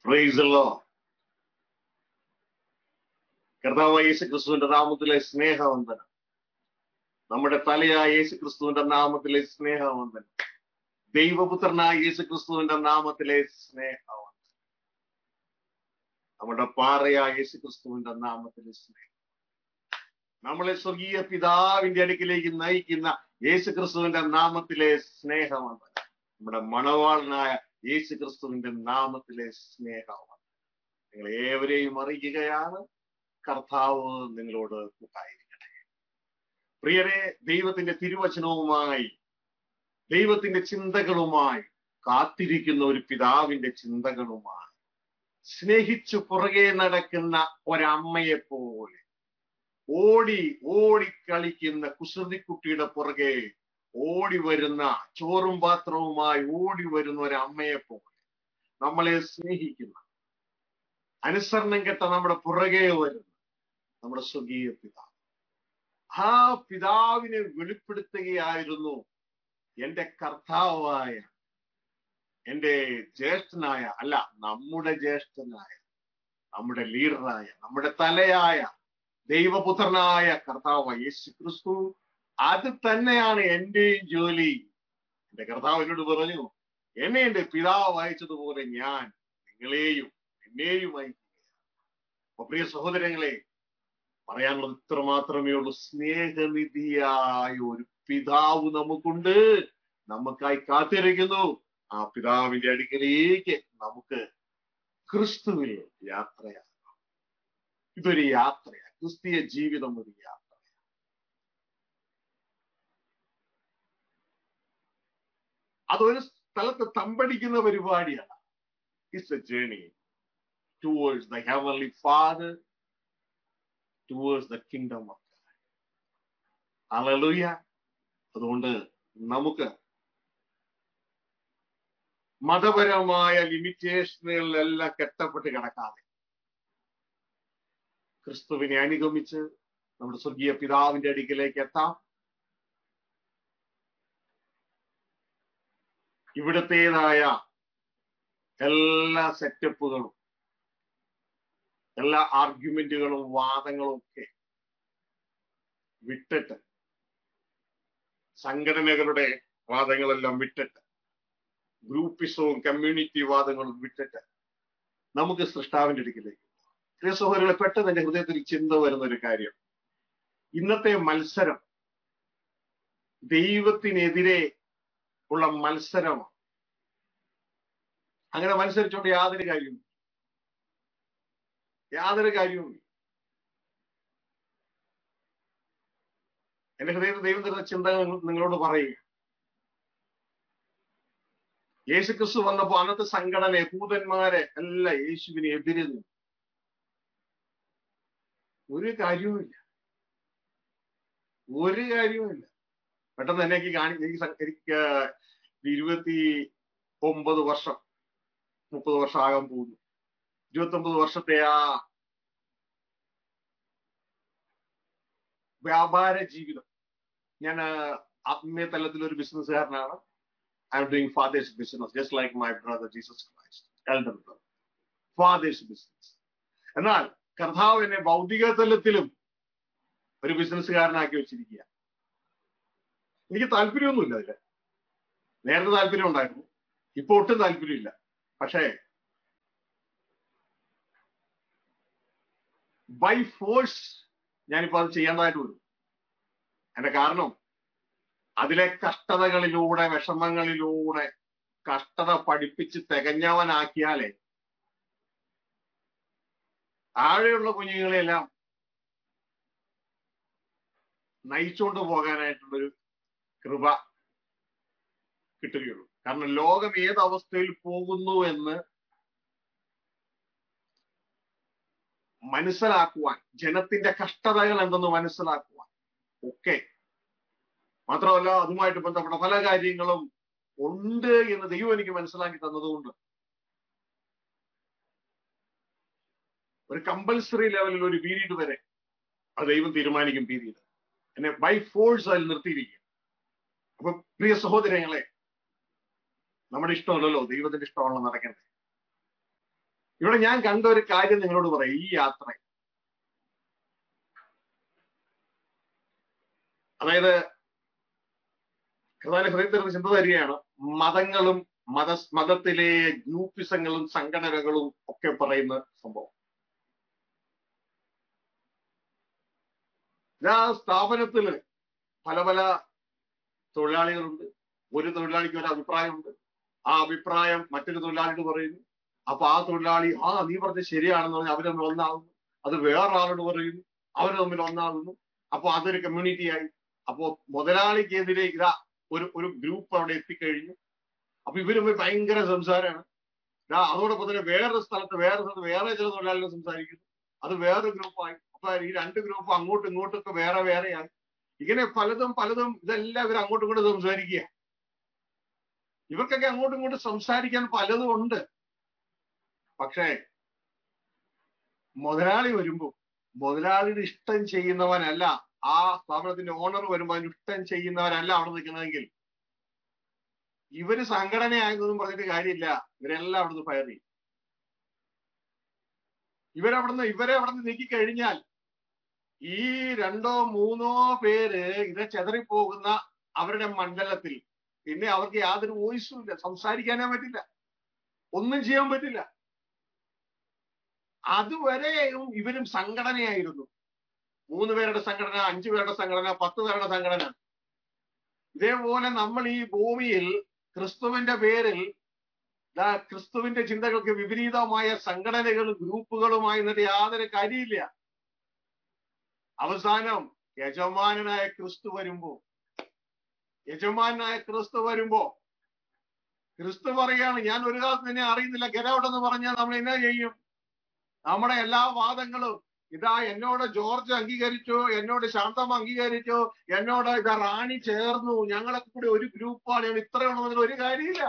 പ്രൈസല്ലോ കർത്താവ് യേശു ക്രിസ്തുവിന്റെ നാമത്തിലെ സ്നേഹവന്ദനം നമ്മുടെ തലയായ യേശു ക്രിസ്തുവിന്റെ നാമത്തിലെ സ്നേഹവന്ദനം ദൈവപുത്രനായ യേശു ക്രിസ്തുവിന്റെ നാമത്തിലെ സ്നേഹവന്ദനം നമ്മുടെ പാറയായ യേശു ക്രിസ്തുവിന്റെ നാമത്തിലെ സ്നേഹം നമ്മളെ സ്വർഗീയ പിതാവിന്റെ അടുക്കിലേക്ക് നയിക്കുന്ന യേശു ക്രിസ്തുവിന്റെ നാമത്തിലെ സ്നേഹവന്ദനം നമ്മുടെ മണവാളനായ യേശു ക്രിസ്തുവിന്റെ നാമത്തിലെ സ്നേഹമാണ് നിങ്ങൾ ഏവരെയും അറിയുകയാണ് കർത്താവ് നിങ്ങളോട് കൂട്ടായിരിക്കട്ടെ പ്രിയരെ ദൈവത്തിന്റെ തിരുവചനവുമായി ദൈവത്തിന്റെ ചിന്തകളുമായി കാത്തിരിക്കുന്ന ഒരു പിതാവിന്റെ ചിന്തകളുമായി സ്നേഹിച്ചു പുറകെ നടക്കുന്ന ഒരമ്മയെ പോലെ ഓടി ഓടി കളിക്കുന്ന കുസൃതിക്കുട്ടിയുടെ പുറകെ ഓടി വരുന്ന ചോറും പാത്രവുമായി ഓടി വരുന്ന ഒരു അമ്മയെ പോലെ നമ്മളെ സ്നേഹിക്കുന്ന അനുസരണം കെട്ട നമ്മുടെ പുറകെ വരുന്ന നമ്മുടെ സ്വകീയ പിതാവ് ആ പിതാവിനെ വെളിപ്പെടുത്തുകയായിരുന്നു എന്റെ കർത്താവായ എന്റെ ജ്യേഷ്ഠനായ അല്ല നമ്മുടെ ജ്യേഷ്ഠനായ നമ്മുടെ ലീഡറായ നമ്മുടെ തലയായ ദൈവപുത്രനായ കർത്താവ് യേശു ക്രിസ്തു അത് തന്നെയാണ് എന്റെയും ജോലി എന്റെ കർത്താവ് എന്നോട് പറഞ്ഞു എന്നെ എന്റെ പിതാവ് അയച്ചതുപോലെ ഞാൻ നിങ്ങളെയും എന്നെയും അയക്കുകയാണ് അപ്പൊ പ്രിയ സഹോദരങ്ങളെ പറയാനുള്ളത് ഇത്ര മാത്രമേ ഉള്ളൂ സ്നേഹനിധിയായ ഒരു പിതാവ് നമുക്കുണ്ട് നമുക്കായി കാത്തിരിക്കുന്നു ആ പിതാവിന്റെ അടുക്കലേക്ക് നമുക്ക് ക്രിസ്തുവിൽ യാത്രയാകാം ഇതൊരു യാത്രയാണ് ക്രിസ്തീയ ജീവിതം ഒരു യാത്ര അതൊരു സ്ഥലത്ത് തമ്പടിക്കുന്ന പരിപാടിയാണ് it's a journey towards the heavenly father towards the kingdom of hallelujah അതുകൊണ്ട് നമുക്ക് മതപരമായ ലിമിറ്റേഷനുകളിലെല്ലാം കെട്ടപ്പെട്ട് കിടക്കാതെ ക്രിസ്തുവിനെ അനുഗമിച്ച് നമ്മുടെ സ്വർഗീയ പിതാവിന്റെ അടുക്കിലേക്ക് എത്താം ഇവിടത്തേതായ എല്ലാ സെറ്റപ്പുകളും എല്ലാ ആർഗ്യുമെന്റുകളും വാദങ്ങളും ഒക്കെ വിട്ടിട്ട് സംഘടനകളുടെ വാദങ്ങളെല്ലാം വിട്ടിട്ട് ഗ്രൂപ്പിസവും കമ്മ്യൂണിറ്റി വാദങ്ങളും വിട്ടിട്ട് നമുക്ക് സൃഷ്ടാവിന്റെ അടുക്കിലേക്ക് പ്രിയ സഹോദരങ്ങളെ പെട്ടെന്ന് എന്റെ ഹൃദയത്തിൽ ചിന്ത വരുന്ന ഒരു കാര്യം ഇന്നത്തെ മത്സരം ദൈവത്തിനെതിരെ ഉള്ള മത്സരമാണ് അങ്ങനെ മത്സരിച്ചുകൊണ്ട് യാതൊരു കാര്യവും യാതൊരു കാര്യവും എന്റെ ഹൃദയത്തിൽ ദൈവം തരുന്ന ചിന്ത നിങ്ങളോട് പറയുക യേശു ക്രിസ്തു വന്നപ്പോ അന്നത്തെ സംഘടന ഭൂതന്മാരെ എല്ലാം യേശുവിനെ എതിരുന്നു ഒരു കാര്യവുമില്ല ഒരു കാര്യവുമില്ല പെട്ടെന്ന് തന്നെ എനിക്ക് കാണി എനിക്ക് എനിക്ക് ഇരുപത്തി ഒമ്പത് വർഷം മുപ്പത് വർഷം ആകാൻ പോകുന്നു ഇരുപത്തി ഒമ്പത് വർഷത്തെ ആ വ്യാപാര ജീവിതം ഞാൻ ആത്മീയ തലത്തിൽ ഒരു ബിസിനസ്സുകാരനാണ് I'm doing father's business just like my brother Jesus Christ elder brother father's business എന്നാൽ കർത്താവ് എന്നെ ഭൗതിക തലത്തിലും ഒരു ബിസിനസ്സുകാരനാക്കി വെച്ചിരിക്കുക എനിക്ക് താല്പര്യമൊന്നുമില്ല അതില് നേരത്തെ താല്പര്യം ഉണ്ടായിരുന്നു ഇപ്പൊ ഒട്ടും താല്പര്യമില്ല പക്ഷേ ബൈ ഫോഴ്സ് ഞാനിപ്പോ അത് ചെയ്യേണ്ടതായിട്ട് വരും എന്റെ കാരണം അതിലെ കഷ്ടതകളിലൂടെ വിഷമങ്ങളിലൂടെ കഷ്ടത പഠിപ്പിച്ച് തികഞ്ഞവനാക്കിയാലേ താഴെയുള്ള കുഞ്ഞുങ്ങളെല്ലാം നയിച്ചുകൊണ്ട് പോകാനായിട്ടുള്ളൊരു കൃപ കിട്ടുകയുള്ളൂ കാരണം ലോകം ഏത് അവസ്ഥയിൽ പോകുന്നു എന്ന് മനസ്സിലാക്കുവാൻ ജനത്തിന്റെ കഷ്ടതകൾ എന്തെന്ന് മനസ്സിലാക്കുവാൻ ഒക്കെ മാത്രമല്ല അതുമായിട്ട് ബന്ധപ്പെട്ട പല കാര്യങ്ങളും ഉണ്ട് എന്ന് ദൈവം എനിക്ക് മനസ്സിലാക്കി തന്നതുകൊണ്ട് ഒരു കമ്പൽസറി ലെവലിൽ ഒരു പീരീഡ് വരെ അത് ദൈവം തീരുമാനിക്കും പീരീഡ് എന്നെ ബൈ ഫോഴ്സ് അതിൽ നിർത്തിയിരിക്കുക അപ്പൊ പ്രിയ സഹോദരങ്ങളെ നമ്മുടെ ഇഷ്ടമല്ലല്ലോ ദൈവത്തിന്റെ ഇഷ്ടമാണല്ലോ നടക്കണ്ടേ ഇവിടെ ഞാൻ കണ്ട ഒരു കാര്യം നിങ്ങളോട് പറയാം ഈ യാത്ര അതായത് കഥാന ഹൃദയത്തിൽ ചിന്ത തരികയാണ് മതങ്ങളും മത മതത്തിലെ ഗ്രൂപ്പിസങ്ങളും സംഘടനകളും ഒക്കെ പറയുന്ന സംഭവം ആ സ്ഥാപനത്തില് പല പല തൊഴിലാളികളുണ്ട് ഒരു തൊഴിലാളിക്ക് ഒരു അഭിപ്രായമുണ്ട് ആ അഭിപ്രായം മറ്റൊരു തൊഴിലാളിയോട് പറയുന്നു അപ്പൊ ആ തൊഴിലാളി ആ നീ പറഞ്ഞത് ശരിയാണെന്ന് പറഞ്ഞ് അവർ തമ്മിൽ ഒന്നാകുന്നു അത് വേറൊരാളോട് പറയുന്നു അവർ തമ്മിൽ ഒന്നാകുന്നു അപ്പൊ അതൊരു കമ്മ്യൂണിറ്റി ആയി അപ്പോ മുതലാളിക്കെതിരെ ഇതാ ഒരു ഒരു ഗ്രൂപ്പ് അവിടെ എത്തിക്കഴിഞ്ഞു അപ്പൊ ഇവര് തമ്മിൽ ഭയങ്കര സംസാരമാണ് ദാ അതോടൊപ്പം തന്നെ വേറൊരു സ്ഥലത്ത് വേറെ സ്ഥലത്ത് വേറെ ചില തൊഴിലാളികൾ സംസാരിക്കുന്നു അത് വേറൊരു ഗ്രൂപ്പായി അപ്പൊ ഈ രണ്ട് ഗ്രൂപ്പ് അങ്ങോട്ടും ഇങ്ങോട്ടും ഒക്കെ വേറെ വേറെയായി ഇങ്ങനെ പലതും പലതും ഇതെല്ലാം ഇവർ അങ്ങോട്ടും ഇങ്ങോട്ടും സംസാരിക്കുക ഇവർക്കൊക്കെ അങ്ങോട്ടും ഇങ്ങോട്ടും സംസാരിക്കാൻ പലതും ഉണ്ട് പക്ഷേ മുതലാളി വരുമ്പോ മുതലാളിയുടെ ഇഷ്ടം ചെയ്യുന്നവനല്ല ആ സ്ഥാപനത്തിന്റെ ഓണർ വരുമ്പോ അതിന് ഇഷ്ടം ചെയ്യുന്നവരല്ല അവിടെ നിൽക്കുന്നതെങ്കിൽ ഇവര് സംഘടനയായതൊന്നും പറഞ്ഞിട്ട് കാര്യമില്ല ഇവരെല്ലാം അവിടുന്ന് ഫയർ ചെയ്യും ഇവരവിടുന്ന് ഇവരെ അവിടുന്ന് നീക്കി കഴിഞ്ഞാൽ ഈ രണ്ടോ മൂന്നോ പേര് ഇത് ചെതറിപ്പോകുന്ന അവരുടെ മണ്ഡലത്തിൽ പിന്നെ അവർക്ക് യാതൊരു വോയിസും ഇല്ല സംസാരിക്കാനേ പറ്റില്ല ഒന്നും ചെയ്യാൻ പറ്റില്ല അതുവരെയും ഇവരും സംഘടനയായിരുന്നു മൂന്ന് പേരുടെ സംഘടന അഞ്ചു പേരുടെ സംഘടന പത്ത് പേരുടെ സംഘടന ഇതേപോലെ നമ്മൾ ഈ ഭൂമിയിൽ ക്രിസ്തുവിന്റെ പേരിൽ ദാ ക്രിസ്തുവിന്റെ ചിന്തകൾക്ക് വിപരീതമായ സംഘടനകളും ഗ്രൂപ്പുകളുമായി എന്നിട്ട് യാതൊരു കാര്യമില്ല അവസാനം യജമാനായ ക്രിസ്തു വരുമ്പോ യജമാനായ ക്രിസ്തു വരുമ്പോ ക്രിസ്തു പറയാണ് ഞാൻ ഒരു കാലത്ത് നിന്നെ അറിയുന്നില്ല ഗരൗടെന്ന് പറഞ്ഞാൽ നമ്മൾ എന്നാ ചെയ്യും നമ്മുടെ എല്ലാ വാദങ്ങളും ഇതാ എന്നോട് ജോർജ് അംഗീകരിച്ചു എന്നോട് ശാന്തം അംഗീകരിച്ചു എന്നോട് ഇതാ റാണി ചേർന്നു ഞങ്ങളൊക്കെ കൂടി ഒരു ഗ്രൂപ്പാണ് ഞാൻ ഇത്രയാണെന്നതിൽ ഒരു കാര്യമില്ല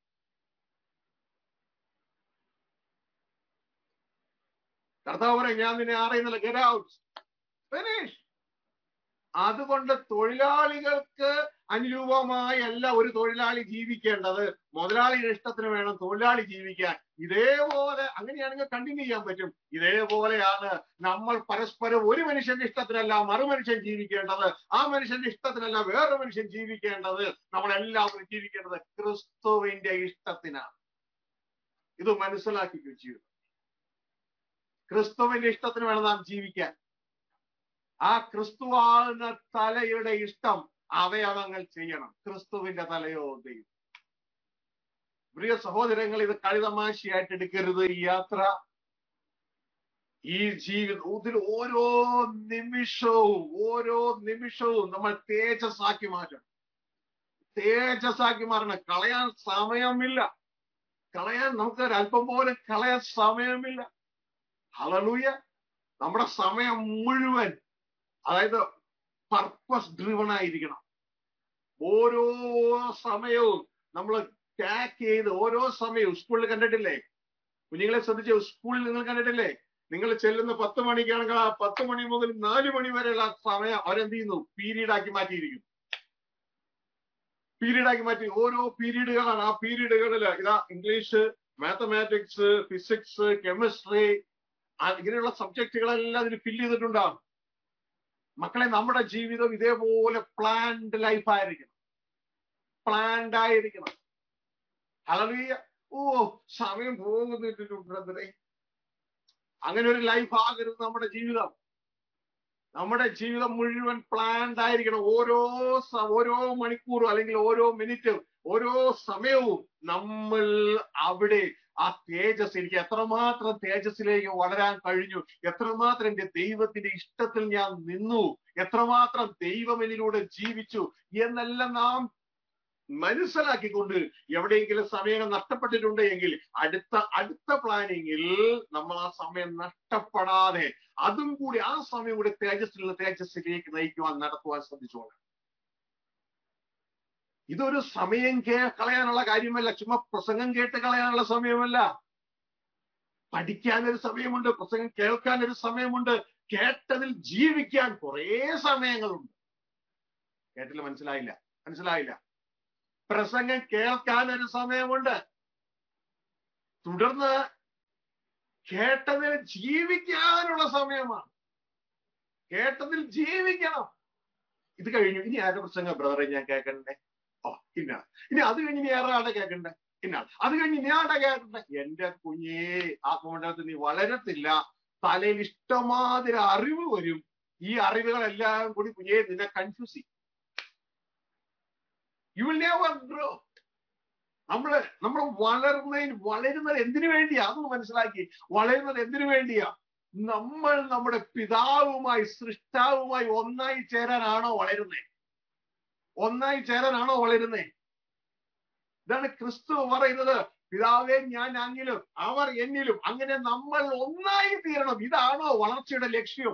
കർത്താവ് പറയും ഞാൻ നിന്നെ അറിയുന്നില്ല ഗെറ്റ് ഔട്ട് ഫിനിഷ് അതുകൊണ്ട് തൊഴിലാളികൾക്ക് അനുരൂപമായല്ല ഒരു തൊഴിലാളി ജീവിക്കേണ്ടത് മുതലാളിയുടെ ഇഷ്ടത്തിന് വേണം തൊഴിലാളി ജീവിക്കാൻ ഇതേപോലെ അങ്ങനെയാണെങ്കിൽ കണ്ടിന്യൂ ചെയ്യാൻ പറ്റും ഇതേപോലെയാണ് നമ്മൾ പരസ്പരം ഒരു മനുഷ്യന്റെ ഇഷ്ടത്തിനല്ല മറുമനുഷ്യൻ ജീവിക്കേണ്ടത് ആ മനുഷ്യന്റെ ഇഷ്ടത്തിനല്ല വേറൊരു മനുഷ്യൻ ജീവിക്കേണ്ടത് നമ്മളെല്ലാവരും ജീവിക്കേണ്ടത് ക്രിസ്തുവിന്റെ ഇഷ്ടത്തിനാണ് ഇത് മനസ്സിലാക്കി ജീവിതം ക്രിസ്തുവിന്റെ ഇഷ്ടത്തിന് വേണം നാം ജീവിക്കാൻ ആ ക്രിസ്തുവാകുന്ന തലയുടെ ഇഷ്ടം അവയവങ്ങൾ ചെയ്യണം ക്രിസ്തുവിന്റെ തലയോ ദൈവം പ്രിയ സഹോദരങ്ങൾ ഇത് കളിതമാശയായിട്ട് എടുക്കരുത് ഈ യാത്ര ഈ ജീവിതം ഇതിൽ ഓരോ നിമിഷവും ഓരോ നിമിഷവും നമ്മൾ തേജസ്സാക്കി മാറ്റണം തേജസ്സാക്കി മാറണം കളയാൻ സമയമില്ല കളയാൻ നമുക്ക് ഒരല്പം പോലും കളയാൻ സമയമില്ല ഹലലൂയ നമ്മുടെ സമയം മുഴുവൻ അതായത് പർപ്പസ് ഡ്രിവൺ ആയിരിക്കണം ഓരോ സമയവും നമ്മൾ ടാക്ക് ചെയ്ത് ഓരോ സമയവും സ്കൂളിൽ കണ്ടിട്ടില്ലേ കുഞ്ഞുങ്ങളെ ശ്രദ്ധിച്ചു സ്കൂളിൽ നിങ്ങൾ കണ്ടിട്ടില്ലേ നിങ്ങൾ ചെല്ലുന്ന പത്ത് മണിക്കാണെങ്കിൽ ആ പത്ത് മണി മുതൽ നാല് മണി വരെയുള്ള സമയം അവരെന്ത് ചെയ്യുന്നു പീരീഡ് ആക്കി മാറ്റിയിരിക്കുന്നു പീരീഡ് ആക്കി മാറ്റി ഓരോ പീരീഡുകളാണ് ആ പീരീഡുകളിൽ ഇതാ ഇംഗ്ലീഷ് മാത്തമാറ്റിക്സ് ഫിസിക്സ് കെമിസ്ട്രി ഇങ്ങനെയുള്ള സബ്ജക്റ്റുകളെല്ലാം ഇതിന് ഫില്ല് ചെയ്തിട്ടുണ്ടാകും മക്കളെ നമ്മുടെ ജീവിതം ഇതേപോലെ പ്ലാൻഡ് ലൈഫ് ആയിരിക്കണം പ്ലാൻഡ് ആയിരിക്കണം ഹലവിയ ഓ സമയം പോകുന്നില്ലേ അങ്ങനെ ഒരു ലൈഫ് ആകരുത് നമ്മുടെ ജീവിതം നമ്മുടെ ജീവിതം മുഴുവൻ പ്ലാൻഡ് ആയിരിക്കണം ഓരോ ഓരോ മണിക്കൂറും അല്ലെങ്കിൽ ഓരോ മിനിറ്റും ഓരോ സമയവും നമ്മൾ അവിടെ ആ തേജസ് എനിക്ക് എത്രമാത്രം തേജസ്സിലേക്ക് വളരാൻ കഴിഞ്ഞു എത്രമാത്രം എന്റെ ദൈവത്തിന്റെ ഇഷ്ടത്തിൽ ഞാൻ നിന്നു എത്രമാത്രം ദൈവം എന്നിലൂടെ ജീവിച്ചു എന്നെല്ലാം നാം മനസ്സിലാക്കിക്കൊണ്ട് എവിടെയെങ്കിലും സമയം നഷ്ടപ്പെട്ടിട്ടുണ്ട് എങ്കിൽ അടുത്ത അടുത്ത പ്ലാനിങ്ങിൽ നമ്മൾ ആ സമയം നഷ്ടപ്പെടാതെ അതും കൂടി ആ സമയം കൂടി തേജസ്സിൽ നിന്ന് തേജസ്സിലേക്ക് നയിക്കുവാൻ നടത്തുവാൻ ശ്രദ്ധിച്ചോളാം ഇതൊരു സമയം കേ കളയാനുള്ള കാര്യമല്ല ചുമ്മാ പ്രസംഗം കേട്ട് കളയാനുള്ള സമയമല്ല പഠിക്കാനൊരു സമയമുണ്ട് പ്രസംഗം കേൾക്കാൻ ഒരു സമയമുണ്ട് കേട്ടതിൽ ജീവിക്കാൻ കുറേ സമയങ്ങളുണ്ട് കേട്ടില്ല മനസ്സിലായില്ല മനസ്സിലായില്ല പ്രസംഗം കേൾക്കാൻ ഒരു സമയമുണ്ട് തുടർന്ന് കേട്ടതിൽ ജീവിക്കാനുള്ള സമയമാണ് കേട്ടതിൽ ജീവിക്കണം ഇത് കഴിഞ്ഞു ഇനി ആരുടെ പ്രസംഗം ബ്രദറെ ഞാൻ കേൾക്കണ്ടേ ഓ ഇന്ന ഇനി അത് കഴിഞ്ഞ് ഇനി ആരുടെ ആടെ കേൾക്കണ്ടേ ഇന്ന അത് കഴിഞ്ഞ് ഇനി ആടെ കേൾക്കണ്ടേ എന്റെ കുഞ്ഞേ ആത്മമണ്ഡലത്തിൽ നീ വളരത്തില്ല തലയിൽ ഇഷ്ടമാതിരി അറിവ് വരും ഈ അറിവുകളെല്ലാം കൂടി കുഞ്ഞേ നിന്നെ കൺഫ്യൂസ് ചെയ്യും യു വിൽ നെവർ ഗ്രോ നമ്മള് നമ്മൾ വളർന്നതിന് വളരുന്നത് എന്തിനു വേണ്ടിയാ അതൊന്ന് മനസ്സിലാക്കി വളരുന്നത് എന്തിനു വേണ്ടിയാ നമ്മൾ നമ്മുടെ പിതാവുമായി സൃഷ്ടാവുമായി ഒന്നായി ചേരാനാണോ വളരുന്നേ ഒന്നായി ചേരാനാണോ വളരുന്നേ ഇതാണ് ക്രിസ്തു പറയുന്നത് പിതാവേ ഞാൻ അങ്ങിലും അവർ എന്നിലും അങ്ങനെ നമ്മൾ ഒന്നായി തീരണം ഇതാണോ വളർച്ചയുടെ ലക്ഷ്യം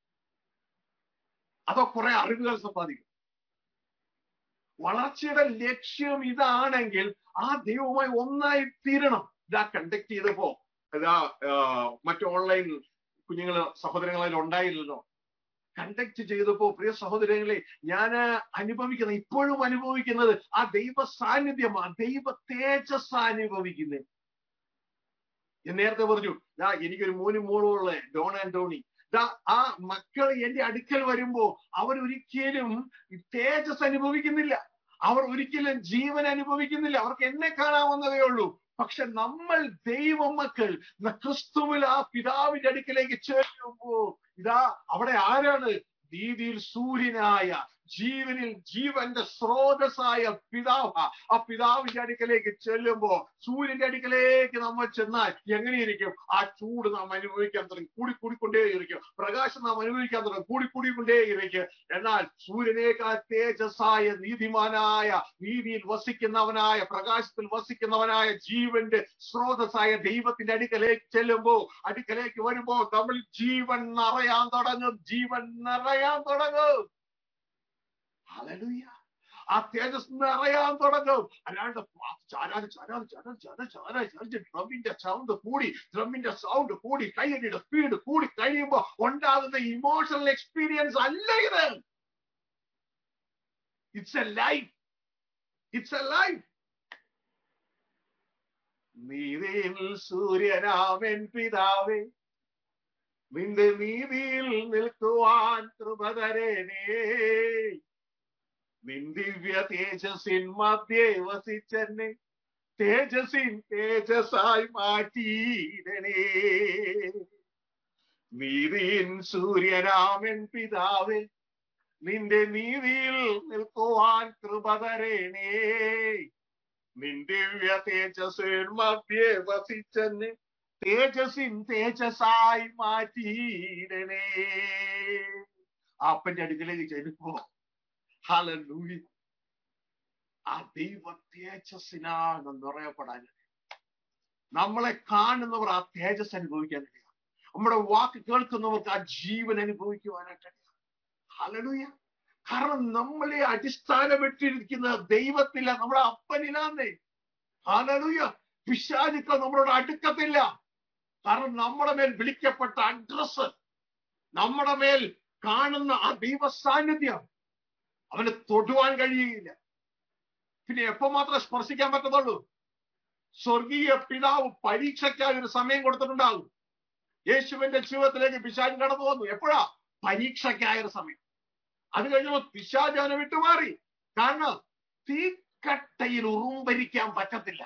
അതോ കുറെ അറിവുകൾ സമ്പാദിക്കും വളർച്ചയുടെ ലക്ഷ്യം ഇതാണെങ്കിൽ ആ ദൈവവുമായി ഒന്നായി തീരണം ഇതാ കണ്ടക്ട് ചെയ്തപ്പോ ഇതാ മറ്റു ഓൺലൈൻ കുഞ്ഞുങ്ങള് സഹോദരങ്ങളിൽ ഉണ്ടായില്ലല്ലോ കണ്ടക്ട് ചെയ്തപ്പോ പ്രിയ സഹോദരങ്ങളെ ഞാൻ അനുഭവിക്കുന്നത് ഇപ്പോഴും അനുഭവിക്കുന്നത് ആ ദൈവ സാന്നിധ്യം ആ ദൈവ തേജസ് അനുഭവിക്കുന്നത് ഞാൻ നേരത്തെ പറഞ്ഞു ദാ എനിക്കൊരു മോനും മോളും ഉള്ള ഡോൺ ആൻഡ് ടോണി ദാ ആ മക്കൾ എന്റെ അടുക്കൽ വരുമ്പോ അവർ ഒരിക്കലും തേജസ് അനുഭവിക്കുന്നില്ല അവർ ഒരിക്കലും ജീവൻ അനുഭവിക്കുന്നില്ല അവർക്ക് എന്നെ കാണാവുന്നതേ ഉള്ളൂ പക്ഷെ നമ്മൾ ദൈവ മക്കൾ ക്രിസ്തുവിൽ ആ പിതാവിന്റെ അടുക്കലേക്ക് ചേരുമ്പോ ഇതാ അവിടെ ആരാണ് നീതിയിൽ സൂര്യനായ ജീവനിൽ ജീവന്റെ സ്രോതസ്സായ പിതാവ് ആ പിതാവിന്റെ അടുക്കലേക്ക് ചെല്ലുമ്പോ സൂര്യന്റെ അടുക്കലേക്ക് നമ്മൾ ചെന്നാൽ എങ്ങനെയിരിക്കും ആ ചൂട് നാം അനുഭവിക്കാൻ തുടങ്ങി കൂടി കൂടിക്കൊണ്ടേയിരിക്കും പ്രകാശം നാം അനുഭവിക്കാൻ തുടങ്ങും കൂടി കൂടിക്കൊണ്ടേയിരിക്കും എന്നാൽ സൂര്യനേക്കാൾ തേജസ്സായ നീതിമാനായ നീതിയിൽ വസിക്കുന്നവനായ പ്രകാശത്തിൽ വസിക്കുന്നവനായ ജീവന്റെ സ്രോതസ്സായ ദൈവത്തിന്റെ അടുക്കലേക്ക് ചെല്ലുമ്പോ അടുക്കലേക്ക് വരുമ്പോ നമ്മൾ ജീവൻ നിറയാൻ തുടങ്ങും ജീവൻ നിറയാൻ തുടങ്ങും ഹല്ലേലൂയ ആ തേജസ് നിറയാൻ തുടങ്ങും അല്ലാണ്ട് ചാരാതെ ചാരാതെ ചാരാതെ ചാരാതെ ചാരാതെ ചാരാതെ ഡ്രമ്മിന്റെ സൗണ്ട് കൂടി ഡ്രമ്മിന്റെ സൗണ്ട് കൂടി കൈയടിയുടെ സ്പീഡ് കൂടി കഴിയുമ്പോ ഉണ്ടാകുന്ന ഇമോഷണൽ എക്സ്പീരിയൻസ് അല്ല ഇത് it's a life it's a life നീതിയിൽ സൂര്യനാമൻ പിതാവേ നിന്റെ നീതിയിൽ നിൽക്കുവാൻ കൃപതരേനേ നിൻ ദിവ്യ തേജസ്സിൻ മധ്യേ വസിച്ചെന്നെ തേജസ്സിൻ തേജസ്സായി മാറ്റിയിടണേ നീതിയിൻ സൂര്യനാമൻ പിതാവേ നിന്റെ നീതിയിൽ നിൽക്കുവാൻ കൃപതരേണേ നിൻ ദിവ്യ തേജസ്സിൻ മധ്യേ വസിച്ചെന്നെ തേജസ്സിൻ തേജസ്സായി മാറ്റിയിടണേ അപ്പന്റെ അടുക്കലേക്ക് ചെല്ലുമ്പോ ഹലൂയി ആ ദൈവ തേജസ്സിനാണ് നിറയപ്പെടാൻ നമ്മളെ കാണുന്നവർ ആ തേജസ് അനുഭവിക്കാൻ കഴിയാം നമ്മുടെ വാക്ക് കേൾക്കുന്നവർക്ക് ആ ജീവൻ അനുഭവിക്കുവാനായിട്ട് ഹലലൂയ കാരണം നമ്മളെ അടിസ്ഥാനപ്പെട്ടിരിക്കുന്ന ദൈവത്തില്ല നമ്മുടെ അപ്പനിലാന്നേ ഹലലൂയ പിശാചുക്കൾ നമ്മളോട് അടുക്കത്തില്ല കാരണം നമ്മുടെ മേൽ വിളിക്കപ്പെട്ട അഡ്രസ് നമ്മുടെ മേൽ കാണുന്ന ആ ദൈവ സാന്നിധ്യം അവന് തൊടുവാൻ കഴിയുകയില്ല പിന്നെ എപ്പോ മാത്രമേ സ്പർശിക്കാൻ പറ്റത്തുള്ളൂ സ്വർഗീയ പിതാവ് പരീക്ഷയ്ക്കായി ഒരു സമയം കൊടുത്തിട്ടുണ്ടാകും യേശുവിന്റെ ജീവിതത്തിലേക്ക് പിശാജ് കടന്നു വന്നു എപ്പോഴാ പരീക്ഷയ്ക്കായ ഒരു സമയം അത് കഴിഞ്ഞപ്പോ പിശാജ് അവനെ വിട്ടുമാറി കാരണം തീക്കട്ടയിൽ ഉറുമ്പരിക്കാൻ പറ്റത്തില്ല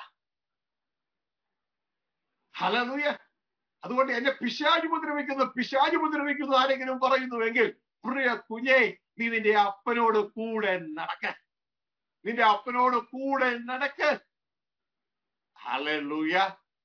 ഹലലൂയ അതുകൊണ്ട് എന്നെ പിശാജ് മുദ്രവിക്കുന്നു പിശാജ് മുദ്രവിക്കുന്നു ആരെങ്കിലും പറയുന്നുവെങ്കിൽ പ്രിയ കുഞ്ഞേ നീ നിന്റെ അപ്പനോട് കൂടെ നടക്ക നിന്റെ അപ്പനോട് കൂടെ നടക്ക് ഹലലൂയ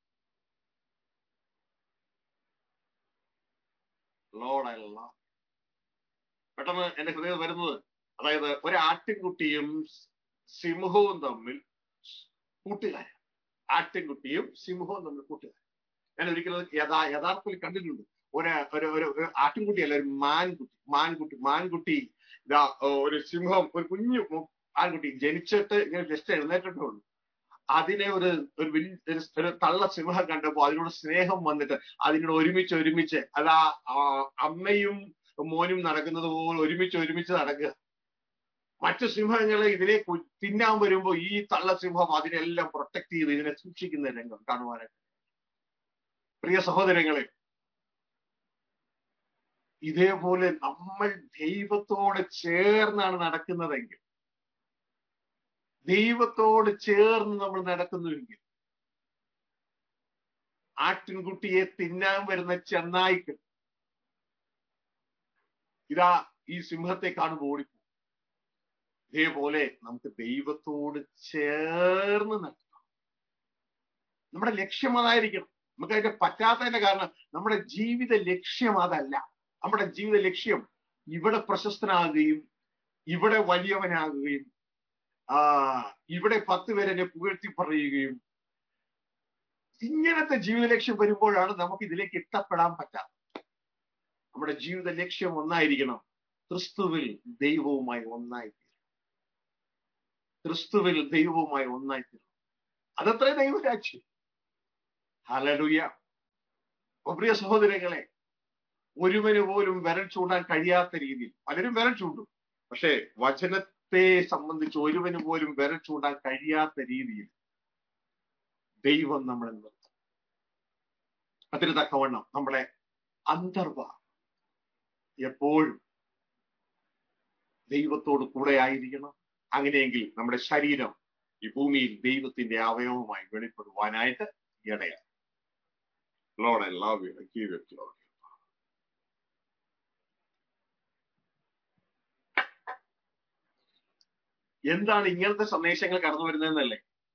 ലോഡല്ല പെട്ടെന്ന് എന്റെ ഹൃദയം വരുന്നത് അതായത് ഒരു ആട്ടിൻകുട്ടിയും സിംഹവും തമ്മിൽ കൂട്ടുകാരൻ ആട്ടിൻകുട്ടിയും സിംഹവും തമ്മിൽ കൂട്ടുകാരൻ ഞാൻ ഒരിക്കലും യഥാ യഥാർത്ഥത്തിൽ കണ്ടിട്ടുണ്ട് ഒരു ഒരു ഒരു ആട്ടിൻകുട്ടിയല്ല ഒരു മാൻകുട്ടി മാൻകുട്ടി മാൻകുട്ടി ഇതാ ഒരു സിംഹം ഒരു കുഞ്ഞു ആൺകുട്ടി ജനിച്ചിട്ട് ഇങ്ങനെ ജസ്റ്റ് എഴുന്നേറ്റിട്ടേ ഉള്ളൂ അതിനെ ഒരു ഒരു വലിയ ഒരു തള്ള സിംഹം കണ്ടപ്പോ അതിനോട് സ്നേഹം വന്നിട്ട് അതിനോട് ഒരുമിച്ച് ഒരുമിച്ച് അതാ അമ്മയും മോനും നടക്കുന്നത് പോലെ ഒരുമിച്ച് ഒരുമിച്ച് നടക്കുക മറ്റു സിംഹങ്ങളെ ഇതിനെ തിന്നാൻ വരുമ്പോ ഈ തള്ള സിംഹം അതിനെല്ലാം പ്രൊട്ടക്ട് ചെയ്ത് ഇതിനെ സൂക്ഷിക്കുന്ന രംഗം കാണുവാനായിട്ട് പ്രിയ സഹോദരങ്ങളെ ഇതേപോലെ നമ്മൾ ദൈവത്തോട് ചേർന്നാണ് നടക്കുന്നതെങ്കിൽ ദൈവത്തോട് ചേർന്ന് നമ്മൾ നടക്കുന്നുവെങ്കിൽ ആട്ടിൻകുട്ടിയെ തിന്നാൻ വരുന്ന ചെന്നായിക്ക് ഇതാ ഈ സിംഹത്തെ കാണുമ്പോൾ ഓടിപ്പോ ഇതേപോലെ നമുക്ക് ദൈവത്തോട് ചേർന്ന് നടക്കണം നമ്മുടെ ലക്ഷ്യം അതായിരിക്കണം നമുക്ക് അതിന്റെ പറ്റാത്തതിന്റെ കാരണം നമ്മുടെ ജീവിത ലക്ഷ്യം അതല്ല നമ്മുടെ ജീവിത ലക്ഷ്യം ഇവിടെ പ്രശസ്തനാകുകയും ഇവിടെ വലിയവനാകുകയും ആ ഇവിടെ പത്ത് പേരെ പുകഴ്ത്തി പറയുകയും ഇങ്ങനത്തെ ജീവിത ലക്ഷ്യം വരുമ്പോഴാണ് നമുക്ക് ഇതിലേക്ക് എത്തപ്പെടാൻ പറ്റാത്തത് നമ്മുടെ ജീവിത ലക്ഷ്യം ഒന്നായിരിക്കണം ക്രിസ്തുവിൽ ദൈവവുമായി ഒന്നായി ക്രിസ്തുവിൽ ദൈവവുമായി ഒന്നായി തീരണം അതത്രേ ദൈവരാജ്യം ഹലലുയ പ്രിയ സഹോദരങ്ങളെ ഒരുവന് പോലും വിരൽ ചൂണ്ടാൻ കഴിയാത്ത രീതിയിൽ പലരും വിരൽ ചൂണ്ടും പക്ഷേ വചനത്തെ സംബന്ധിച്ച് ഒരുവന് പോലും വിരൽ ചൂണ്ടാൻ കഴിയാത്ത രീതിയിൽ ദൈവം നമ്മളെ നിർത്തും അതിന് തക്കവണ്ണം നമ്മളെ അന്തർഭാവം എപ്പോഴും ദൈവത്തോട് കൂടെ ആയിരിക്കണം അങ്ങനെയെങ്കിൽ നമ്മുടെ ശരീരം ഈ ഭൂമിയിൽ ദൈവത്തിന്റെ അവയവമായി വെളിപ്പെടുവാനായിട്ട് ഇടയാണ് Lord, I love you. I give you glory. എന്താണ് ഇങ്ങനത്തെ സന്ദേശങ്ങൾ കടന്നു വരുന്നതെന്നല്ലേ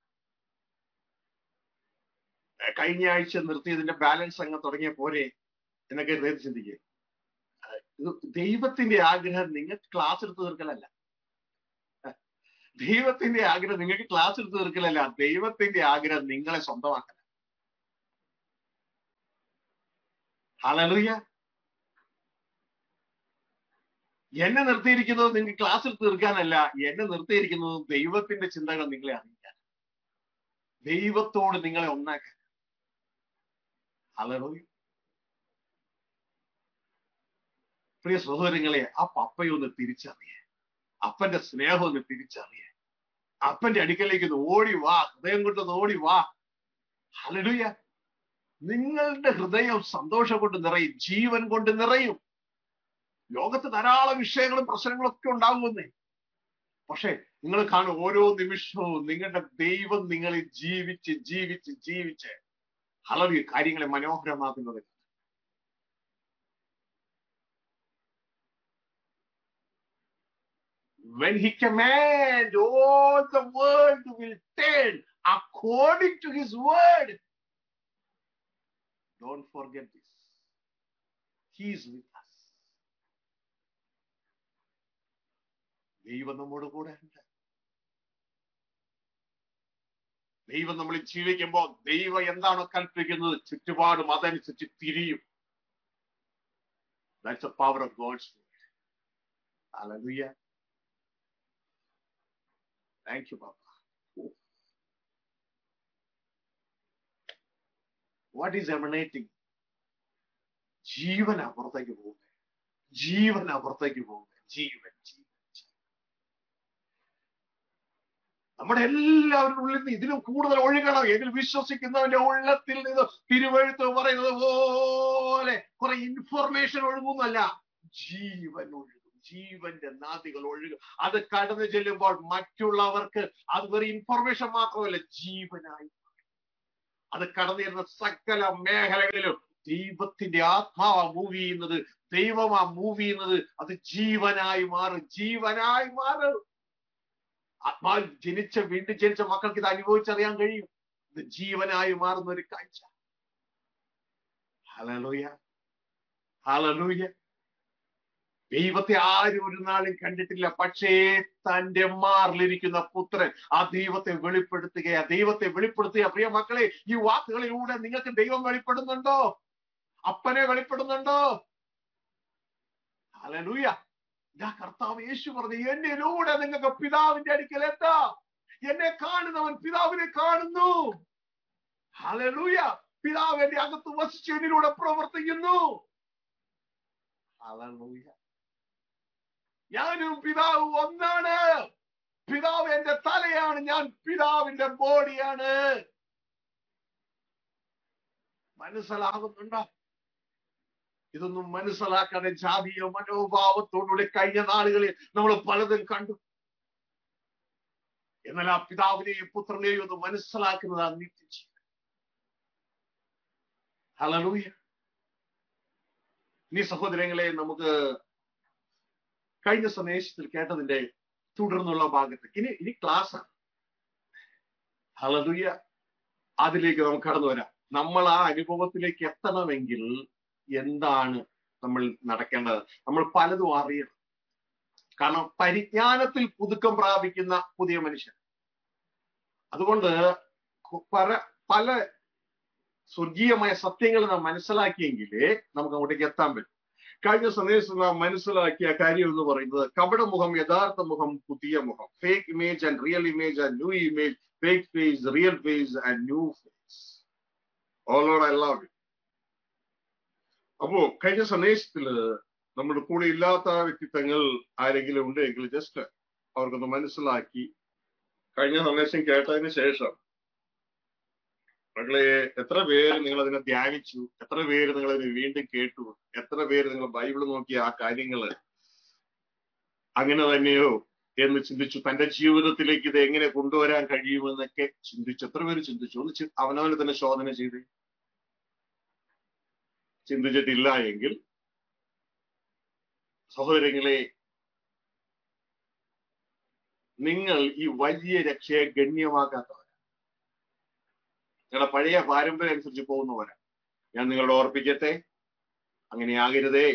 കഴിഞ്ഞ ആഴ്ച നിർത്തിയതിന്റെ ബാലൻസ് അങ്ങ് തുടങ്ങിയ പോരെ എന്നൊക്കെ ഹൃദയത്തിൽ ചിന്തിക്കുക ദൈവത്തിന്റെ ആഗ്രഹം നിങ്ങൾക്ക് ക്ലാസ് എടുത്ത് തീർക്കലല്ല ദൈവത്തിന്റെ ആഗ്രഹം നിങ്ങൾക്ക് ക്ലാസ് എടുത്ത് തീർക്കലല്ല ദൈവത്തിന്റെ ആഗ്രഹം നിങ്ങളെ സ്വന്തമാക്കല ഹലലുയ എന്നെ നിർത്തിയിരിക്കുന്നത് നിങ്ങൾക്ക് ക്ലാസ് എടുത്ത് തീർക്കാനല്ല എന്നെ നിർത്തിയിരിക്കുന്നത് ദൈവത്തിന്റെ ചിന്തകൾ നിങ്ങളെ അറിയിക്കാൻ ദൈവത്തോട് നിങ്ങളെ ഒന്നാക്കാൻ ഹലലുയ പ്രിയ സഹോദരങ്ങളെ ആ പപ്പയൊന്ന് തിരിച്ചറിയേ അപ്പന്റെ സ്നേഹം ഒന്ന് തിരിച്ചറിയേ അപ്പന്റെ അടുക്കലേക്ക് ഒന്ന് ഓടി വാ ഹൃദയം കൊണ്ടൊന്ന് ഓടി വാ ഹലലുയ നിങ്ങളുടെ ഹൃദയം സന്തോഷം കൊണ്ട് നിറയും ജീവൻ കൊണ്ട് നിറയും ലോകത്ത് ധാരാളം വിഷയങ്ങളും പ്രശ്നങ്ങളും ഒക്കെ ഉണ്ടാകുമെന്നേ പക്ഷെ നിങ്ങൾ കാണും ഓരോ നിമിഷവും നിങ്ങളുടെ ദൈവം നിങ്ങളെ ജീവിച്ച് ജീവിച്ച് ജീവിച്ച് ഹലവി കാര്യങ്ങളെ മനോഹരമാക്കുന്നത് when he command all the world will turn according to his word don't forget this he is with us ദൈവം നമ്മോട് കൂടെ ഉണ്ട് ദൈവം നമ്മൾ ജീവിക്കുമ്പോൾ ദൈവം എന്താണോ കൽപ്പിക്കുന്നത് ചുറ്റുപാടും അതനുസരിച്ച് തിരിയും that's a power of God's Hallelujah. Thank you, Papa. What is emanating? ജീവൻ അപ്പുറത്തേക്ക് പോകുന്നത് ജീവൻ അപ്പുറത്തേക്ക് പോകുന്നത് ജീവൻ ജീവൻ നമ്മുടെ എല്ലാവരുടെ ഉള്ളിൽ നിന്ന് ഇതിലും കൂടുതൽ ഒഴുകണം എങ്കിൽ വിശ്വസിക്കുന്നവന്റെ ഉള്ളത്തിൽ നിന്ന് തിരുവഴുത്ത് പറയുന്നത് പോലെ കുറെ ഇൻഫർമേഷൻ ഒഴുകുന്നല്ല ജീവൻ ഒഴുകും ജീവന്റെ നാദികൾ ഒഴുകും അത് കടന്നു ചെല്ലുമ്പോൾ മറ്റുള്ളവർക്ക് അത് വെറും ഇൻഫർമേഷൻ മാത്രമല്ല ജീവനായി അത് കടന്നു ചെല്ലുന്ന സകല മേഖലകളിലും ദൈവത്തിന്റെ ആത്മാവാ മൂവ് ചെയ്യുന്നത് ദൈവമാ മൂവ് ചെയ്യുന്നത് അത് ജീവനായി മാറും ജീവനായി മാറും ആത്മാവിൽ ജനിച്ച വീണ്ടും ജനിച്ച മക്കൾക്ക് ഇത് അനുഭവിച്ചറിയാൻ കഴിയും ഇത് ജീവനായി മാറുന്ന ഒരു കാഴ്ച ഹലലൂയ ഹലലൂയ ദൈവത്തെ ആരും ഒരു നാളും കണ്ടിട്ടില്ല പക്ഷേ തന്റെ മാറിലിരിക്കുന്ന പുത്രൻ ആ ദൈവത്തെ വെളിപ്പെടുത്തുകയാ ദൈവത്തെ വെളിപ്പെടുത്തുക പ്രിയ മക്കളെ ഈ വാക്കുകളിലൂടെ നിങ്ങൾക്ക് ദൈവം വെളിപ്പെടുന്നുണ്ടോ അപ്പനെ വെളിപ്പെടുന്നുണ്ടോ ഹലലൂയ ഇതാ കർത്താവ് യേശു പറഞ്ഞു എന്നിലൂടെ നിങ്ങൾക്ക് പിതാവിന്റെ അടുക്കൽ എത്താം എന്നെ കാണുന്നവൻ പിതാവിനെ കാണുന്നു ഹലലൂയ പിതാവ് എന്റെ അകത്ത് വസിച്ച് എന്നിലൂടെ പ്രവർത്തിക്കുന്നു ഹലലൂയ ഞാനും പിതാവ് ഒന്നാണ് പിതാവ് എന്റെ തലയാണ് ഞാൻ പിതാവിന്റെ ബോഡിയാണ് മനസ്സിലാകുന്നുണ്ടോ ഇതൊന്നും മനസ്സിലാക്കാതെ ജാതീയ മനോഭാവത്തോടുകൂടി കഴിഞ്ഞ നാളുകളിൽ നമ്മൾ പലതും കണ്ടു എന്നാൽ ആ പിതാവിനെയും പുത്രനെയും ഒന്ന് മനസ്സിലാക്കുന്നതാണ് നിത്യജീവൻ ഹലലൂയ നീ സഹോദരങ്ങളെ നമുക്ക് കഴിഞ്ഞ സന്ദേശത്തിൽ കേട്ടതിന്റെ തുടർന്നുള്ള ഭാഗത്ത് ഇനി ഇനി ക്ലാസ് ഹലലൂയ അതിലേക്ക് നമുക്ക് കടന്നു വരാം നമ്മൾ ആ അനുഭവത്തിലേക്ക് എത്തണമെങ്കിൽ എന്താണ് നമ്മൾ നടക്കേണ്ടത് നമ്മൾ പലതും അറിയണം കാരണം പരിജ്ഞാനത്തിൽ പുതുക്കം പ്രാപിക്കുന്ന പുതിയ മനുഷ്യൻ അതുകൊണ്ട് പല പല സ്വർഗീയമായ സത്യങ്ങൾ നാം മനസ്സിലാക്കിയെങ്കിലേ നമുക്ക് അങ്ങോട്ടേക്ക് എത്താൻ പറ്റും കഴിഞ്ഞ സന്ദേശം നാം മനസ്സിലാക്കിയ കാര്യം എന്ന് പറയുന്നത് കപട മുഖം യഥാർത്ഥ മുഖം പുതിയ മുഖം fake image and real image and new image fake face real face and new face ഓളോട് എല്ലാം അപ്പോ കഴിഞ്ഞ സന്ദേശത്തില് നമ്മുടെ കൂടെ ഇല്ലാത്ത വ്യക്തിത്വങ്ങൾ ആരെങ്കിലും ഉണ്ടെങ്കിൽ ജസ്റ്റ് അവർക്കൊന്ന് മനസ്സിലാക്കി കഴിഞ്ഞ സന്ദേശം കേട്ടതിന് ശേഷം മക്കളെ എത്ര പേര് നിങ്ങൾ അതിനെ ധ്യാനിച്ചു എത്ര പേര് നിങ്ങൾ അതിനെ വീണ്ടും കേട്ടു എത്ര പേര് നിങ്ങൾ ബൈബിൾ നോക്കി ആ കാര്യങ്ങള് അങ്ങനെ തന്നെയോ എന്ന് ചിന്തിച്ചു തന്റെ ജീവിതത്തിലേക്ക് ഇത് എങ്ങനെ കൊണ്ടുവരാൻ കഴിയുമെന്നൊക്കെ ചിന്തിച്ചു എത്ര പേര് ചിന്തിച്ചു ഒന്ന് അവനവന് തന്നെ ശോധന ചെയ്ത് ചിന്തിച്ചിട്ടില്ല എങ്കിൽ സഹോദരങ്ങളെ നിങ്ങൾ ഈ വലിയ രക്ഷയെ ഗണ്യമാക്കാത്തവരാ നിങ്ങളുടെ പഴയ പാരമ്പര്യം അനുസരിച്ച് പോകുന്നവരാ ഞാൻ നിങ്ങളോട് ഓർപ്പിക്കട്ടെ അങ്ങനെയാകരുതേ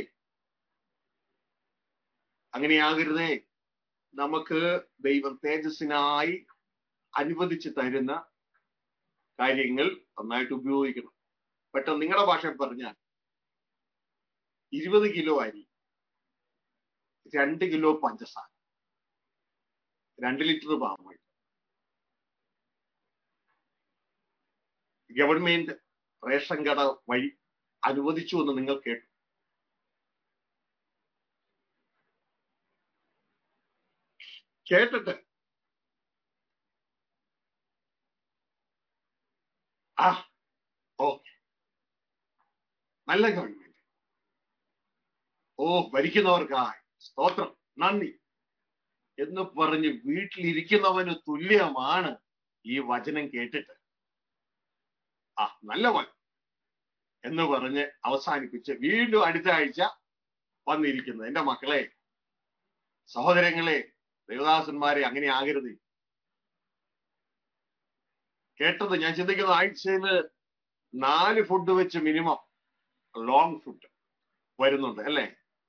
അങ്ങനെയാകരുതേ നമുക്ക് ദൈവം തേജസ്സിനായി അനുവദിച്ച് തരുന്ന കാര്യങ്ങൾ നന്നായിട്ട് ഉപയോഗിക്കണം പെട്ടെന്ന് നിങ്ങളുടെ ഭാഷ പറഞ്ഞാൽ ഇരുപത് കിലോ അരി രണ്ട് കിലോ പഞ്ചസാര രണ്ട് ലിറ്റർ പാൽ ഗവൺമെന്റ് റേഷൻ കട വഴി അനുവദിച്ചു എന്ന് നിങ്ങൾ കേട്ടു കേട്ടിട്ട് ആ ഓക്കെ നല്ല ഗവൺമെന്റ് ഓ ഭരിക്കുന്നവർക്കായി സ്തോത്രം നന്ദി എന്ന് പറഞ്ഞ് വീട്ടിലിരിക്കുന്നവന് തുല്യമാണ് ഈ വചനം കേട്ടിട്ട് ആ നല്ല വചനം എന്ന് പറഞ്ഞ് അവസാനിപ്പിച്ച് വീണ്ടും അടുത്ത ആഴ്ച വന്നിരിക്കുന്നത് എന്റെ മക്കളെ സഹോദരങ്ങളെ ദേവദാസന്മാരെ അങ്ങനെ ആകരുത് കേട്ടത് ഞാൻ ചിന്തിക്കുന്ന ആഴ്ചയിൽ നാല് ഫുഡ് വെച്ച് മിനിമം ലോങ് ഫുഡ് വരുന്നുണ്ട് അല്ലേ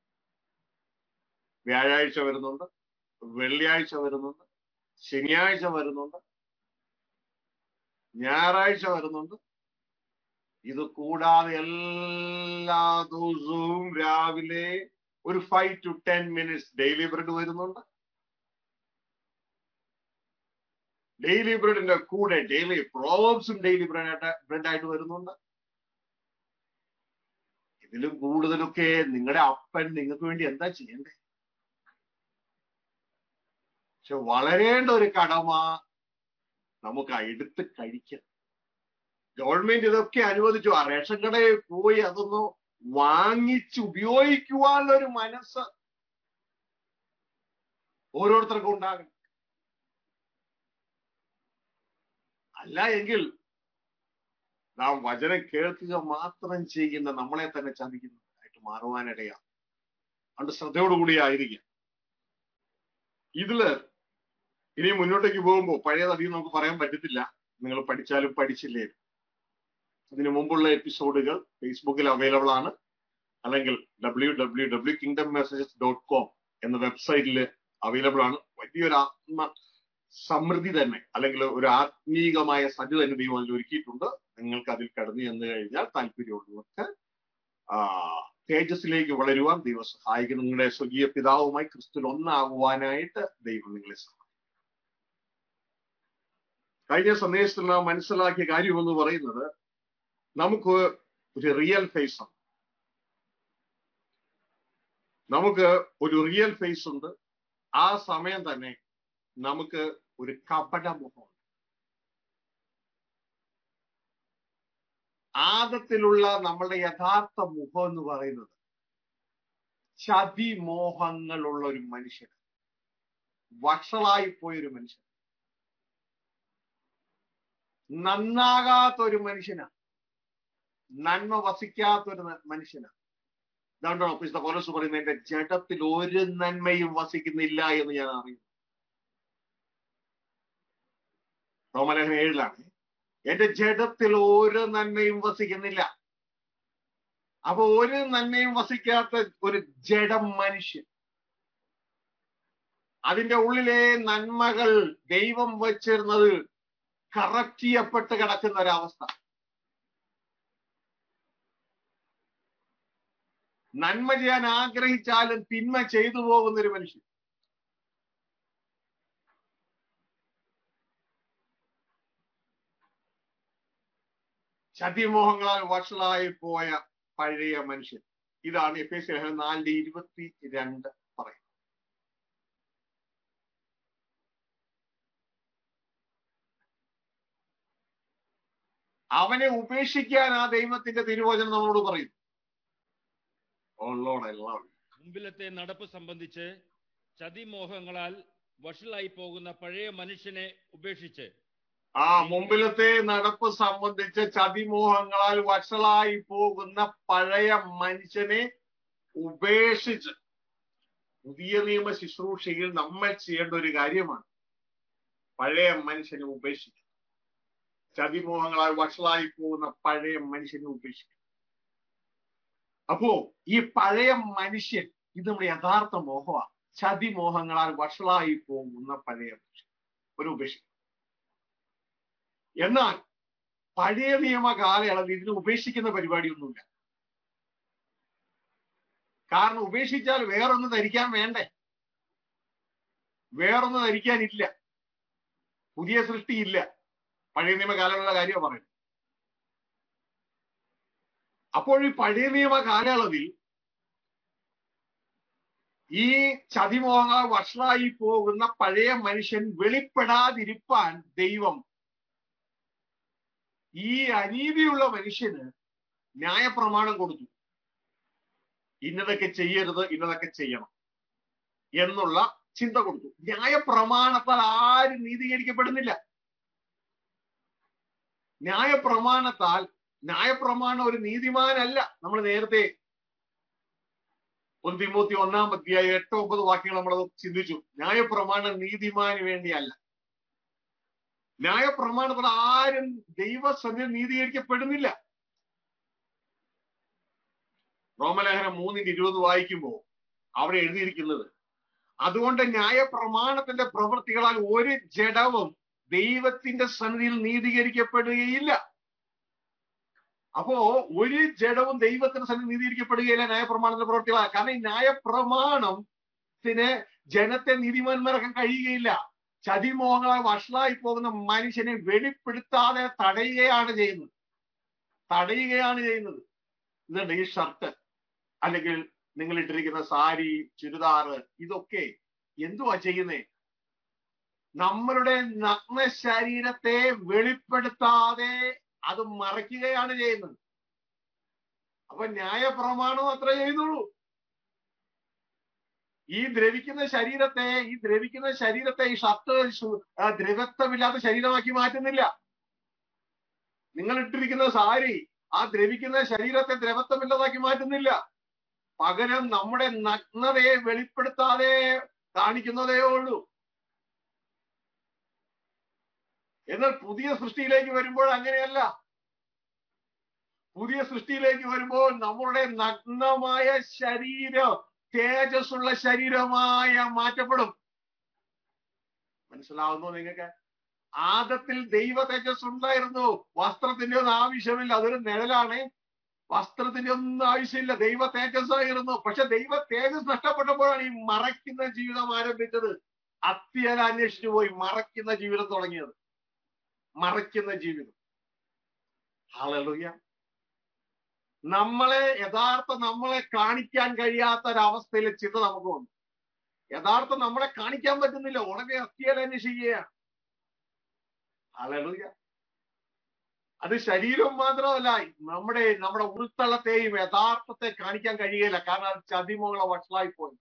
വ്യാഴാഴ്ച വരുന്നുണ്ട് വെള്ളിയാഴ്ച വരുന്നുണ്ട് ശനിയാഴ്ച വരുന്നുണ്ട് ഞായറാഴ്ച വരുന്നുണ്ട് ഇത് കൂടാതെ എല്ലാ ദിവസവും രാവിലെ ഒരു five to ten minutes daily bread വരുന്നുണ്ട് ഡെയിലി ബ്രെഡിന്റെ കൂടെ ഡെയിലി പ്രോബ്സും ഡെയിലി ബ്രെഡ് ബ്രെഡ് ആയിട്ട് വരുന്നുണ്ട് ഇതിലും കൂടുതലൊക്കെ നിങ്ങളുടെ അപ്പൻ നിങ്ങൾക്ക് വേണ്ടി എന്താ ചെയ്യണ്ടേ പക്ഷെ വളരേണ്ട ഒരു കടമ നമുക്ക് എടുത്ത് കഴിക്കാം ഗവൺമെന്റ് ഇതൊക്കെ അനുവദിച്ചു ആ റേഷൻ കടയിൽ പോയി അതൊന്ന് വാങ്ങിച്ച് ഉപയോഗിക്കുവാനുള്ള ഒരു മനസ്സ് ഓരോരുത്തർക്കും ഉണ്ടാകണം അല്ല എങ്കിൽ നാം വചനം കേൾക്കുക മാത്രം ചെയ്യുന്ന നമ്മളെ തന്നെ ചതിക്കുന്നതായിട്ട് മാറുവാനിടയാണ് അതുകൊണ്ട് ശ്രദ്ധയോടുകൂടി ആയിരിക്കാം ഇതില് ഇനി മുന്നോട്ടേക്ക് പോകുമ്പോൾ പഴയതധികം നമുക്ക് പറയാൻ പറ്റത്തില്ല നിങ്ങൾ പഠിച്ചാലും പഠിച്ചില്ലേ ഇതിനു മുമ്പുള്ള എപ്പിസോഡുകൾ ഫേസ്ബുക്കിൽ അവൈലബിൾ ആണ് അല്ലെങ്കിൽ W W W kingdom messages dot com എന്ന വെബ്സൈറ്റിൽ അവൈലബിൾ ആണ് വലിയൊരു ആത്മ സമൃദ്ധി തന്നെ അല്ലെങ്കിൽ ഒരു ആത്മീകമായ സജ്ജ തന്നെ ദൈവം അതിൽ ഒരുക്കിയിട്ടുണ്ട് നിങ്ങൾക്ക് അതിൽ കടന്നു ചെന്ന് കഴിഞ്ഞാൽ താല്പര്യമുള്ളവർക്ക് ആ തേജസ്സിലേക്ക് വളരുവാൻ ദൈവം സഹായിക്കും നിങ്ങളുടെ സ്വകീയ പിതാവുമായി ക്രിസ്തുവിൽ ഒന്നാകുവാനായിട്ട് ദൈവം നിങ്ങളെ സഹായിക്കും കഴിഞ്ഞ സന്ദേശത്തിൽ നാം മനസ്സിലാക്കിയ കാര്യം എന്ന് പറയുന്നത് നമുക്ക് ഒരു റിയൽ ഫേസ് ഉണ്ട് നമുക്ക് ഒരു റിയൽ ഫേസ് ഉണ്ട് ആ സമയം തന്നെ നമുക്ക് ഒരു കപട മുഖമുണ്ട് ആദത്തിലുള്ള നമ്മളുടെ യഥാർത്ഥ മുഖം എന്ന് പറയുന്നത് ചതിമോഹങ്ങളുള്ള ഒരു മനുഷ്യൻ വഷളായി പോയൊരു മനുഷ്യൻ നന്നാകാത്ത ഒരു മനുഷ്യനാണ് നന്മ വസിക്കാത്ത ഒരു മനുഷ്യനാണ് ഇതാണ്ടാണോ വിശുദ്ധ പൗലോസ് പറയുന്നത് എന്റെ ജഡത്തിൽ ഒരു നന്മയും വസിക്കുന്നില്ല എന്ന് ഞാൻ അറിയുന്നു റോമലേഖന ഏഴിലാണ് എന്റെ ജഡത്തിൽ ഒരു നന്മയും വസിക്കുന്നില്ല അപ്പൊ ഒരു നന്മയും വസിക്കാത്ത ഒരു ജഡം മനുഷ്യൻ അതിന്റെ ഉള്ളിലെ നന്മകൾ ദൈവം വച്ചിരുന്നത് കറക്റ്റ് ചെയ്യപ്പെട്ട് കിടക്കുന്ന ഒരവസ്ഥ നന്മ ചെയ്യാൻ ആഗ്രഹിച്ചാലും തിന്മ ചെയ്തു പോകുന്ന ഒരു മനുഷ്യൻ ചതിമോഹങ്ങളാൽ വഷളായി പോയ പഴയ മനുഷ്യൻ ഇതാണ് എഫ് എസ് ലേഖനം നാലിന്റെ ഇരുപത്തി രണ്ട് പറയുന്നത് അവനെ ഉപേക്ഷിക്കാൻ ആ ദൈവത്തിന്റെ തിരുവചനം നമ്മളോട് പറയുന്നു ഓളോടെ എല്ലാം മുമ്പിലത്തെ നടപ്പ് സംബന്ധിച്ച് ചതിമോഹങ്ങളാൽ വഷളായി പോകുന്ന പഴയ മനുഷ്യനെ ഉപേക്ഷിച്ച് ആ മുമ്പിലത്തെ നടപ്പ് സംബന്ധിച്ച് ചതിമോഹങ്ങളാൽ വഷളായി പോകുന്ന പഴയ മനുഷ്യനെ ഉപേക്ഷിച്ച് പുതിയ നിയമ ശുശ്രൂഷയിൽ നമ്മൾ ചെയ്യേണ്ട ഒരു കാര്യമാണ് പഴയ മനുഷ്യനെ ഉപേക്ഷിക്കുക ചതിമോഹങ്ങളാൽ വഷളായി പോകുന്ന പഴയ മനുഷ്യനെ ഉപേക്ഷിക്കുക അപ്പോ ഈ പഴയ മനുഷ്യൻ ഇത് നമ്മുടെ യഥാർത്ഥ മോഹമാണ് ചതിമോഹങ്ങളാൽ വഷളായി പോകുന്ന പഴയ മനുഷ്യൻ ഒരു ഉപേക്ഷിക്കുക എന്നാൽ പഴയ നിയമ കാലയളവിൽ ഇതിനെ ഉപേക്ഷിക്കുന്ന പരിപാടിയൊന്നുമില്ല കാരണം ഉപേക്ഷിച്ചാൽ വേറൊന്ന് ധരിക്കാൻ വേണ്ടേ വേറൊന്ന് ധരിക്കാനില്ല പുതിയ സൃഷ്ടിയില്ല പഴയ നിയമ കാലയളവിലുള്ള കാര്യമാണ് പറയുന്നത് അപ്പോൾ ഈ പഴയ നിയമ കാലയളവിൽ ഈ ചതിമോഹങ്ങൾ വഷളായി പോകുന്ന പഴയ മനുഷ്യൻ വെളിപ്പെടാതിരിപ്പാൻ ദൈവം ഈ അനീതിയുള്ള മനുഷ്യന് ന്യായപ്രമാണം കൊടുത്തു ഇന്നതൊക്കെ ചെയ്യരുത് ഇന്നതൊക്കെ ചെയ്യണം എന്നുള്ള ചിന്ത കൊടുത്തു ന്യായപ്രമാണത്താൽ ആരും നീതീകരിക്കപ്പെടുന്നില്ല ന്യായപ്രമാണത്താൽ ന്യായപ്രമാണം ഒരു നീതിമാനല്ല നമ്മൾ നേരത്തെ ഒന്ന് തിമൂത്തി ഒന്നാം അധ്യായം എട്ടോ ഒമ്പത് വാക്യങ്ങൾ നമ്മൾ ചിന്തിച്ചു ന്യായപ്രമാണം നീതിമാന് വേണ്ടിയല്ല ന്യായപ്രമാണത്തിൽ ആരും ദൈവസന്നിധി നീതീകരിക്കപ്പെടുന്നില്ല റോമലേഖനം മൂന്നിന്റെ ഇരുപത് വായിക്കുമ്പോൾ അവിടെ എഴുതിയിരിക്കുന്നത് അതുകൊണ്ട് ന്യായപ്രമാണത്തിന്റെ പ്രവൃത്തികളാൽ ഒരു ജഡവും ദൈവത്തിന്റെ സന്നിധിയിൽ നീതീകരിക്കപ്പെടുകയില്ല അപ്പോ ഒരു ജഡവും ദൈവത്തിന്റെ സന്നിധി നീതീകരിക്കപ്പെടുകയില്ല ന്യായപ്രമാണത്തിന്റെ പ്രവൃത്തികളാൽ കാരണം ഈ ന്യായപ്രമാണത്തിന് ജനത്തെ നീതിമാന്മാരാക്കാൻ കഴിയുകയില്ല ചതിമോഹങ്ങളാൽ വഷളായി പോകുന്ന മനുഷ്യനെ വെളിപ്പെടുത്താതെ തടയുകയാണ് ചെയ്യുന്നത് തടയുകയാണ് ചെയ്യുന്നത് ഇതുണ്ട് ഈ ഷർട്ട് അല്ലെങ്കിൽ നിങ്ങൾ ഇട്ടിരിക്കുന്ന സാരി ചുരിദാറ് ഇതൊക്കെ എന്തുവാ ചെയ്യുന്നേ നമ്മളുടെ നഗ്ന ശരീരത്തെ വെളിപ്പെടുത്താതെ അത് മറയ്ക്കുകയാണ് ചെയ്യുന്നത് അപ്പൊ ന്യായപ്രമാണം അത്ര ചെയ്യുന്നുള്ളൂ ഈ ദ്രവിക്കുന്ന ശരീരത്തെ ഈ ദ്രവിക്കുന്ന ശരീരത്തെ ഈ ഷർട്ട് ദ്രവത്വമില്ലാത്ത ശരീരമാക്കി മാറ്റുന്നില്ല നിങ്ങൾ ഇട്ടിരിക്കുന്ന സാരി ആ ദ്രവിക്കുന്ന ശരീരത്തെ ദ്രവത്വമില്ലാതാക്കി മാറ്റുന്നില്ല പകരം നമ്മുടെ നഗ്നതയെ വെളിപ്പെടുത്താതെ കാണിക്കുന്നതേ ഉള്ളൂ എന്നാൽ പുതിയ സൃഷ്ടിയിലേക്ക് വരുമ്പോൾ അങ്ങനെയല്ല പുതിയ സൃഷ്ടിയിലേക്ക് വരുമ്പോൾ നമ്മളുടെ നഗ്നമായ ശരീരം തേജസ്സുള്ള ശരീരമായ മാറ്റപ്പെടും മനസ്സിലാവുന്നു നിങ്ങൾക്ക് ആദത്തിൽ ദൈവ തേജസ് ഉണ്ടായിരുന്നു വസ്ത്രത്തിന്റെ ഒന്നും ആവശ്യമില്ല അതൊരു നിഴലാണ് വസ്ത്രത്തിന്റെ ഒന്നും ആവശ്യമില്ല ദൈവ തേജസ് ആയിരുന്നു പക്ഷെ ദൈവ തേജസ് നഷ്ടപ്പെട്ടപ്പോഴാണ് ഈ മറയ്ക്കുന്ന ജീവിതം ആരംഭിച്ചത് അത്യല അന്വേഷിച്ചു പോയി മറയ്ക്കുന്ന ജീവിതം തുടങ്ങിയത് മറയ്ക്കുന്ന ജീവിതം ഹാലലുയ നമ്മളെ യഥാർത്ഥ നമ്മളെ കാണിക്കാൻ കഴിയാത്ത ഒരവസ്ഥയിൽ ചിന്ത നമുക്ക് വന്നു യഥാർത്ഥം നമ്മളെ കാണിക്കാൻ പറ്റുന്നില്ല ഉടനെ അത്യല അന്വേഷിക്കുകയാണ് ഹാലലുയ അത് ശരീരം മാത്രമല്ല നമ്മുടെ നമ്മുടെ ഉൾത്തളത്തെയും യഥാർത്ഥത്തെ കാണിക്കാൻ കഴിയില്ല കാരണം അത് ചതിമുകളെ വഷളായി പോയി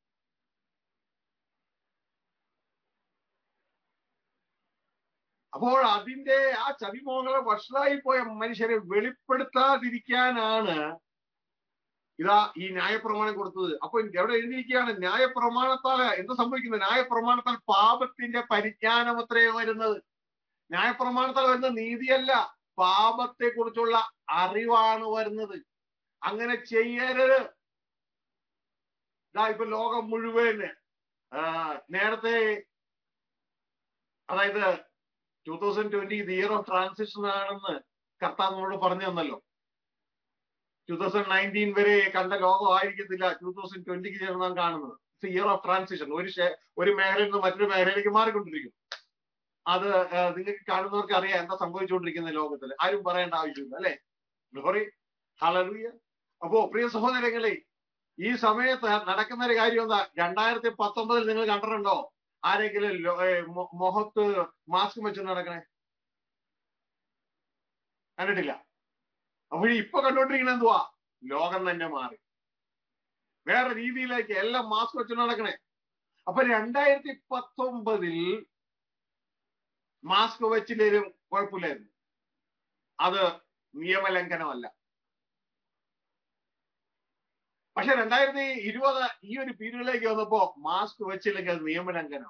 അപ്പോൾ അതിന്റെ ആ ചതിമോഹങ്ങളെ വഷളായി പോയ മനുഷ്യരെ വെളിപ്പെടുത്താതിരിക്കാനാണ് ഇതാ ഈ ന്യായപ്രമാണം കൊടുത്തത് അപ്പൊ എവിടെ എഴുതിയിരിക്കുകയാണ് ന്യായപ്രമാണത്താൽ എന്ത് സംഭവിക്കുന്നത് ന്യായപ്രമാണത്താൽ പാപത്തിന്റെ പരിജ്ഞാനം അത്രയോ വരുന്നത് ന്യായപ്രമാണത്താൽ വരുന്ന നീതിയല്ല പാപത്തെ കുറിച്ചുള്ള അറിവാണ് വരുന്നത് അങ്ങനെ ചെയ്യരുത് ഇതാ ഇപ്പൊ ലോകം മുഴുവൻ ആ, നേരത്തെ അതായത് ടൂ തൗസൻഡ് ട്വന്റി ഇത് ഇയർ ഓഫ് ട്രാൻസിഷൻ ആണെന്ന് കർത്താവ് നമ്മളോട് പറഞ്ഞു തന്നല്ലോ ടൂ തൗസൻഡ് നയൻറ്റീൻ വരെ കണ്ട ലോകം ആയിരിക്കത്തില്ല ടൂ തൗസൻഡ് ട്വന്റിക്ക് ശേഷം നാം കാണുന്നത് ഇറ്റ്സ് ഇയർ ഓഫ് ട്രാൻസിഷൻ ഒരു ശേ- ഒരു മേഖലയിൽ നിന്ന് മറ്റൊരു മേഖലയിലേക്ക് മാറിക്കൊണ്ടിരിക്കും അത് ആ, നിങ്ങൾക്ക് കാണുന്നവർക്ക് അറിയാം എന്താ സംഭവിച്ചുകൊണ്ടിരിക്കുന്നത് ലോകത്തിൽ ആരും പറയേണ്ട ആവശ്യമില്ല അല്ലെ ഗ്ലോറി ഹളറിയ അപ്പോ പ്രിയ സഹോദരങ്ങളെ ഈ സമയത്ത് നടക്കുന്ന ഒരു കാര്യം എന്താ രണ്ടായിരത്തി പത്തൊമ്പതിൽ നിങ്ങൾ കണ്ടിട്ടുണ്ടോ ആരെങ്കിലും ലോ- ഏ, മൊ- മുഖത്ത് മാസ്ക് വെച്ച് നടക്കണേ കണ്ടിട്ടില്ല അപ്പോൾ ഇപ്പൊ കണ്ടോണ്ടിരിക്കണ എന്തുവാ ലോകം തന്നെ മാറി വേറെ രീതിയിലേക്ക് എല്ലാം മാസ്ക് വെച്ച് നടക്കണേ അപ്പൊ രണ്ടായിരത്തി പത്തൊമ്പതിൽ മാസ്ക് വെച്ചില്ലേലും കുഴപ്പമില്ലായിരുന്നു അത് നിയമലംഘനമല്ല പക്ഷെ രണ്ടായിരത്തി ഇരുപത് ഈ ഒരു പീരീഡിലേക്ക് വന്നപ്പോ മാസ്ക് വെച്ചില്ലെങ്കിൽ അത് നിയമലംഘനം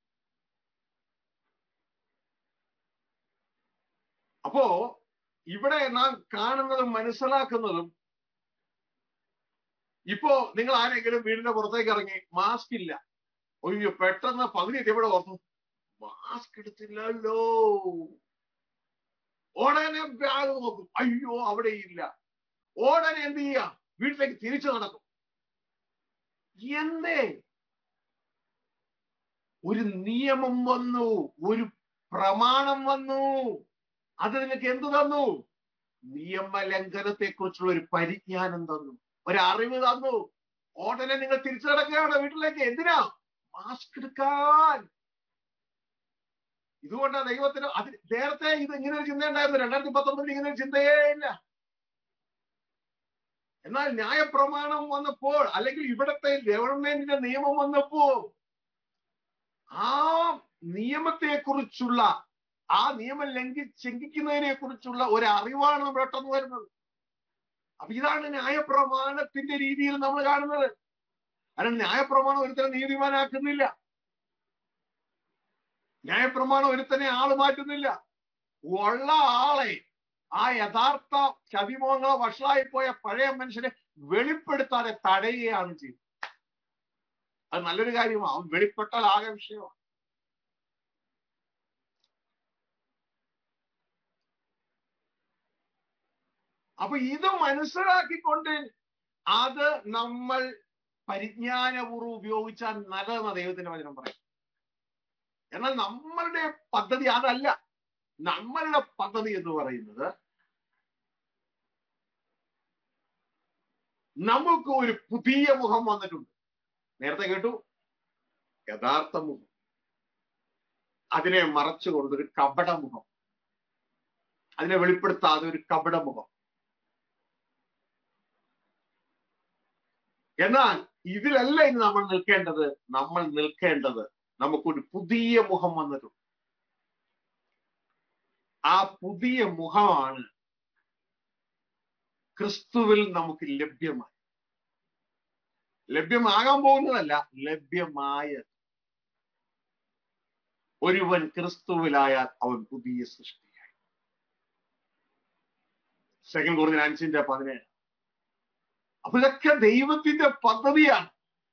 അപ്പോ ഇവിടെ നാം കാണുന്നതും മനസ്സിലാക്കുന്നതും ഇപ്പോ നിങ്ങൾ ആരെങ്കിലും വീടിന്റെ പുറത്തേക്ക് ഇറങ്ങി മാസ്ക് ഇല്ല ഒയ്യോ പെട്ടെന്ന് പകുതി എത്തിയപ്പോഴെ ഓർത്തു മാസ്ക് എടുത്തില്ലല്ലോ ഉടനെ ബാഗ് നോക്കും അയ്യോ അവിടെ ഇല്ല ഉടനെ എന്ത് ചെയ്യാ വീട്ടിലേക്ക് തിരിച്ചു നടക്കും എന്തേ ഒരു നിയമം വന്നു ഒരു പ്രമാണം വന്നു അത് നിങ്ങൾക്ക് എന്ത് തന്നു നിയമലംഘനത്തെ കുറിച്ചുള്ള ഒരു പരിജ്ഞാനം തന്നു ഒരു അറിവ് തന്നു ഉടനെ നിങ്ങൾ തിരിച്ചു നടക്കുകയാണ് വീട്ടിലേക്ക് എന്തിനാ മാസ്ക് എടുക്കാൻ ഇതുകൊണ്ടാണ് ദൈവത്തിന് അത് നേരത്തെ ഇത് ഇങ്ങനെ ഒരു ചിന്ത ഉണ്ടായിരുന്നു രണ്ടായിരത്തി പത്തൊമ്പതിൽ ഇങ്ങനെ ഒരു ചിന്തയേ ഇല്ല എന്നാൽ ന്യായപ്രമാണം വന്നപ്പോൾ അല്ലെങ്കിൽ ഇവിടത്തെ ഗവൺമെന്റിന്റെ നിയമം വന്നപ്പോ ആ നിയമത്തെ കുറിച്ചുള്ള ആ നിയമം ലംഘി ലംഘിക്കുന്നതിനെ കുറിച്ചുള്ള ഒരു അറിവാണ് നമ്മൾ പെട്ടെന്ന് വരുന്നത് അപ്പൊ ഇതാണ് ന്യായപ്രമാണത്തിന്റെ രീതിയിൽ നമ്മൾ കാണുന്നത് കാരണം ന്യായപ്രമാണം ഒരുത്തനെ നീതിമാനാക്കുന്നില്ല ന്യായപ്രമാണം ഒരുത്തനെ ആള് മാറ്റുന്നില്ല ഉള്ള ആളെ ആ യഥാർത്ഥ ചതിമോഹങ്ങളെ വഷളായി പോയ പഴയ മനുഷ്യനെ വെളിപ്പെടുത്താതെ തടയുകയാണ് ചെയ്യുന്നത് അത് നല്ലൊരു കാര്യമാണ് അവൻ വെളിപ്പെട്ടാൽ ആകെ വിഷയമാണ് അപ്പൊ ഇത് മനസ്സിലാക്കിക്കൊണ്ട് അത് നമ്മൾ പരിജ്ഞാനപൂർവ്വം ഉപയോഗിച്ചാൽ നല്ലതെന്ന ദൈവത്തിന്റെ വചനം പറയും എന്നാൽ നമ്മളുടെ പദ്ധതി അതല്ല നമ്മളുടെ പദ്ധതി എന്ന് പറയുന്നത് നമുക്ക് ഒരു പുതിയ മുഖം വന്നിട്ടുണ്ട് നേരത്തെ കേട്ടു യഥാർത്ഥ മുഖം അതിനെ മറച്ചുകൊണ്ട് ഒരു കപട മുഖം അതിനെ വെളിപ്പെടുത്താതെ ഒരു കപട മുഖം എന്നാൽ ഇതിലല്ല ഇന്ന് നമ്മൾ നിൽക്കേണ്ടത് നമ്മൾ നിൽക്കേണ്ടത് നമുക്കൊരു പുതിയ മുഖം വന്നിട്ടുണ്ട് ആ പുതിയ മുഖമാണ് ക്രിസ്തുവിൽ നമുക്ക് ലഭ്യമായി ലഭ്യമാകാൻ പോകുന്നതല്ല ലഭ്യമായത് ഒരുവൻ ക്രിസ്തുവിലായാൽ അവൻ പുതിയ സൃഷ്ടിയായി സെക്കൻഡ് കൂടുതൽ അഞ്ചിന്റെ പതിനേഴ് അപ്പൊ ഇതൊക്കെ ദൈവത്തിന്റെ പദ്ധതിയാണ്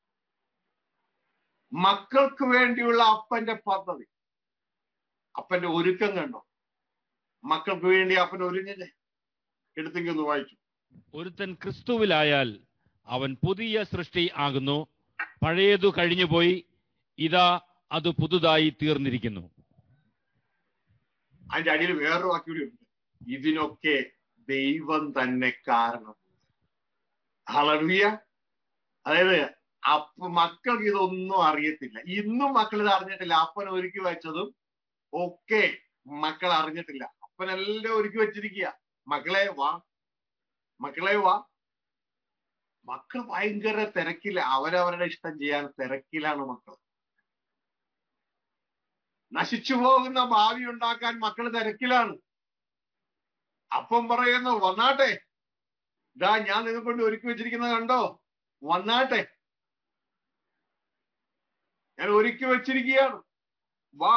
മക്കൾക്ക് വേണ്ടിയുള്ള അപ്പന്റെ പദ്ധതി അപ്പന്റെ ഒരുക്കം കണ്ടോ മക്കൾക്ക് വേണ്ടി അപ്പൻ ഒരുങ്ങുക എടുത്തെങ്കിൽ ഒന്ന് വായിച്ചു ഒരുത്തൻ ക്രിസ്തുവിലായാൽ അവൻ പുതിയ സൃഷ്ടി ആകുന്നു പഴയതു കഴിഞ്ഞുപോയി ഇതാ അത് പുതുതായി തീർന്നിരിക്കുന്നു അതിന്റെ അടിയിൽ വേറൊരു വാക്ക് കൂടി ഉണ്ട് ഇതിനൊക്കെ ദൈവം തന്നെ കാരണം ഹളവിയ അതായത് അപ്പ മക്കൾക്ക് ഇതൊന്നും അറിയത്തില്ല ഇന്നും മക്കൾ ഇത് അറിഞ്ഞിട്ടില്ല അപ്പൻ ഒരുക്കി വെച്ചതും ഒക്കെ മക്കൾ അറിഞ്ഞിട്ടില്ല അപ്പനെല്ലാം ഒരുക്കി വെച്ചിരിക്കുക മക്കളെ വാ മക്കളെ വാ മക്കൾ ഭയങ്കര തിരക്കില്ല അവരവരുടെ ഇഷ്ടം ചെയ്യാൻ തിരക്കിലാണ് മക്കൾ നശിച്ചു പോകുന്ന ഭാവി ഉണ്ടാക്കാൻ മക്കൾ തിരക്കിലാണ് അപ്പം പറയുന്നു വന്നാട്ടെ ഇതാ ഞാൻ നിങ്ങൾ കൊണ്ട് ഒരുക്കി വെച്ചിരിക്കുന്നത് കണ്ടോ വന്നാട്ടെ ഞാൻ ഒരുക്കി വെച്ചിരിക്കുകയാണ് വാ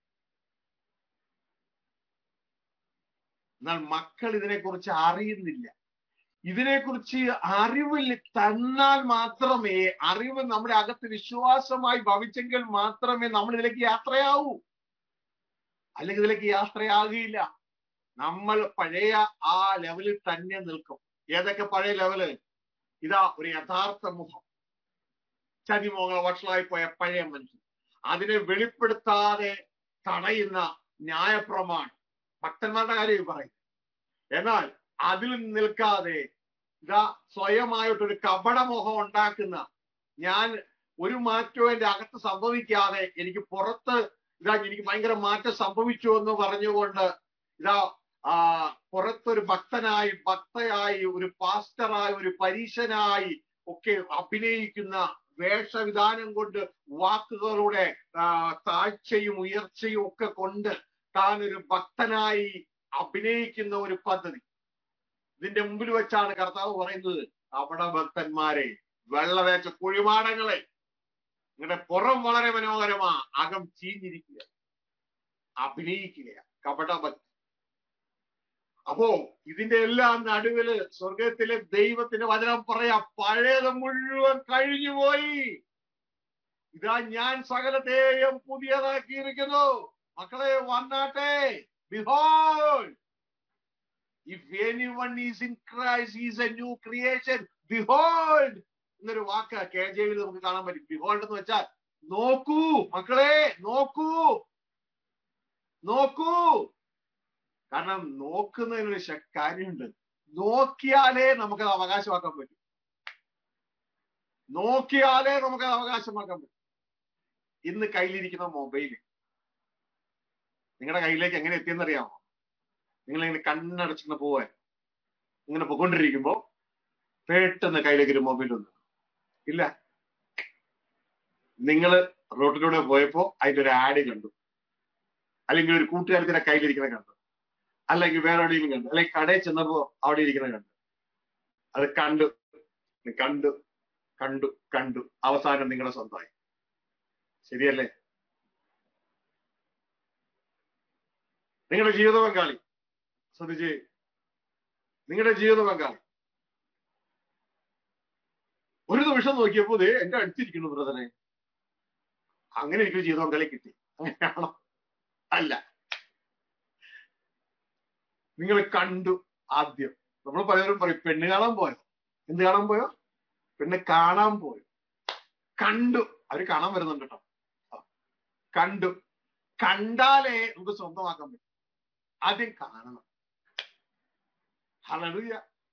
എന്നാൽ മക്കൾ ഇതിനെക്കുറിച്ച് അറിയുന്നില്ല ഇതിനെക്കുറിച്ച് അറിവിൽ തന്നാൽ മാത്രമേ അറിവ് നമ്മുടെ അകത്ത് വിശ്വാസമായി ഭവിച്ചെങ്കിൽ മാത്രമേ നമ്മൾ ഇതിലേക്ക് യാത്രയാവൂ അല്ലെങ്കിൽ ഇതിലേക്ക് യാത്രയാകുകയില്ല നമ്മൾ പഴയ ആ ലെവലിൽ തന്നെ നിൽക്കും ഏതൊക്കെ പഴയ ലെവല് ഇതാ ഒരു യഥാർത്ഥ മുഖം ചതിമോഹങ്ങൾ വഷളായി പോയ പഴയ മനുഷ്യൻ അതിനെ വെളിപ്പെടുത്താതെ തടയുന്ന ന്യായപ്രമാണം ഭക്തന്മാരുടെ കാര്യം പറയും എന്നാൽ അതിൽ നിൽക്കാതെ ഇതാ സ്വയമായിട്ടൊരു കപടമോഹം ഉണ്ടാക്കുന്ന ഞാൻ ഒരു മാറ്റവും എന്റെ അകത്ത് സംഭവിക്കാതെ എനിക്ക് പുറത്ത് ഇതാ എനിക്ക് ഭയങ്കര മാറ്റം സംഭവിച്ചു എന്ന് പറഞ്ഞുകൊണ്ട് ഇതാ ആ പുറത്തൊരു ഭക്തനായി ഭക്തയായി ഒരു പാസ്റ്ററായി ഒരു പരീശനായി ഒക്കെ അഭിനയിക്കുന്ന വേഷവിധാനം കൊണ്ട് വാക്കുകളുടെ താഴ്ചയും ഉയർച്ചയും ഒക്കെ കൊണ്ട് താൻ ഒരു ഭക്തനായി അഭിനയിക്കുന്ന ഒരു പദ്ധതി ഇതിന്റെ മുമ്പിൽ വെച്ചാണ് കർത്താവ് പറയുന്നത് അവിടെ ഭക്തന്മാരെ വെള്ളവേച്ച കുഴിമാടങ്ങളെ നിങ്ങളുടെ പുറം വളരെ മനോഹരമാ അകം ചീഞ്ഞിരിക്കുക അഭിനയിക്കുക കപടഭക്തി അപ്പോ ഇതിന്റെ എല്ലാം നടുവില് സ്വർഗത്തിലെ ദൈവത്തിന്റെ വചനം പറയാ പഴയത് മുഴുവൻ കഴിഞ്ഞുപോയി ഇതാ ഞാൻ സകലത്തെയും പുതിയതാക്കിയിരിക്കുന്നു മക്കളെ വന്നാട്ടെ behold if anyone is in Christ is a new creation behold എന്നൊരു വാക്ക് കെ ജെ വിയിൽ നമുക്ക് കാണാൻ പറ്റും ബിഹോൾഡ് എന്ന് വെച്ചാൽ നോക്കൂ മക്കളെ നോക്കൂ നോക്കൂ കാരണം നോക്കുന്നതിനൊരു കാര്യമുണ്ട് നോക്കിയാലേ നമുക്കത് അവകാശമാക്കാൻ പറ്റും നോക്കിയാലേ നമുക്കത് അവകാശമാക്കാൻ പറ്റും ഇന്ന് കയ്യിലിരിക്കുന്ന മൊബൈല് നിങ്ങളുടെ കയ്യിലേക്ക് എങ്ങനെ എത്തിയെന്നറിയാമോ നിങ്ങൾ ഇങ്ങനെ കണ്ണടച്ചിങ്ങനെ പോവാൻ ഇങ്ങനെ പോയിക്കൊണ്ടിരിക്കുമ്പോ പെട്ടെന്ന് കയ്യിലേക്ക് ഒരു മൊബൈൽ വന്നു ഇല്ല നിങ്ങൾ റോട്ടിലൂടെ പോയപ്പോ അതിന്റെ ഒരു ആഡ് കണ്ടു അല്ലെങ്കിൽ ഒരു കൂട്ടുകാരത്തിന്റെ കയ്യിലിരിക്കുന്ന കണ്ടു അല്ലെങ്കിൽ വേറെ എവിടെയെങ്കിലും കണ്ടു അല്ലെങ്കിൽ കടയിൽ ചെന്നപ്പോ അവിടെ ഇരിക്കുന്ന കണ്ടു അത് കണ്ടു കണ്ടു കണ്ടു കണ്ടു അവസാനം നിങ്ങളുടെ സ്വന്തമായി ശരിയല്ലേ നിങ്ങളുടെ ജീവിത പങ്കാളി ശ്രദ്ധിച്ച് നിങ്ങളുടെ ജീവിത പങ്കാളി ഒരു നിമിഷം നോക്കിയപ്പോ ദേ എന്റെ അടുത്തിരിക്കുന്നു ബ്രദറെ അങ്ങനെ എനിക്കൊരു ജീവിത പങ്കാളി കിട്ടി അങ്ങനെയാണോ അല്ല നിങ്ങൾ കണ്ടു ആദ്യം നമ്മൾ പലരും പറയും പെണ്ണ് കാണാൻ പോയോ എന്ത് കാണാൻ പോയോ പെണ്ണ് കാണാൻ പോയോ കണ്ടു അവര് കാണാൻ വരുന്നുണ്ട് കേട്ടോ കണ്ടു കണ്ടാലേ നമുക്ക് സ്വന്തമാക്കാൻ പറ്റും ആദ്യം കാണണം ഹലലുയ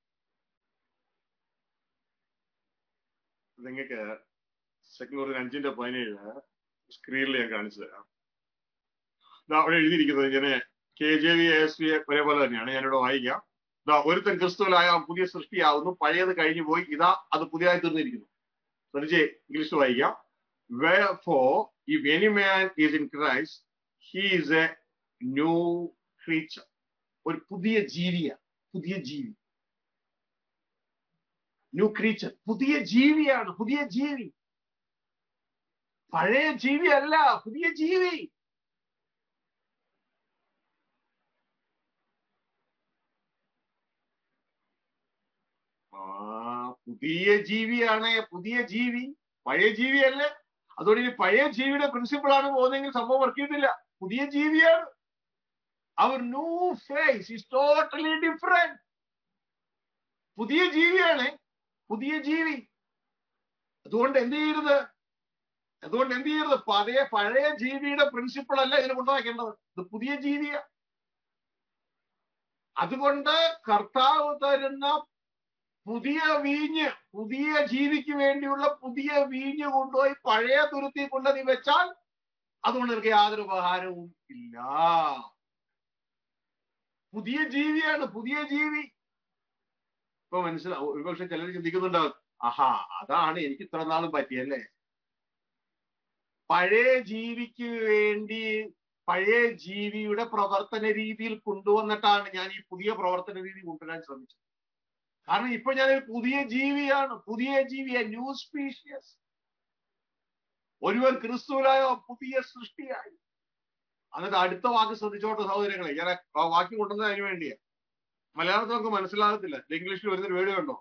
നിങ്ങൾക്ക് സെക്കൻഡ് കോറിന് അഞ്ചിന്റെ പതിനേഴ് സ്ക്രീനിൽ ഞാൻ കാണിച്ചു തരാം അവിടെ എഴുതിയിരിക്കുന്നത് ഇങ്ങനെ K J V S V ഒരേപോലെ തന്നെയാണ് ഞാനിവിടെ വായിക്കാം ഇതാ ഒരുത്തൻ ക്രിസ്തുവിലായ പുതിയ സൃഷ്ടിയാവുന്നു പഴയത് കഴിഞ്ഞു പോയി ഇതാ അത് പുതിയതായി തീർന്നിരിക്കുന്നു ശ്രദ്ധിച്ചേ ഇംഗ്ലീഷ് വായിക്കാം Wherefore, if any man is in Christ, he is a new creature. ഒരു പുതിയ ജീവിയാണ് പുതിയ ജീവി ന്യൂ ക്രീച്ചർ പുതിയ ജീവിയാണ് പുതിയ ജീവി പഴയ ജീവി അല്ല പുതിയ ജീവി ആ പുതിയ ജീവിയാണ് പുതിയ ജീവി പഴയ ജീവിയല്ലേ അതുകൊണ്ട് ഇനി പഴയ ജീവിയുടെ പ്രിൻസിപ്പിൾ ആണ് പോകുന്നതെങ്കിൽ സംഭവം വർക്ക് ചെയ്തില്ല പുതിയ ജീവിയാണ് അവർ new face is totally different പുതിയ ജീവിയാണ് പുതിയ ജീവി അതുകൊണ്ട് എന്ത് ചെയ്യരുത് അതുകൊണ്ട് എന്ത് ചെയ്യരുത് പഴയ പഴയ ജീവിയുടെ പ്രിൻസിപ്പിൾ അല്ല ഇതിന് കൊണ്ടുവയ്ക്കേണ്ടത് ഇത് പുതിയ ജീവിയ അതുകൊണ്ട് കർത്താവ് തരുന്ന പുതിയ വീഞ്ഞ് പുതിയ ജീവിക്ക് വേണ്ടിയുള്ള പുതിയ വീഞ്ഞ് കൊണ്ടുപോയി പഴയ തുരുത്തി കൊണ്ട് നീ വെച്ചാൽ അതുകൊണ്ട് നിനക്ക് യാതൊരു ഉപകാരവും ഇല്ല പുതിയ ജീവിയാണ് പുതിയ ജീവി ഇപ്പൊ മനസ്സിലാവും ഒരുപക്ഷെ ചിലർ ചിന്തിക്കുന്നുണ്ടാവും ആഹാ അതാണ് എനിക്ക് ഇത്ര നാളും പറ്റിയല്ലേ പഴയ ജീവിക്ക് വേണ്ടി പഴയ ജീവിയുടെ പ്രവർത്തന രീതിയിൽ കൊണ്ടുവന്നിട്ടാണ് ഞാൻ ഈ പുതിയ പ്രവർത്തന രീതി കൊണ്ടുവരാൻ ശ്രമിച്ചത് കാരണം ഇപ്പൊ ഞാൻ ഒരു പുതിയ ജീവിയാണ് പുതിയ ജീവിയെ ന്യൂ സ്പീഷ്യസ് ഒരുവൻ ക്രിസ്തുവിലായോ പുതിയ സൃഷ്ടിയായി എന്നിട്ട് അടുത്ത വാക്ക് ശ്രദ്ധിച്ചോട്ടെ സഹോദരങ്ങളെ ഞാൻ ആ വാക്യം കൊണ്ടുവന്നത് അതിന് വേണ്ടിയാ മലയാളത്തിൽ നമുക്ക് മനസ്സിലാകത്തില്ല ഇംഗ്ലീഷിൽ വരുന്നൊരു വേർഡ് കണ്ടോ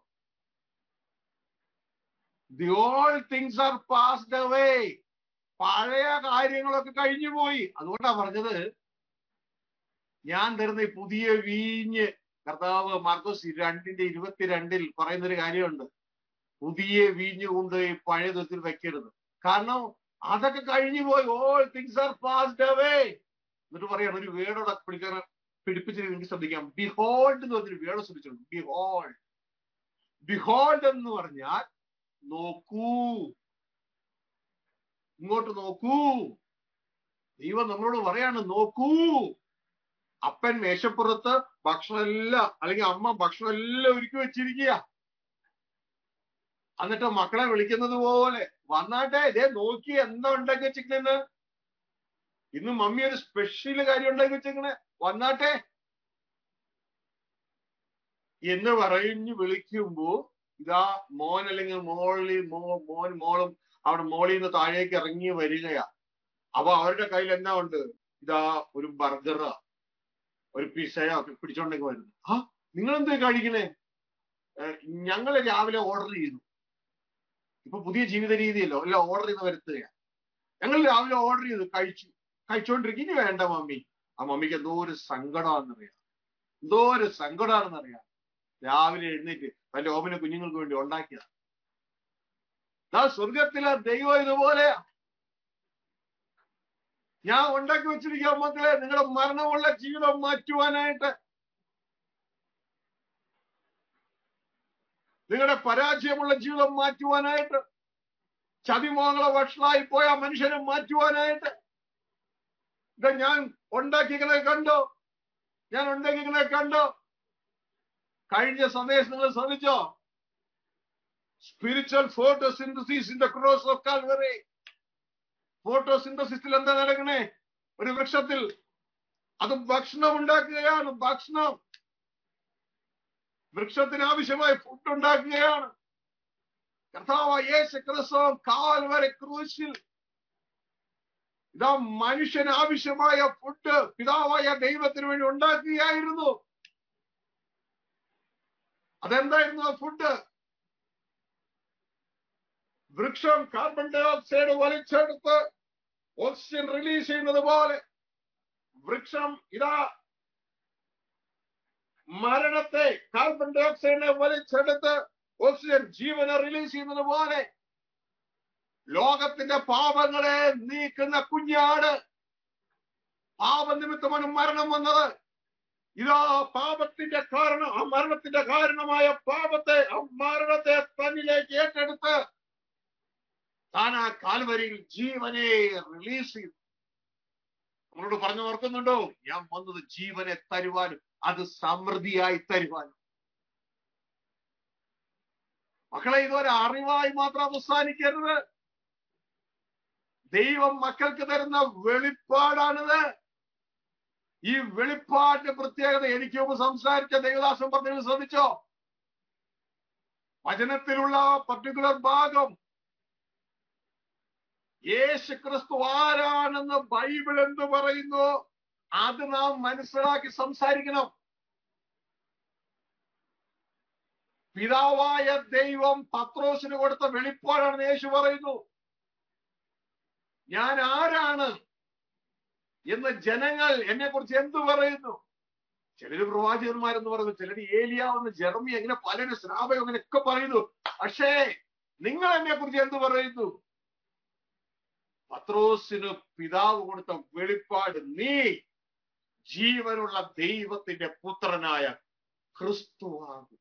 the all things are passed away പഴയ കാര്യങ്ങളൊക്കെ കഴിഞ്ഞു പോയി അതുകൊണ്ടാ പറഞ്ഞത് ഞാൻ തരുന്ന ഈ പുതിയ വീഞ്ഞ് കർത്താവ് മാർക്കോസ് രണ്ടിന്റെ ഇരുപത്തിരണ്ടിൽ പറയുന്ന ഒരു കാര്യമുണ്ട് പുതിയ വീഞ്ഞ് കൊണ്ട് ഈ പഴയ ദിവസത്തിൽ വെക്കരുത് കാരണം അതൊക്കെ കഴിഞ്ഞു പോയി all things are passed away എന്നിട്ട് പറയാണ് ഒരു വേടോടെ പിടിക്കാൻ പിടിപ്പിച്ച് നിങ്ങൾക്ക് ശ്രദ്ധിക്കാം ബിഹോൾഡ് എന്ന് പറഞ്ഞൊരു വേട ശ്രദ്ധിച്ചിട്ടുണ്ട് ബിഹോൾഡ് ബിഹോൾഡ് എന്ന് പറഞ്ഞാൽ നോക്കൂ ഇങ്ങോട്ട് നോക്കൂ ദൈവം നമ്മളോട് പറയാണ് നോക്കൂ അപ്പൻ മേശപ്പുറത്ത് ഭക്ഷണം എല്ലാം അല്ലെങ്കിൽ അമ്മ ഭക്ഷണം എല്ലാം ഒരുക്കി വെച്ചിരിക്കുക എന്നിട്ട് മക്കളെ വിളിക്കുന്നത് പോലെ വന്നാട്ടെ ഇതേ നോക്കി എന്താ ഉണ്ടാക്കി വെച്ചിരിക്കുന്നത് ഇന്ന് മമ്മി ഒരു സ്പെഷ്യൽ കാര്യം ഉണ്ടാക്കി വെച്ചേക്കണേ വന്നാട്ടെ എന്ന് പറഞ്ഞ് വിളിക്കുമ്പോ ഇതാ മോൻ അല്ലെങ്കിൽ മോളി മോ മോൻ മോളും അവിടെ മോളിൽ നിന്ന് താഴേക്ക് ഇറങ്ങി വരികയാ അപ്പൊ അവരുടെ കയ്യിൽ എന്നാ ഉണ്ട് ഇതാ ഒരു ബർഗറോ ഒരു പിസയോ ഒക്കെ പിടിച്ചോണ്ടൊക്കെ വരുന്നു ആ നിങ്ങൾ എന്താ കഴിക്കണേ ഞങ്ങൾ രാവിലെ ഓർഡർ ചെയ്തു ഇപ്പൊ പുതിയ ജീവിത രീതിയല്ലോ എല്ലാം ഓർഡർ ചെയ്ത് വരുത്തുകയാണ് ഞങ്ങൾ രാവിലെ ഓർഡർ ചെയ്തു കഴിച്ചു കഴിച്ചോണ്ടിരിക്കും ഇനി വേണ്ട മമ്മി ആ മമ്മിക്ക് എന്തോ ഒരു സങ്കടമാണെന്നറിയാം എന്തോ ഒരു സങ്കടമാണെന്നറിയാം രാവിലെ എഴുന്നേറ്റ് തന്റെ ഓമന കുഞ്ഞുങ്ങൾക്ക് വേണ്ടി ഉണ്ടാക്കിയതാ ആ സ്വർഗത്തിലെ ദൈവം ഇതുപോലെയാ ഞാൻ ഉണ്ടാക്കി വെച്ചിരിക്കുക മക്കളെ നിങ്ങളുടെ മരണമുള്ള ജീവിതം മാറ്റുവാനായിട്ട് നിങ്ങളുടെ പരാജയമുള്ള ജീവിതം മാറ്റുവാനായിട്ട് ചതിമോഹങ്ങളെ വഷളായി പോയ മനുഷ്യനെ മാറ്റുവാനായിട്ട് ഇത് ഞാൻ ഉണ്ടാക്കിക്കണേ കണ്ടോ ഞാൻ ഉണ്ടാക്കിക്കണേ കണ്ടോ കഴിഞ്ഞ സന്ദേശം നിങ്ങൾ ശ്രമിച്ചോ spiritual photosynthesis in the cross of Calvary ഫോട്ടോസിന്തസിസിൽ എന്താ നടക്കണേ ഒരു വൃക്ഷത്തിൽ അത് ഭക്ഷണം ഉണ്ടാക്കുകയാണ് ഭക്ഷണം വൃക്ഷത്തിന് ആവശ്യമായ ഫുഡ് ഉണ്ടാക്കുകയാണ് കർത്താവ് യേശു ക്രിസ്തു കാൽവരെ ക്രൂശിൽ ഇതാ മനുഷ്യന് ആവശ്യമായ ഫുഡ് പിതാവായ ദൈവത്തിന് വേണ്ടി ഉണ്ടാക്കുകയായിരുന്നു അതെന്തായിരുന്നു ആ ഫുഡ് വൃക്ഷം കാർബൺ ഡൈ ഓക്സൈഡ് വലിച്ചെടുത്ത് ഓക്സിജൻ റിലീസ് ചെയ്യുന്നത് പോലെ വൃക്ഷം ഇതാ മരണത്തെ കാർബൺ ഡൈ ഓക്സൈഡിനെ വലിച്ചെടുത്ത് ഓക്സിജൻ ജീവനെ റിലീസ് ചെയ്യുന്നത് പോലെ ലോകത്തിന്റെ പാപങ്ങളെ നീക്കുന്ന കുഞ്ഞാട് പാപനിമിത്തമാണ് മരണം വന്നത് ഇതാ പാപത്തിന്റെ കാരണം ആ മരണത്തിന്റെ കാരണമായ പാപത്തെ ആ മരണത്തെ തന്നിലേക്ക് ഏറ്റെടുത്ത് താൻ ആ കാൽവരിയിൽ ജീവനെ റിലീസ് ചെയ്തു നമ്മളോട് പറഞ്ഞു ഓർക്കുന്നുണ്ടോ ഞാൻ വന്നത് ജീവനെ തരുവാനും അത് സമൃദ്ധിയായി തരുവാനും മക്കളെ ഇതൊരു അറിവായി മാത്രം അവസാനിക്കരുത് ദൈവം മക്കൾക്ക് തരുന്ന വെളിപ്പാടാണിത് ഈ വെളിപ്പാടിന്റെ പ്രത്യേകത എനിക്ക് മുമ്പ് സംസാരിച്ച ദേവദാസൻ പറഞ്ഞു ശ്രദ്ധിച്ചോ വചനത്തിലുള്ള പർട്ടിക്കുലർ ഭാഗം യേശു ക്രിസ്തു ആരാണെന്ന് ബൈബിൾ എന്ത് പറയുന്നു അത് നാം മനസ്സിലാക്കി സംസാരിക്കണം പിതാവായ ദൈവം പത്രോസിന് കൊടുത്ത വെളിപ്പാടാണെന്ന് യേശു പറയുന്നു ഞാൻ ആരാണ് എന്ന് ജനങ്ങൾ എന്നെ കുറിച്ച് എന്തു പറയുന്നു ചിലര് പ്രവാചകന്മാരെന്ന് പറയുന്നു ചിലര് ഏലിയാവെന്ന് ജെറമി അങ്ങനെ പലരും ശ്രാപയം അങ്ങനെയൊക്കെ പറയുന്നു പക്ഷേ നിങ്ങൾ എന്നെ കുറിച്ച് എന്ത് പറയുന്നു പത്രോസിന് പിതാവ് കൊടുത്ത വെളിപ്പാട് നീ ജീവനുള്ള ദൈവത്തിന്റെ പുത്രനായ ക്രിസ്തുവാകും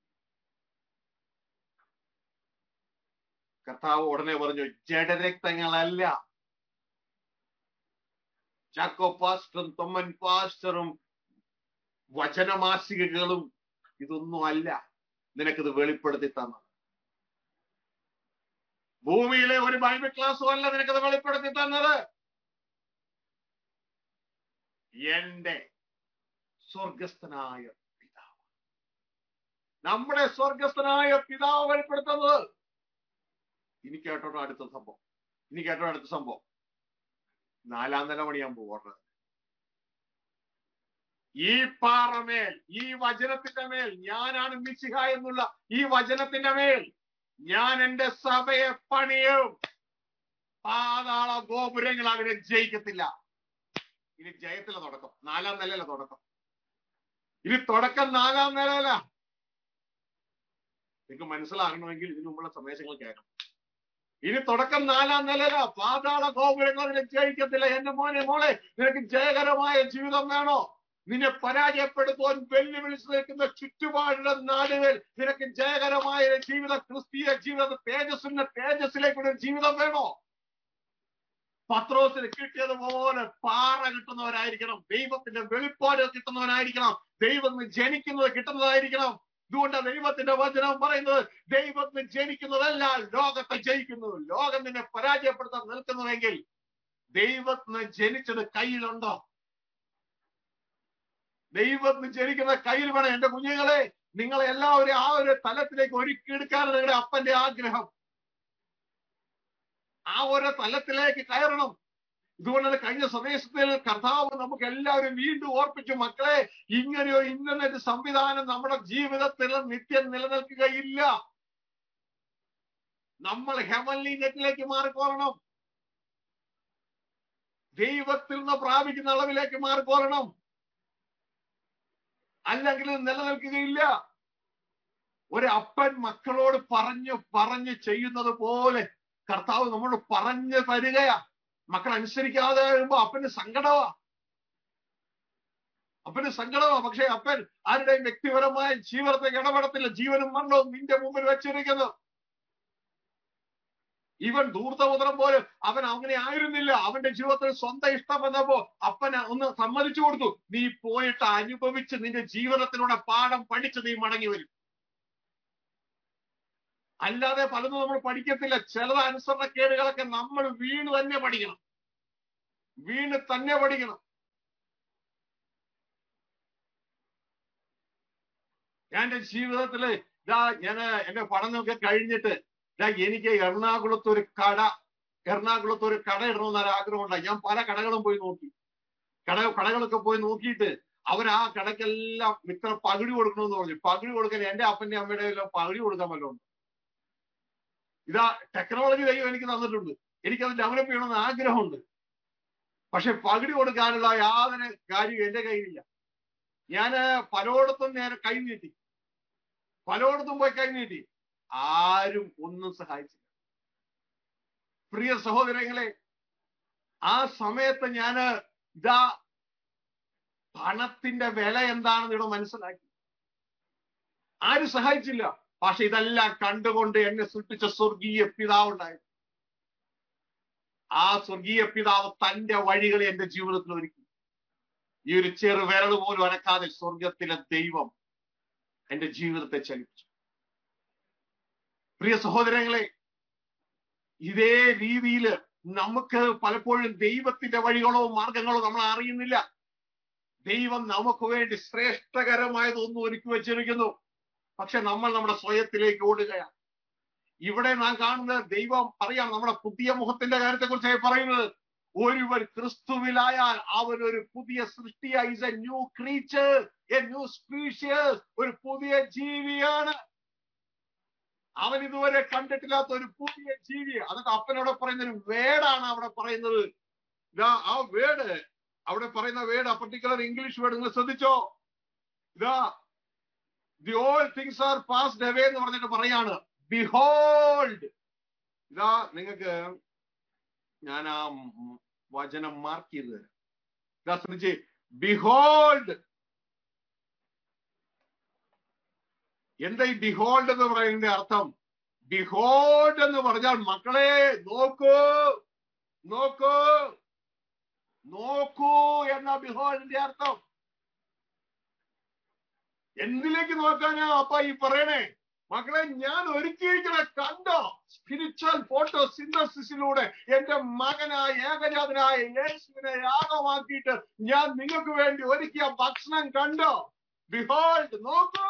കർത്താവ് ഉടനെ പറഞ്ഞു ജഡരക്തങ്ങളല്ല ചാക്കോ പാസ്റ്ററും തൊമ്മൻ പാസ്റ്ററും വചനമാസികകളും ഇതൊന്നും അല്ല നിനക്കിത് വെളിപ്പെടുത്തി തന്നത് ഭൂമിയിലെ ഒരു ബൈബിൾ ക്ലാസ്സും അല്ല നിനക്കത് വെളിപ്പെടുത്തി തന്നത് എന്റെ സ്വർഗസ്ഥനായ പിതാവ് നമ്മുടെ സ്വർഗസ്ഥനായ പിതാവ് വെളിപ്പെടുത്തുന്നത് ഇനി കേട്ടോ അടുത്ത സംഭവം ഇനി കേട്ടോ അടുത്ത സംഭവം നാലാം നില പണിയാൻ പോകേണ്ടത് ഈ പാറമേൽ ഈ വചനത്തിന്റെ മേൽ ഞാനാണ് മിശിഹ എന്നുള്ള ഈ വചനത്തിന്റെ മേൽ ഞാൻ എന്റെ സഭയെ പണിയും പാതാള ഗോപുരങ്ങൾ അവരെ ജയിക്കത്തില്ല ഇനി ജയത്തിലെ തുടക്കം നാലാം നിലയിലെ തുടക്കം ഇനി തുടക്കം നാലാം നിലയില നിങ്ങൾക്ക് മനസ്സിലാകണമെങ്കിൽ ഇതിനു മുമ്പുള്ള സന്ദേശങ്ങൾ കേൾക്കണം ഇനി തുടക്കം നാലാം നിലയില പാതാള ഗോപുരങ്ങൾ അതിനെ ജയിക്കത്തില്ല എന്റെ മോനെ മോളെ നിനക്ക് ജയകരമായ ജീവിതം വേണോ നിന്നെ പരാജയപ്പെടുത്തുവാൻ വെല്ലുവിളിച്ച് നിൽക്കുന്ന ചുറ്റുപാടുള്ള നാടുകൾ നിനക്ക് ജയകരമായ ഒരു ജീവിത ക്രിസ്തീയ ജീവിത തേജസ്സിന്റെ തേജസ്സിലേക്കുള്ള ഒരു ജീവിതം വേണോ പത്രോസിന് കിട്ടിയതുപോലെ പാറ കിട്ടുന്നവരായിരിക്കണം ദൈവത്തിന്റെ വെളിപ്പാട് കിട്ടുന്നവനായിരിക്കണം ദൈവം ജനിക്കുന്നത് കിട്ടുന്നതായിരിക്കണം ഇതുകൊണ്ട് ദൈവത്തിന്റെ വചനം പറയുന്നത് ദൈവത്തിന് ജനിക്കുന്നതല്ല ലോകത്തെ ജയിക്കുന്നു ലോകം നിന്നെ പരാജയപ്പെടുത്താൻ നിൽക്കുന്നുവെങ്കിൽ ദൈവത്തിന് ജനിച്ചത് കയ്യിലുണ്ടോ ദൈവത്തിന് ജനിക്കുന്ന കയ്യിൽ വേണം എന്റെ കുഞ്ഞുങ്ങളെ നിങ്ങളെ എല്ലാവരും ആ ഒരു തലത്തിലേക്ക് ഒരുക്കിയെടുക്കാനാണ് നിങ്ങളുടെ അപ്പന്റെ ആഗ്രഹം ആ ഒരു തലത്തിലേക്ക് കയറണം ഇതുകൊണ്ടാണ് കഴിഞ്ഞ സന്ദേശത്തിൽ കർത്താവ് നമുക്ക് എല്ലാവരും വീണ്ടും ഓർപ്പിച്ചു മക്കളെ ഇങ്ങനെ ഒരു ഇന്റർനെറ്റ് സംവിധാനം നമ്മുടെ ജീവിതത്തിൽ നിത്യം നിലനിൽക്കുകയില്ല നമ്മൾ ഹെവൻലി നെറ്റിലേക്ക് മാറിക്കോളണം ദൈവത്തിൽ നിന്ന് പ്രാപിക്കുന്ന അളവിലേക്ക് മാറിക്കോളണം അല്ലെങ്കിൽ ഇത് നിലനിൽക്കുകയില്ല ഒരു അപ്പൻ മക്കളോട് പറഞ്ഞു പറഞ്ഞു ചെയ്യുന്നത് പോലെ കർത്താവ് നമ്മോട് പറഞ്ഞു തരികയാ മക്കൾ അനുസരിക്കാതെ വരുമ്പോ അപ്പന് സങ്കടമാ അപ്പന് സങ്കടമാ പക്ഷെ അപ്പൻ ആരുടെയും വ്യക്തിപരമായ ജീവിതത്തെ ഇടപെടത്തില്ല ജീവനും മരണവും നിന്റെ മുമ്പിൽ വെച്ചിരിക്കുന്നു ഇവൻ ധൂർത്തപുത്രം പോലെ അവൻ അങ്ങനെ ആയിരുന്നില്ല അവന്റെ ജീവിതത്തിൽ സ്വന്തം ഇഷ്ടം വന്നപ്പോ അപ്പൻ ഒന്ന് സമ്മതിച്ചു കൊടുത്തു നീ പോയിട്ട് അനുഭവിച്ച് നിന്റെ ജീവിതത്തിലൂടെ പാഠം പഠിച്ച് നീ മടങ്ങി വരും അല്ലാതെ പലതും നമ്മൾ പഠിക്കത്തില്ല ചില അനുസരണക്കേടുകളൊക്കെ നമ്മൾ വീണ് തന്നെ പഠിക്കണം വീണ് തന്നെ പഠിക്കണം ഞാൻ എന്റെ ജീവിതത്തില് ഇതാ ഞാൻ എന്റെ പഠനമൊക്കെ കഴിഞ്ഞിട്ട് ഇതാ എനിക്ക് എറണാകുളത്ത് ഒരു കട എറണാകുളത്ത് ഒരു കട ഇടണമെന്നൊരു ആഗ്രഹം ഉണ്ടായി ഞാൻ പല കടകളും പോയി നോക്കി കട കടകളൊക്കെ പോയി നോക്കിയിട്ട് അവർ ആ കടക്കെല്ലാം ഇത്ര പകുതി കൊടുക്കണമെന്ന് പറഞ്ഞു പകുതി കൊടുക്കാൻ എന്റെ അപ്പന്റെ അമ്മയുടെ എല്ലാം പകുതി കൊടുക്കാൻ വല്ലതും ഉണ്ട് ഇതാ ടെക്നോളജി ദൈവം എനിക്ക് തന്നിട്ടുണ്ട് എനിക്കത് ഡെവലപ്പ് ചെയ്യണമെന്ന് ആഗ്രഹമുണ്ട് പക്ഷെ പകുതി കൊടുക്കാനുള്ള യാതൊരു കാര്യം എന്റെ കയ്യിലില്ല ഞാൻ പലയിടത്തും നേരെ കൈ നീട്ടി പലയിടത്തും പോയി കൈ നീട്ടി ആരും ഒന്നും സഹായിച്ചില്ല പ്രിയ സഹോദരങ്ങളെ ആ സമയത്ത് ഞാന് ഇതാ പണത്തിന്റെ വില എന്താണെന്ന് ഇവിടെ മനസ്സിലാക്കി ആരും സഹായിച്ചില്ല പക്ഷെ ഇതെല്ലാം കണ്ടുകൊണ്ട് എന്നെ സൃഷ്ടിച്ച സ്വർഗീയ പിതാവ് ഉണ്ടായിരുന്നു ആ സ്വർഗീയ പിതാവ് തന്റെ വഴികളെ എന്റെ ജീവിതത്തിൽ ഒരുക്കി ഈ ഒരു ചെറു വിരൽ പോലും അനക്കാതെ സ്വർഗത്തിലെ ദൈവം എന്റെ ജീവിതത്തെ ചലിപ്പിച്ചു പ്രിയ സഹോദരങ്ങളെ ഇതേ രീതിയിൽ നമുക്ക് പലപ്പോഴും ദൈവത്തിന്റെ വഴികളോ മാർഗങ്ങളോ നമ്മൾ അറിയുന്നില്ല ദൈവം നമുക്ക് വേണ്ടി ശ്രേഷ്ഠകരമായതൊന്നും ഒരുക്കി വെച്ചിരിക്കുന്നു പക്ഷെ നമ്മൾ നമ്മുടെ സ്വയത്തിലേക്ക് ഓടുകയാണ് ഇവിടെ നാം കാണുന്നത് ദൈവം പറയാം നമ്മുടെ പുതിയ മുഖത്തിന്റെ കാര്യത്തെ കുറിച്ചായി പറയുന്നത് ഒരുവൻ ക്രിസ്തുവിലായാൽ അവൻ ഒരു പുതിയ സൃഷ്ടിയായി is a new creature a new species ഒരു പുതിയ ജീവിയാണ് അവൻ ഇതുവരെ കണ്ടിട്ടില്ലാത്ത ഒരു പുതിയ ജീവി അതൊക്കെ അപ്പനോട് പറയുന്ന ഒരു വേടാണ് അവിടെ പറയുന്നത് ഇതാ ആ വേട് അവിടെ പറയുന്ന വേട് ആ പർട്ടിക്കുലർ ഇംഗ്ലീഷ് വേർഡ് നിങ്ങൾ ശ്രദ്ധിച്ചോ ഇതാ the all things are passed away എന്ന് പറഞ്ഞിട്ട് പറയാണ് ബിഹോൾഡ് ഇതാ നിങ്ങൾക്ക് ഞാൻ ആ വചനം മാർക്ക് ചെയ്ത് തരാം ഇതാ ശ്രദ്ധിച്ച് ബിഹോൾഡ് എന്താ ഈ ബിഹോൾഡ് എന്ന് പറയുന്നതിന്റെ അർത്ഥം ബിഹോൾഡ് എന്ന് പറഞ്ഞാൽ മക്കളെ നോക്കൂ നോക്കൂ നോക്കൂ എന്ന ബിഹോൾഡിന്റെ അർത്ഥം എന്തിലേക്ക് നോക്കാനാ അപ്പ ഈ പറയണേ മക്കളെ ഞാൻ ഒരുക്കിയിരിക്കണ കണ്ടോ സ്പിരിച്വൽ ഫോട്ടോ സിന്തസിസിലൂടെ എന്റെ മകനായ ഏകജാതനായ യേശുവിനെ യാഗമാക്കിയിട്ട് ഞാൻ നിങ്ങൾക്ക് വേണ്ടി ഒരുക്കിയ ഭക്ഷണം കണ്ടോ ബിഹോൾഡ് നോക്കൂ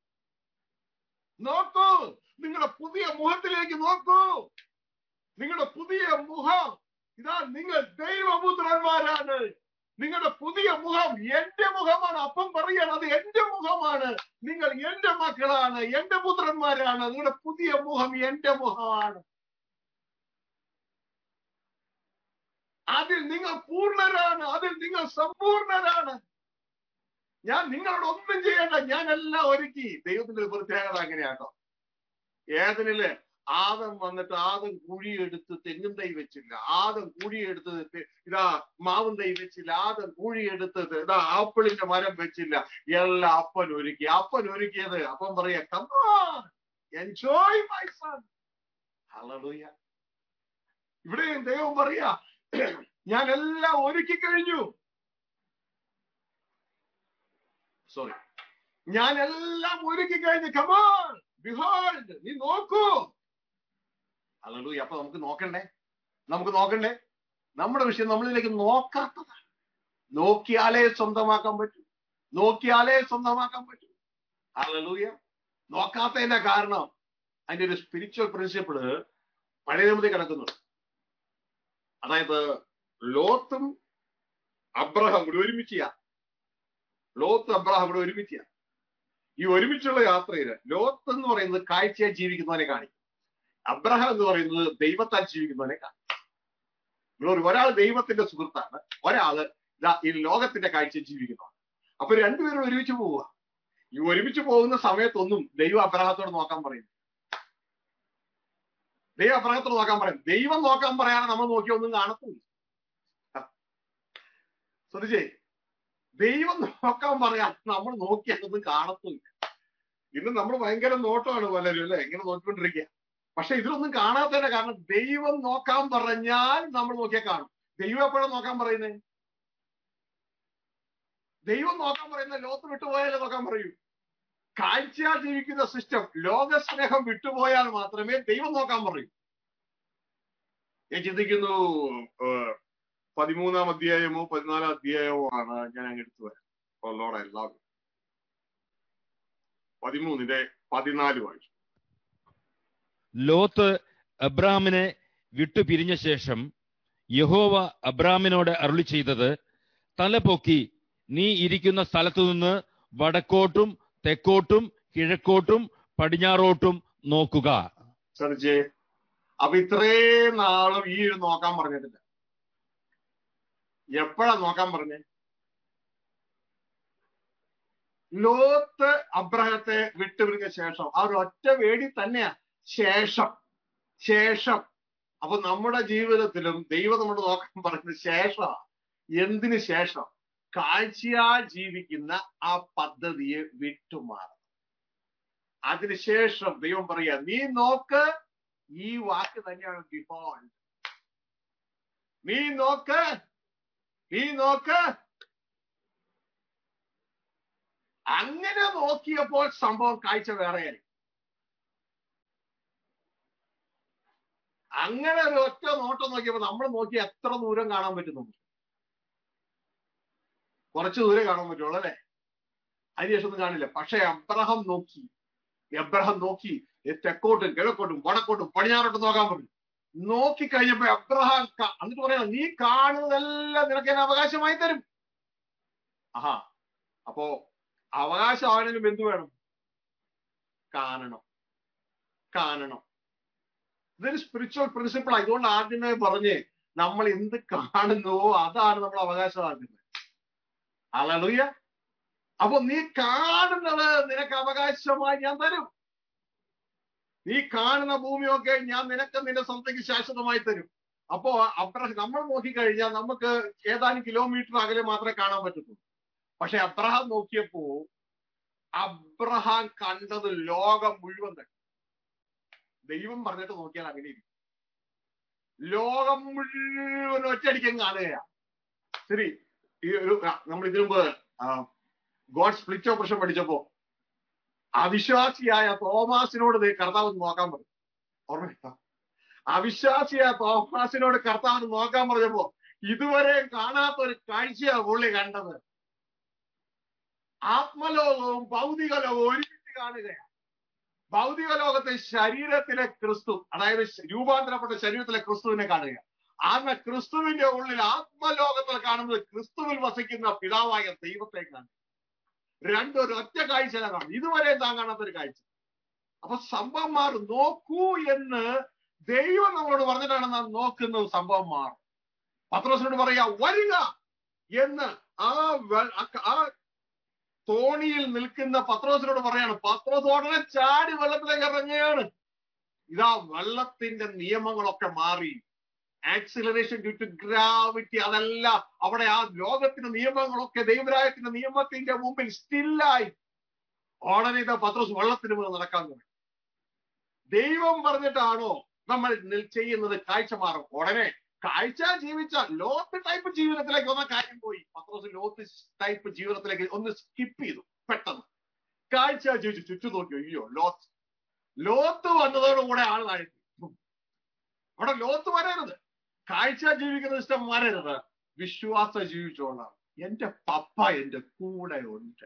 നോക്കൂ നിങ്ങളുടെ പുതിയ മുഖത്തിലേക്ക് നോക്കൂ നിങ്ങളുടെ പുതിയ മുഖം ഇതാ നിങ്ങൾ ദൈവപുത്രന്മാരാണ് നിങ്ങളുടെ പുതിയ മുഖം എന്റെ മുഖമാണ് അപ്പം പറയാണ് അത് എന്റെ മുഖമാണ് നിങ്ങൾ എന്റെ മക്കളാണ് എന്റെ പുത്രന്മാരാണ് നിങ്ങളുടെ പുതിയ മുഖം എന്റെ മുഖമാണ് അതിൽ നിങ്ങൾ പൂർണ്ണരാണ് അതിൽ നിങ്ങൾ സമ്പൂർണരാണ് ഞാൻ നിങ്ങളോട് ഒന്നും ചെയ്യണ്ട ഞാൻ എല്ലാം ഒരുക്കി ദൈവത്തിന്റെ ഒരു പ്രത്യേകത അങ്ങനെയാട്ടോ ഏതിനില് ആദം വന്നിട്ട് ആദം കുഴിയെടുത്ത് തെങ്ങും തൈ വെച്ചില്ല ആദം കുഴിയെടുത്ത് തെ- ഇതാ മാവും തൈ വെച്ചില്ല ആദം കുഴിയെടുത്ത് ഇതാ ആപ്പിളിന്റെ മരം വെച്ചില്ല എല്ലാം അപ്പൻ ഒരുക്കി അപ്പൻ ഒരുക്കിയത് അപ്പൻ പറയാ come on enjoy my son hallelujah ഇവിടെയും ദൈവം പറയാ ഞാൻ എല്ലാം ഒരുക്കി കഴിഞ്ഞു സോറി ഞാൻ എല്ലാം ഒരുക്കി കഴിഞ്ഞു കമാൻ ബിഹോൾഡ് നീ നോക്കൂ ഹല്ലേലൂയ അപ്പൊ നമുക്ക് നോക്കണ്ടേ നമുക്ക് നോക്കണ്ടേ നമ്മുടെ വിഷയം നമ്മളിലേക്ക് നോക്കാത്തതാണ് നോക്കിയാലേ സ്വന്തമാക്കാൻ പറ്റൂ നോക്കിയാലേ സ്വന്തമാക്കാൻ പറ്റൂ ഹല്ലേലൂയ നോക്കാത്തതിന്റെ കാരണം അതിന്റെ ഒരു സ്പിരിച്വൽ പ്രിൻസിപ്പിള് പഴയ നിയമത്തിൽ കിടക്കുന്നുണ്ട് അതായത് ലോത്തും അബ്രഹാം കൂടി ഒരുമിച്ച് ലോത്ത് അബ്രഹാം കൂടെ ഒരുമിച്ച് ഈ ഒരുമിച്ചുള്ള യാത്രയിൽ ലോത്ത് എന്ന് പറയുന്നത് കാഴ്ചയായി ജീവിക്കുന്നവനെ കാണിക്കും അബ്രഹാം എന്ന് പറയുന്നത് ദൈവത്താൽ ജീവിക്കുന്നവനെ കാണിക്കും ഗ്ലോറി ഒരാൾ ദൈവത്തിന്റെ സുഹൃത്താണ് ഒരാള് ദാ ഈ ലോകത്തിന്റെ കാഴ്ച ജീവിക്കുന്നതാണ് അപ്പൊ രണ്ടുപേരും ഒരുമിച്ച് പോവുക ഈ ഒരുമിച്ച് പോകുന്ന സമയത്തൊന്നും ദൈവം അബ്രഹത്തോട് നോക്കാൻ പറയുന്നു ദൈവം അബ്രഹത്തോട് നോക്കാൻ പറയും ദൈവം നോക്കാൻ പറയാതെ നമ്മൾ നോക്കിയ ഒന്നും കാണത്തില്ല ശ്രദ്ധിച്ചേ ദൈവം നോക്കാൻ പറയാതെ നമ്മൾ നോക്കിയാൽ ഒന്നും കാണത്തില്ല ഇന്ന് നമ്മൾ ഭയങ്കര നോട്ടമാണ് പലരും അല്ലെ ഇങ്ങനെ നോക്കിക്കൊണ്ടിരിക്കുക പക്ഷെ ഇതിലൊന്നും കാണാത്തതിന്റെ കാരണം ദൈവം നോക്കാൻ പറഞ്ഞാൽ നമ്മൾ നോക്കിയാൽ കാണും ദൈവം എപ്പോഴാണ് നോക്കാൻ പറയുന്നത് ദൈവം നോക്കാൻ പറയുന്ന ലോകത്ത് വിട്ടുപോയാലേ നോക്കാൻ പറയൂ കാഴ്ചയാൽ ജീവിക്കുന്ന സിസ്റ്റം ലോകസ്നേഹം വിട്ടുപോയാൽ മാത്രമേ ദൈവം നോക്കാൻ പറയൂ ഞാൻ ചിന്തിക്കുന്നു ഏഹ്, പതിമൂന്നാം അധ്യായമോ പതിനാലാം അധ്യായമോ ആണ് ഞാൻ അങ്ങ് എടുത്തു വരാം കൊല്ലോടെ എല്ലാവരും പതിമൂന്നിന്റെ പതിനാല് വായിച്ചു ലോത്ത് അബ്രാമിനെ വിട്ടുപിരിഞ്ഞ ശേഷം യഹോവ അബ്രാമിനോട് അരുളി ചെയ്തത് തലപൊക്കി നീ ഇരിക്കുന്ന സ്ഥലത്തു നിന്ന് വടക്കോട്ടും തെക്കോട്ടും കിഴക്കോട്ടും പടിഞ്ഞാറോട്ടും നോക്കുക ശ്രദ്ധിച്ചേ അപ്പൊ ഇത്രയും നാളും ഈ ഒരു നോക്കാൻ പറഞ്ഞിട്ടില്ല എപ്പോഴാ നോക്കാൻ പറഞ്ഞേ ലോത്ത് അബ്രഹത്തെ വിട്ടുപിരിഞ്ഞ ശേഷം ആ ഒരു ഒറ്റ വേടി തന്നെയാ ശേഷം ശേഷം അപ്പൊ നമ്മുടെ ജീവിതത്തിലും ദൈവം നമ്മൾ നോക്കാൻ പറയുന്നത് ശേഷം എന്തിനു ശേഷം കാഴ്ചയാൽ ജീവിക്കുന്ന ആ പദ്ധതിയെ വിട്ടുമാറും അതിനുശേഷം ദൈവം പറയാ നീ നോക്ക് ഈ വാക്ക് തന്നെയാണ് ബിഹോൾ നീ നോക്ക് നീ നോക്ക് അങ്ങനെ നോക്കിയപ്പോൾ സംഭവം കാഴ്ച വേറെയായി അങ്ങനെ ഒരു ഒറ്റ നോട്ടം നോക്കിയപ്പോൾ നമ്മൾ നോക്കി എത്ര ദൂരം കാണാൻ പറ്റുന്നു കുറച്ച് ദൂരം കാണാൻ പറ്റുള്ളൂ അല്ലെ അതിനുശേഷം ഒന്നും കാണില്ല പക്ഷെ അബ്രഹാം നോക്കി എബ്രഹാം നോക്കി ഈ തെക്കോട്ടും കിഴക്കോട്ടും വടക്കോട്ടും പടിഞ്ഞാറോട്ടും നോക്കാൻ പറഞ്ഞു നോക്കി കഴിഞ്ഞപ്പോ അബ്രഹാം ക- എന്നിട്ട് പറയണം നീ കാണുന്നതെല്ലാം നിനക്ക് ഞാൻ അവകാശമായി തരും ആഹാ അപ്പോ അവകാശമാണെങ്കിലും എന്ത് വേണം കാണണം കാണണം ഇതൊരു സ്പിരിച്വൽ പ്രിൻസിപ്പിൾ ഇതുകൊണ്ട് ആദ്യമേ പറഞ്ഞ് നമ്മൾ എന്ത് കാണുന്നുവോ അതാണ് നമ്മൾ അവകാശമാക്കുന്നത് അലലുയ അപ്പൊ നീ കാണുന്നത് നിനക്ക് അവകാശമായി ഞാൻ തരും നീ കാണുന്ന ഭൂമിയൊക്കെ ഞാൻ നിനക്ക് നിന്റെ സ്വന്തക്ക് ശാശ്വതമായി തരും അപ്പോ അബ്രഹം നമ്മൾ നോക്കിക്കഴിഞ്ഞാൽ നമുക്ക് ഏതാനും കിലോമീറ്റർ അകലെ മാത്രമേ കാണാൻ പറ്റത്തുള്ളൂ പക്ഷെ അബ്രഹാം നോക്കിയപ്പോ അബ്രഹാം കണ്ടത് ലോകം മുഴുവൻ തന്നെ ദൈവം പറഞ്ഞിട്ട് നോക്കിയാൽ അങ്ങനെ ഇരിക്കും ലോകം മുഴുവൻ ഒറ്റയടിക്കാൻ കാണുകയാ ശരി ഈ ഒരു ആ, നമ്മൾ ഇതിനു മുമ്പ് ഗോഡ് സ്പ്ലിറ്റ് ഓപ്പറേഷൻ പഠിച്ചപ്പോ അവിശ്വാസിയായ തോമാസിനോട് ദേ കർത്താവ് ഒന്ന് നോക്കാൻ പറഞ്ഞു ഓർമ്മ അവിശ്വാസിയായ തോമാസിനോട് കർത്താവ് ഒന്ന് നോക്കാൻ പറഞ്ഞപ്പോ ഇതുവരെ കാണാത്ത ഒരു കാഴ്ചയാ പുള്ളി കണ്ടത് ആത്മലോകവും ഭൗതിക ലോകവും ഒരുമിച്ച് കാണുകയാണ് ഭൗതിക ലോകത്തെ ശരീരത്തിലെ ക്രിസ്തു അതായത് രൂപാന്തരപ്പെട്ട ശരീരത്തിലെ ക്രിസ്തുവിനെ കാണുക ആന്ന ക്രിസ്തുവിന്റെ ഉള്ളിൽ ആത്മലോകത്തിൽ കാണുന്നത് ക്രിസ്തുവിൽ വസിക്കുന്ന പിതാവായ ദൈവത്തെ കാണുക രണ്ടും ഒരു ഒറ്റ കാഴ്ച കാണും ഇതുവരെ താൻ കാണാത്തൊരു കാഴ്ച അപ്പൊ സംഭവം മാറും നോക്കൂ എന്ന് ദൈവം നമ്മളോട് പറഞ്ഞിട്ടാണ് നാം നോക്കുന്നത് സംഭവം മാറും പത്രോസിനോട് പറയാ വരിക എന്ന് ആ വെ- ആ- ആ തോണിയിൽ നിൽക്കുന്ന പത്രോസിനോട് പറയാണ് പത്രോസ് ഉടനെ ചാടി വെള്ളത്തിലേക്ക് ഇറങ്ങുകയാണ് ഇതാ വെള്ളത്തിന്റെ നിയമങ്ങളൊക്കെ മാറി ആക്സിലറേഷൻ ഡ്യൂ ടു ഗ്രാവിറ്റി അതല്ല അവിടെ ആ ലോകത്തിന്റെ നിയമങ്ങളൊക്കെ ദൈവരായത്തിന്റെ നിയമത്തിന്റെ മുമ്പിൽ സ്റ്റില്ലായി ഉടനെ ഇതാ പത്രോസ് വെള്ളത്തിന് മുകളിൽ നടക്കാൻ തുടങ്ങി ദൈവം പറഞ്ഞിട്ടാണോ നമ്മൾ നിൽ- ചെയ്യുന്നത് കാഴ്ച മാറും ഉടനെ കാഴ്ച ജീവിച്ച ലോത്ത് ടൈപ്പ് ജീവിതത്തിലേക്ക് വന്ന കാര്യം പോയി പത്രോസ് ലോത്ത് ടൈപ്പ് ജീവിതത്തിലേക്ക് ഒന്ന് സ്കിപ്പ് ചെയ്തു പെട്ടെന്ന് കാഴ്ച ജീവിച്ചു ചുറ്റും നോക്കി അയ്യോ ലോത്ത് ലോത്ത് വന്നതോടുകൂടെ ആൾ താഴ്ത്തി അവിടെ ലോത്ത് വരരുത് കാഴ്ച ജീവിക്കുന്ന ഇഷ്ടം വരരുത് വിശ്വാസം ജീവിച്ചോളാം എന്റെ പപ്പ എന്റെ കൂടെ ഉണ്ട്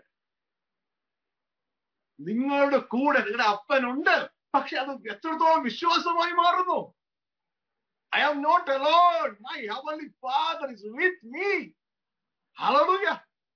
നിങ്ങളുടെ കൂടെ നിങ്ങളുടെ അപ്പനുണ്ട് പക്ഷെ അത് എത്രത്തോളം വിശ്വാസമായി മാറുന്നു I am not alone my heavenly father is with me hallelujah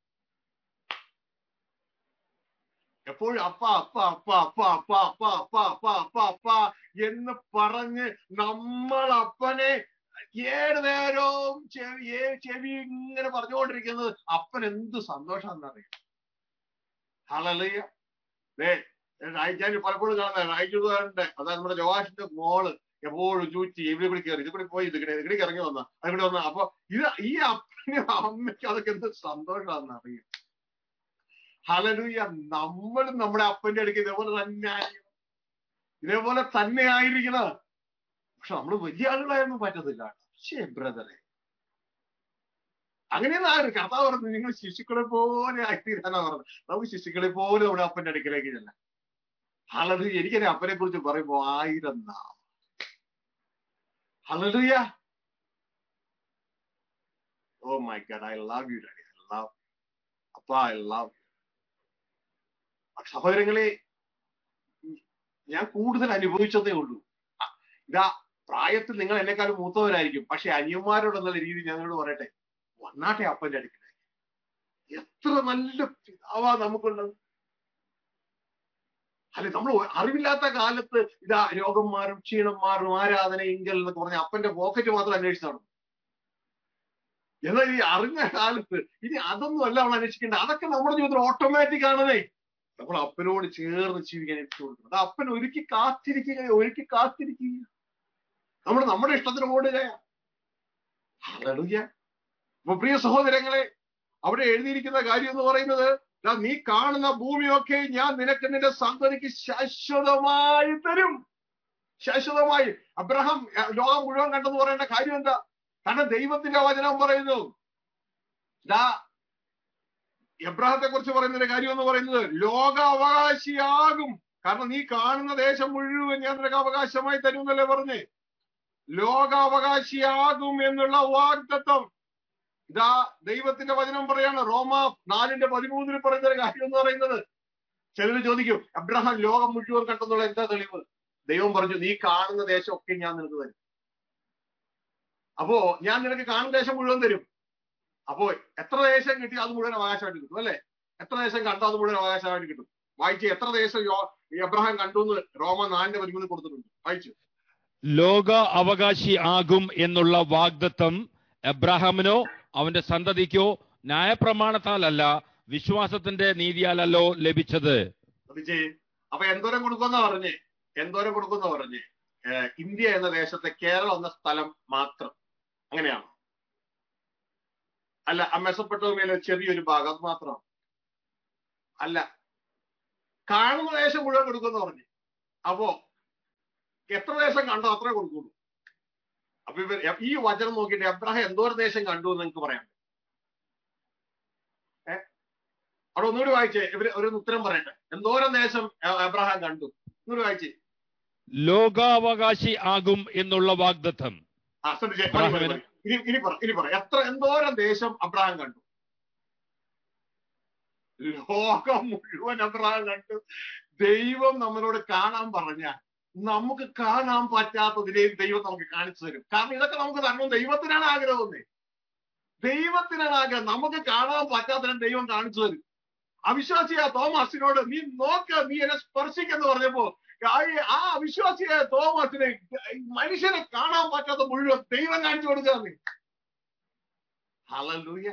എപ്പോഴും അപ്പ അപ്പ അപ്പ അപ്പ അപ്പ അപ്പ അപ്പ അപ്പ അപ്പ അപ്പ എന്ന് പറഞ്ഞ് നമ്മൾ അപ്പനെ ഏത് നേരവും ചെവി ഏ- ചെവി ഇങ്ങനെ പറഞ്ഞുകൊണ്ടിരിക്കുന്നത് അപ്പൻ എന്ത് സന്തോഷാന്നറിയാം ഹലലിയ ദേ റായിച്ചാൻ പലപ്പോഴും കാണുന്ന റായിച്ചുകാരന്റെ അതായത് നമ്മുടെ ജവാഷിന്റെ മോള് എപ്പോഴും ചൂറ്റി ഇവിടെ കൂടി കയറി ഇത് കൂടി പോയി ഇത് ഇവിടെ ഇറങ്ങി വന്ന അത് കൂടി വന്ന അപ്പൊ ഇത് ഈ അപ്പനും അമ്മയ്ക്കും അതൊക്കെ എന്ത് സന്തോഷമാണെന്ന് അറിയാം ഹലലൂയ നമ്മളും നമ്മുടെ അപ്പന്റെ അടുക്ക് ഇതേപോലെ തന്നെ ആയിരിക്കണം ഇതേപോലെ തന്നെ ആയിരിക്കണം പക്ഷെ നമ്മൾ വലിയ ആളുകളായൊന്നും പറ്റത്തില്ല ശേ ബ്രദറെ അങ്ങനെയൊന്നും ആരും കർത്താവ് പറഞ്ഞു നിങ്ങൾ ശിശുക്കളെ പോലെ ആയിത്തീരാനാ പറഞ്ഞത് നമുക്ക് ശിശുക്കളെ പോലെ നമ്മുടെ അപ്പന്റെ അടുക്കലേക്ക് ചെല്ല ഹലലു എനിക്കെന്റെ അപ്പനെ കുറിച്ച് പറയുമ്പോ ആയിരം നാം hallelujah oh my God I love you daddy I love അപ്പ ഐ ലവ് സഹോദരങ്ങളെ ഞാൻ കൂടുതൽ അനുഭവിച്ചതേ ഉള്ളൂ അ, ഇതാ പ്രായത്തിൽ നിങ്ങൾ എന്നെക്കാളും മൂത്തവരായിരിക്കും പക്ഷെ അനിയന്മാരോട് എന്നുള്ള രീതി ഞങ്ങളോട് പറയട്ടെ വന്നാട്ടെ അപ്പന്റെ അടുക്കലേക്ക് എത്ര നല്ല പിതാവാ നമുക്കുള്ളത് അല്ലെ നമ്മൾ അറിവില്ലാത്ത കാലത്ത് ഇതാ രോഗം മാറും ക്ഷീണം മാറും ആരാധന ഇങ്കൽ എന്നൊക്കെ പറഞ്ഞ അപ്പന്റെ പോക്കറ്റ് മാത്രം അന്വേഷിച്ചു നടന്നു എന്നാൽ ഈ അറിഞ്ഞ കാലത്ത് ഇനി അതൊന്നും അല്ല നമ്മൾ അന്വേഷിക്കേണ്ടത് അതൊക്കെ നമ്മുടെ ജീവിതത്തിൽ ഓട്ടോമാറ്റിക് ആണതേ നമ്മൾ അപ്പനോട് ചേർന്ന് ജീവിക്കാൻ ഏറ്റവും കൊടുക്കണം അത് അപ്പൻ ഒരുക്കി കാത്തിരിക്കുക ഒരുക്കി കാത്തിരിക്കുക നമ്മൾ നമ്മുടെ ഇഷ്ടത്തിന് ഓടുകയാ ഹല്ലേലൂയ. അപ്പൊ പ്രിയ സഹോദരങ്ങളെ അവിടെ എഴുതിയിരിക്കുന്ന കാര്യം എന്ന് പറയുന്നത് ദാ നീ കാണുന്ന ഭൂമിയൊക്കെ ഞാൻ നിനക്ക് നിന്റെ സന്തതിക്ക് ശാശ്വതമായി തരും ശാശ്വതമായി അബ്രഹാം അഹ് ലോകം മുഴുവൻ കണ്ടെന്ന് പറയേണ്ട കാര്യം എന്താ കാരണം ദൈവത്തിന്റെ വചനം പറയുന്നു ദാ എബ്രാഹത്തെ കുറിച്ച് പറയുന്ന ഒരു കാര്യം എന്ന് പറയുന്നത് ലോക അവകാശിയാകും കാരണം നീ കാണുന്ന ദേശം മുഴുവൻ ഞാൻ നിനക്ക് അവകാശമായി തരും എന്നല്ലേ പറഞ്ഞേ ലോക അവകാശിയാകും എന്നുള്ള വാഗ്ദത്വം ഇതാ ദൈവത്തിന്റെ വചനം പറയാണ് റോമ നാലിന്റെ പതിമൂന്നിൽ പറയുന്ന ഒരു കാര്യം എന്ന് പറയുന്നത് ചിലർ ചോദിക്കും അബ്രഹാം ലോകം മുഴുവൻ കണ്ടെന്നുള്ള എന്താ തെളിവ് ദൈവം പറഞ്ഞു നീ കാണുന്ന ദേശമൊക്കെ ഞാൻ നിനക്ക് തരും അപ്പോ ഞാൻ നിനക്ക് കാണുന്ന ദേശം മുഴുവൻ തരും അപ്പോ എത്ര ദേശം കിട്ടി അത് മുഴുവൻ അവകാശമായിട്ട് കിട്ടും അല്ലെ എത്ര ദേശം കണ്ടോ അത് മുഴുവൻ അവകാശമായിട്ട് കിട്ടും വായിച്ച് എത്ര ദേശം യോ- ഈ അബ്രഹാം കണ്ടു എന്ന് റോമ നാലിന്റെ പതിമൂന്നിൽ കൊടുത്തിട്ടുണ്ട് വായിച്ചു ലോക അവകാശി ആകും എന്നുള്ള വാഗ്ദത്തം എബ്രാഹാമിനോ അവന്റെ സന്തതിക്കോ ന്യായപ്രമാണത്താലല്ല വിശ്വാസത്തിന്റെ നീതിയാലല്ലോ ലഭിച്ചത് ശ്രദ്ധിച്ചേ അപ്പൊ എന്തോരം കൊടുക്കുന്ന പറഞ്ഞേ എന്തോരം കൊടുക്കുന്ന പറഞ്ഞേ ഏഹ് ഇന്ത്യ എന്ന ദേശത്തെ കേരളം എന്ന സ്ഥലം മാത്രം അങ്ങനെയാണോ അല്ല ആ മെസ്സപ്പെട്ടോമിയയിലെ ചെറിയൊരു ഭാഗം അത് മാത്രം അല്ല കാണുന്ന ദേശം മുഴുവൻ കൊടുക്കുമെന്ന് പറഞ്ഞു അപ്പോ എത്ര ദേശം കണ്ടോ അത്രേ കൊടുക്കുള്ളൂ അപ്പൊ ഇവർ ഈ വചനം നോക്കിയിട്ട് എബ്രാഹിം എന്തോരം ദേശം കണ്ടു എന്ന് നിങ്ങൾക്ക് പറയാം ഏ അവിടെ ഒന്നുകൂടി വായിച്ചേ ഇവര് ഒരു ഉത്തരം പറയട്ടെ എന്തോരം ദേശം എ- എബ്രഹാം കണ്ടു ഒന്നുകൂടി വായിച്ചേ ലോകാവകാശി ആകും എന്നുള്ള വാഗ്ദത്തം ആ ശ്രദ്ധിച്ചേ മതി, മതി, മതി. ഇനി ഇനി പറ ഇനി പറ എത്ര എന്തോരം ദേശം അബ്രഹാം കണ്ടു ലോകം മുഴുവൻ അബ്രഹാം കണ്ടു ദൈവം നമ്മളോട് കാണാൻ പറഞ്ഞാൽ നമുക്ക് കാണാൻ പറ്റാത്തതിനെയും ദൈവം നമുക്ക് കാണിച്ചു തരും കാരണം ഇതൊക്കെ നമുക്ക് തരണം ദൈവത്തിനാണ് ആഗ്രഹമെന്നേ ദൈവത്തിനാണ് ആഗ്രഹം നമുക്ക് കാണാൻ പറ്റാത്തതിനെ ദൈവം കാണിച്ചു തരും അവിശ്വാസിയായ തോമസിനോട് നീ നോക്ക് നീ എന്നെ സ്പർശിക്കെന്ന് പറഞ്ഞപ്പോ ആ- ആ അവിശ്വാസിയായ തോമസിനെ മനുഷ്യനെ കാണാൻ പറ്റാത്ത മുഴുവൻ ദൈവം കാണിച്ചു കൊടുക്കാന്ന് ഹല്ലേലൂയ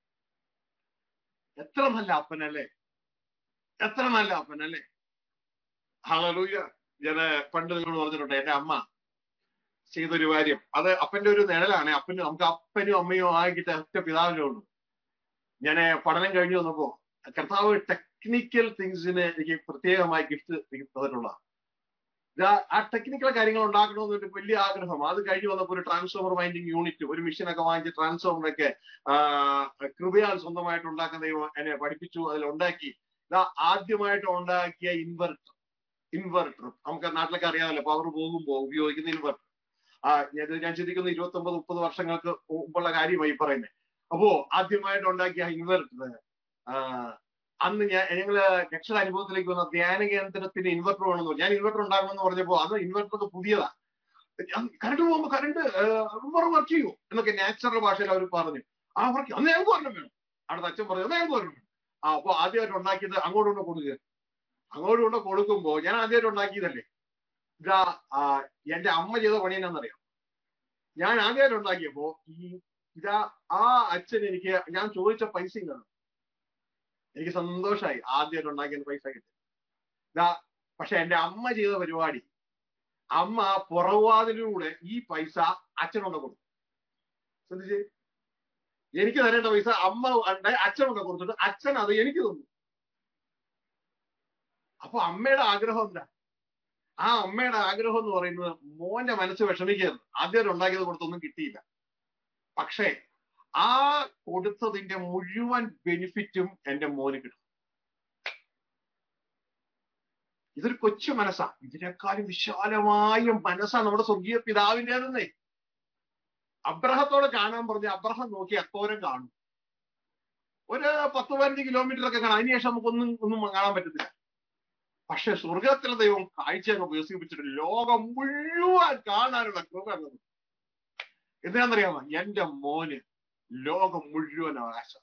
എത്ര നല്ല അപ്പനല്ലേ എത്ര നല്ല അപ്പനല്ലേ ഹല്ലേലൂയ ഞാൻ പണ്ട് നിങ്ങളോട് പറഞ്ഞിട്ടുണ്ട് എന്റെ അമ്മ ചെയ്തൊരു കാര്യം അത് അപ്പന്റെ ഒരു നിഴലാണ് അപ്പന് നമുക്ക് അപ്പനും അമ്മയും ആയിട്ട് ഒറ്റ പിതാവിനെ ഉള്ളൂ ഞാൻ പഠനം കഴിഞ്ഞു വന്നപ്പോ കർത്താവ് ടെക്നിക്കൽ തിങ്സിന് എനിക്ക് പ്രത്യേകമായി ഗിഫ്റ്റ് തന്നിട്ടുള്ളതാണ് ഇതാ- ആ ടെക്നിക്കൽ കാര്യങ്ങൾ ഉണ്ടാക്കണമെന്ന് ഒരു വലിയ ആഗ്രഹം അത് കഴിഞ്ഞ് വന്നപ്പോൾ ഒരു ട്രാൻസ്ഫോമർ വൈൻഡിങ് യൂണിറ്റ് ഒരു മെഷീനൊക്കെ വാങ്ങിച്ച് ട്രാൻസ്ഫോമറൊക്കെ കൃപയാൽ സ്വന്തമായിട്ട് ഉണ്ടാക്കുന്ന ദൈവം എന്നെ പഠിപ്പിച്ചു അതിൽ ഉണ്ടാക്കി ഇതാ ആദ്യമായിട്ട് ഉണ്ടാക്കിയ ഇൻവെർട്ടർ ഇൻവെർട്ടർ നമുക്ക് നാട്ടിലൊക്കെ അറിയാമല്ലോ പവർ പോകുമ്പോൾ ഉപയോഗിക്കുന്ന ഇൻവെർട്ടർ ആ ഞാൻ ഞാൻ ചിന്തിക്കുന്ന ഇരുപത്തി ഒമ്പത് മുപ്പത് വർഷങ്ങൾക്ക് മുമ്പുള്ള കാര്യമായി പറയുന്നത് അപ്പോ ആദ്യമായിട്ട് ഉണ്ടാക്കിയ ഇൻവെർട്ടർ അന്ന് ഞാൻ ഞങ്ങള് രക്ഷണ അനുഭവത്തിലേക്ക് വന്ന ധ്യാന കേന്ദ്രത്തിന് ഇൻവെർട്ടർ വേണമെന്ന് പറഞ്ഞു ഞാൻ ഇൻവെർട്ടർ ഉണ്ടാകണമെന്ന് പറഞ്ഞപ്പോ അന്ന് ഇൻവെർട്ടർ പുതിയതാ കറണ്ട് പോകുമ്പോ കറണ്ട് വർക്ക് ചെയ്യൂ എന്നൊക്കെ നാച്ചുറൽ ഭാഷയിൽ അവർ പറഞ്ഞു ആ വർക്ക് അന്ന് ഞങ്ങൾക്ക് പറഞ്ഞു വേണം അടുത്ത അച്ഛൻ പറഞ്ഞു അന്ന് ഞങ്ങൾക്ക് പറഞ്ഞു വേണം ആ അപ്പൊ ആദ്യമായിട്ട് ഉണ്ടാക്കിയത് അങ്ങോട്ട് കൊണ്ട് കൊടുക്കുക അങ്ങോട്ട് കൊണ്ട് കൊടുക്കുമ്പോ ഞാൻ ആദ്യമായിട്ട് ഉണ്ടാക്കിയതല്ലേ ഇതാ ആ, എന്റെ അമ്മ ചെയ്ത പണി എന്നാന്നറിയാം ഞാൻ ആദ്യമായിട്ട് ഉണ്ടാക്കിയപ്പോ ഈ ഇതാ ആ അച്ഛൻ എനിക്ക് ഞാൻ ചോദിച്ച പൈസയും കാണും എനിക്ക് സന്തോഷമായി ആദ്യമായിട്ട് ഉണ്ടാക്കിയ പൈസ കിട്ടി ഇതാ പക്ഷെ എന്റെ അമ്മ ചെയ്ത പരിപാടി അമ്മ പുറവാതിലൂടെ ഈ പൈസ അച്ഛനോട് കൊടുത്തു ശ്രദ്ധിച്ചേ എനിക്ക് തരേണ്ട പൈസ അമ്മ ഉണ്ട് അച്ഛനോട് കൊടുത്തിട്ട് അച്ഛൻ അത് എനിക്ക് തന്നു അപ്പൊ അമ്മയുടെ ആഗ്രഹം എന്താ ആ അമ്മയുടെ ആഗ്രഹം എന്ന് പറയുന്നത് മോന്റെ മനസ്സ് വിഷമിക്കരുത് ആദ്യം ഉണ്ടാക്കിയത് കൊടുത്തൊന്നും കിട്ടിയില്ല പക്ഷേ ആ കൊടുത്തതിന്റെ മുഴുവൻ ബെനിഫിറ്റും എന്റെ മോന് കിട്ടും ഇതൊരു കൊച്ചു മനസ്സാ ഇതിനേക്കാളും വിശാലമായ മനസ്സാ നമ്മുടെ സ്വർഗീയ പിതാവിൻ്റെതെന്നേ അബ്രഹത്തോട് കാണാൻ പറഞ്ഞ അബ്രഹം നോക്കി അത്തോരം കാണും ഒരു പത്ത് പതിനഞ്ച് കിലോമീറ്റർ ഒക്കെ കാണാം അതിനുശേഷം നമുക്കൊന്നും ഒന്നും കാണാൻ പറ്റത്തില്ല പക്ഷെ സ്വർഗത്തിലെ ദൈവം കാഴ്ച അങ്ങ് വികസിപ്പിച്ചിട്ട് ലോകം മുഴുവൻ കാണാനുള്ള കൃപ എന്നത് എന്തിനാണെന്നറിയാമോ എന്റെ മോന് ലോകം മുഴുവൻ അവകാശം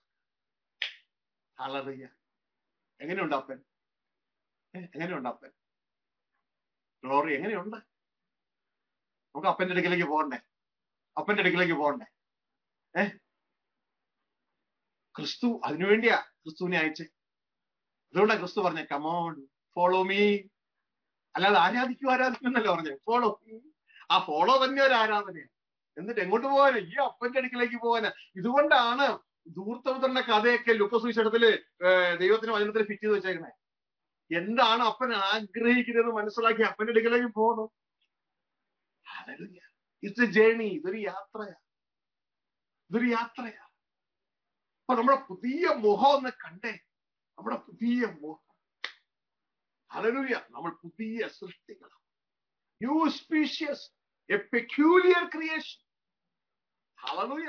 അളറിയ എങ്ങനെയുണ്ട് അപ്പൻ ഏ, എങ്ങനെയുണ്ട് അപ്പൻ ഗ്ലോറി എങ്ങനെയുണ്ട് നമുക്ക് അപ്പന്റെ അടുക്കിലേക്ക് പോകണ്ടേ അപ്പന്റെ അടുക്കിലേക്ക് പോകണ്ടേ ഏ ക്രിസ്തു അതിനുവേണ്ടിയാ ക്രിസ്തുവിനെ അയച്ചേ അതുകൊണ്ടാ ക്രിസ്തു പറഞ്ഞ കമോൺ ഫോളോ മീ അല്ലാതെ ആരാധിക്കൂ ആരാധിക്കും എന്നല്ല പറഞ്ഞത് ഫോളോ ആ ഫോളോ തന്നെ ഒരു ആരാധനയാണ് എന്നിട്ട് എങ്ങോട്ട് പോകാനാ ഈ അപ്പന്റെ അടുക്കിലേക്ക് പോകാനാ ഇതുകൊണ്ടാണ് ധൂർത്തപുത്രന്റെ കഥയൊക്കെ ലുക്കസുവിശേഷത്തില് ദൈവത്തിന് വചനത്തിൽ ഫിറ്റ് ചെയ്ത് വെച്ചേക്കണേ എന്താണ് അപ്പൻ ആഗ്രഹിക്കുന്നത് മനസ്സിലാക്കി അപ്പന്റെ അടുക്കിലേക്ക് പോകണം ഇറ്റ്സ് എ ജേണി ഇതൊരു യാത്രയാ ഇതൊരു യാത്രയാ അപ്പൊ നമ്മുടെ പുതിയ മുഖം ഒന്ന് കണ്ടേ നമ്മുടെ പുതിയ മുഖം ഹല്ലേലൂയ നമ്മൾ പുതിയ സൃഷ്ടികളാണ് new species a peculiar creation hallelujah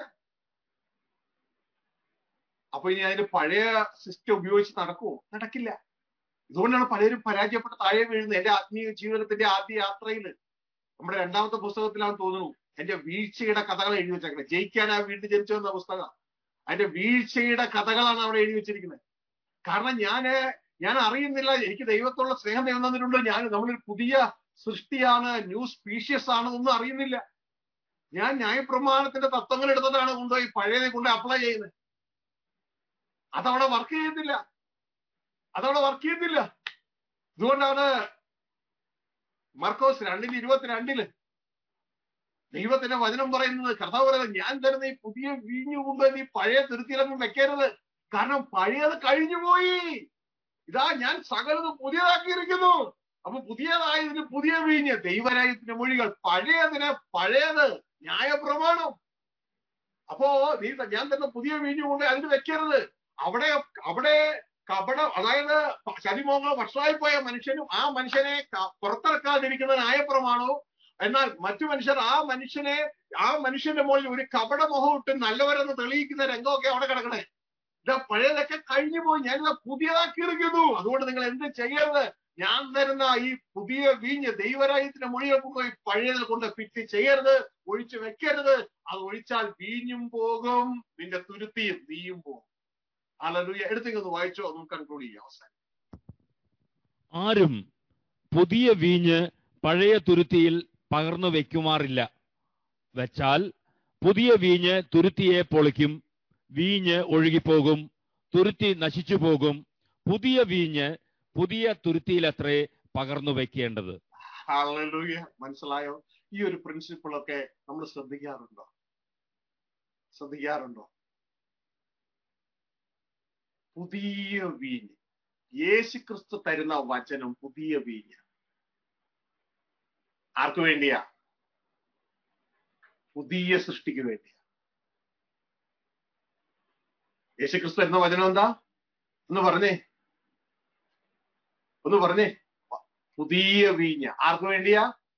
അപ്പൊ ഇനി അതിന്റെ പഴയ സിസ്റ്റം ഉപയോഗിച്ച് നടക്കുമോ നടക്കില്ല ഇതുകൊണ്ടാണ് പലരും പരാജയപ്പെട്ട് താഴെ വീഴുന്നത് എന്റെ ആത്മീയ ജീവിതത്തിന്റെ ആദ്യ യാത്രയിൽ നമ്മുടെ രണ്ടാമത്തെ പുസ്തകത്തിലാണെന്ന് തോന്നുന്നു എന്റെ വീഴ്ചയുടെ കഥകൾ എഴുതി വെച്ചേക്കുന്നത് ജയിക്കാനാ വീണ്ടും ജനിച്ചു വന്ന പുസ്തകം അതിന്റെ വീഴ്ചയുടെ കഥകളാണ് അവിടെ എഴുതി വെച്ചിരിക്കുന്നത് കാരണം ഞാന് ഞാൻ അറിയുന്നില്ല എനിക്ക് ദൈവത്തോടുള്ള സ്നേഹം ദൈവം തന്നിട്ടുണ്ട് ഞാൻ നമ്മളൊരു പുതിയ സൃഷ്ടിയാണ് ന്യൂ സ്പീഷ്യസ് ആണ് ഒന്നും അറിയുന്നില്ല ഞാൻ ന്യായപ്രമാണത്തിന്റെ തത്വങ്ങൾ എടുത്തതാണ് കൊണ്ടുപോയി പഴയതെ കൊണ്ട് അപ്ലൈ ചെയ്യുന്നത് അതവിടെ വർക്ക് ചെയ്യുന്നില്ല അതവിടെ വർക്ക് ചെയ്യുന്നില്ല ഇതുകൊണ്ടാണ് മർക്കോസ് രണ്ടിന് ഇരുപത്തിരണ്ടില് ദൈവത്തിന്റെ വചനം പറയുന്നത് കർത്താവ് പറയുന്നത് ഞാൻ തരുന്ന ഈ പുതിയ വീഞ്ഞു മുമ്പ് നീ പഴയ തിരുത്തിയിലൊന്നും വെക്കരുത് കാരണം പഴയത് കഴിഞ്ഞുപോയി ഇതാ ഞാൻ സകലതും പുതിയതാക്കിയിരിക്കുന്നു അപ്പൊ പുതിയതായതിന് പുതിയ വീഞ്ഞ് ദൈവരായത്തിന്റെ മൊഴികൾ പഴയതിന് പഴയത് ന്യായപ്രമാണം അപ്പോ നീ ഞാൻ തന്നെ പുതിയ വീഞ്ഞു കൊണ്ട് അതിന് വെക്കരുത് അവിടെ അവിടെ കപടം അതായത് ചതിമോഹങ്ങൾ വഷളായി പോയ മനുഷ്യനും ആ മനുഷ്യനെ ക- പുറത്തിറക്കാതിരിക്കുന്ന ന്യായപ്രമാണവും എന്നാൽ മറ്റു മനുഷ്യർ ആ മനുഷ്യനെ ആ മനുഷ്യന്റെ മുകളിൽ ഒരു കപടമോഹം ഇട്ട് നല്ലവരെന്ന് തെളിയിക്കുന്ന രംഗമൊക്കെ അവിടെ കിടക്കണേ ഇതാ പഴയതൊക്കെ കഴിഞ്ഞു പോയി ഞാനിത് പുതിയതാക്കിയിരിക്കുന്നു അതുകൊണ്ട് നിങ്ങൾ എന്ത് ചെയ്യരുത് ഞാൻ തരുന്ന ഈ പുതിയ വീഞ്ഞ് ദൈവരാജ്യത്തിന്റെ മൊഴിയൊക്കെ പോയി പഴയതിൽ കൊണ്ട് ഫിറ്റ് ചെയ്യരുത് ഒഴിച്ചു വെക്കരുത് അത് ഒഴിച്ചാൽ വീഞ്ഞും പോകും നിന്റെ തുരുത്തിയും നീയും പോകും അലലുയ എടുത്തേക്കൊന്ന് വായിച്ചോ നമുക്ക് കൺക്ലൂഡ് ചെയ്യാം അവസാനം ആരും പുതിയ വീഞ്ഞ് പഴയ തുരുത്തിയിൽ പകർന്നു വെക്കുമാറില്ല വെച്ചാൽ പുതിയ വീഞ്ഞ് തുരുത്തിയെ പൊളിക്കും വീഞ്ഞ് ഒഴുകിപ്പോകും തുരുത്തി നശിച്ചു പോകും പുതിയ വീഞ്ഞ് പുതിയ തുരുത്തിയിലത്രേ പകർന്നു വെക്കേണ്ടത് ഹല്ലേലൂയ മനസ്സിലായോ ഈ ഒരു പ്രിൻസിപ്പിൾ ഒക്കെ നമ്മൾ ശ്രദ്ധിക്കാറുണ്ടോ ശ്രദ്ധിക്കാറുണ്ടോ പുതിയ വീഞ്ഞ് യേശു ക്രിസ്തു തരുന്ന വചനം പുതിയ വീഞ്ഞ് ആർക്കു വേണ്ടിയാ പുതിയ സൃഷ്ടിക്ക് വേണ്ടിയാ യേശു ക്രിസ്തു തരുന്ന വചനം എന്താ ഒന്ന് പറഞ്ഞേ ഒന്ന് പറഞ്ഞേ പുതിയ വീഞ്ഞ് ആർക്കു വേണ്ടിയാ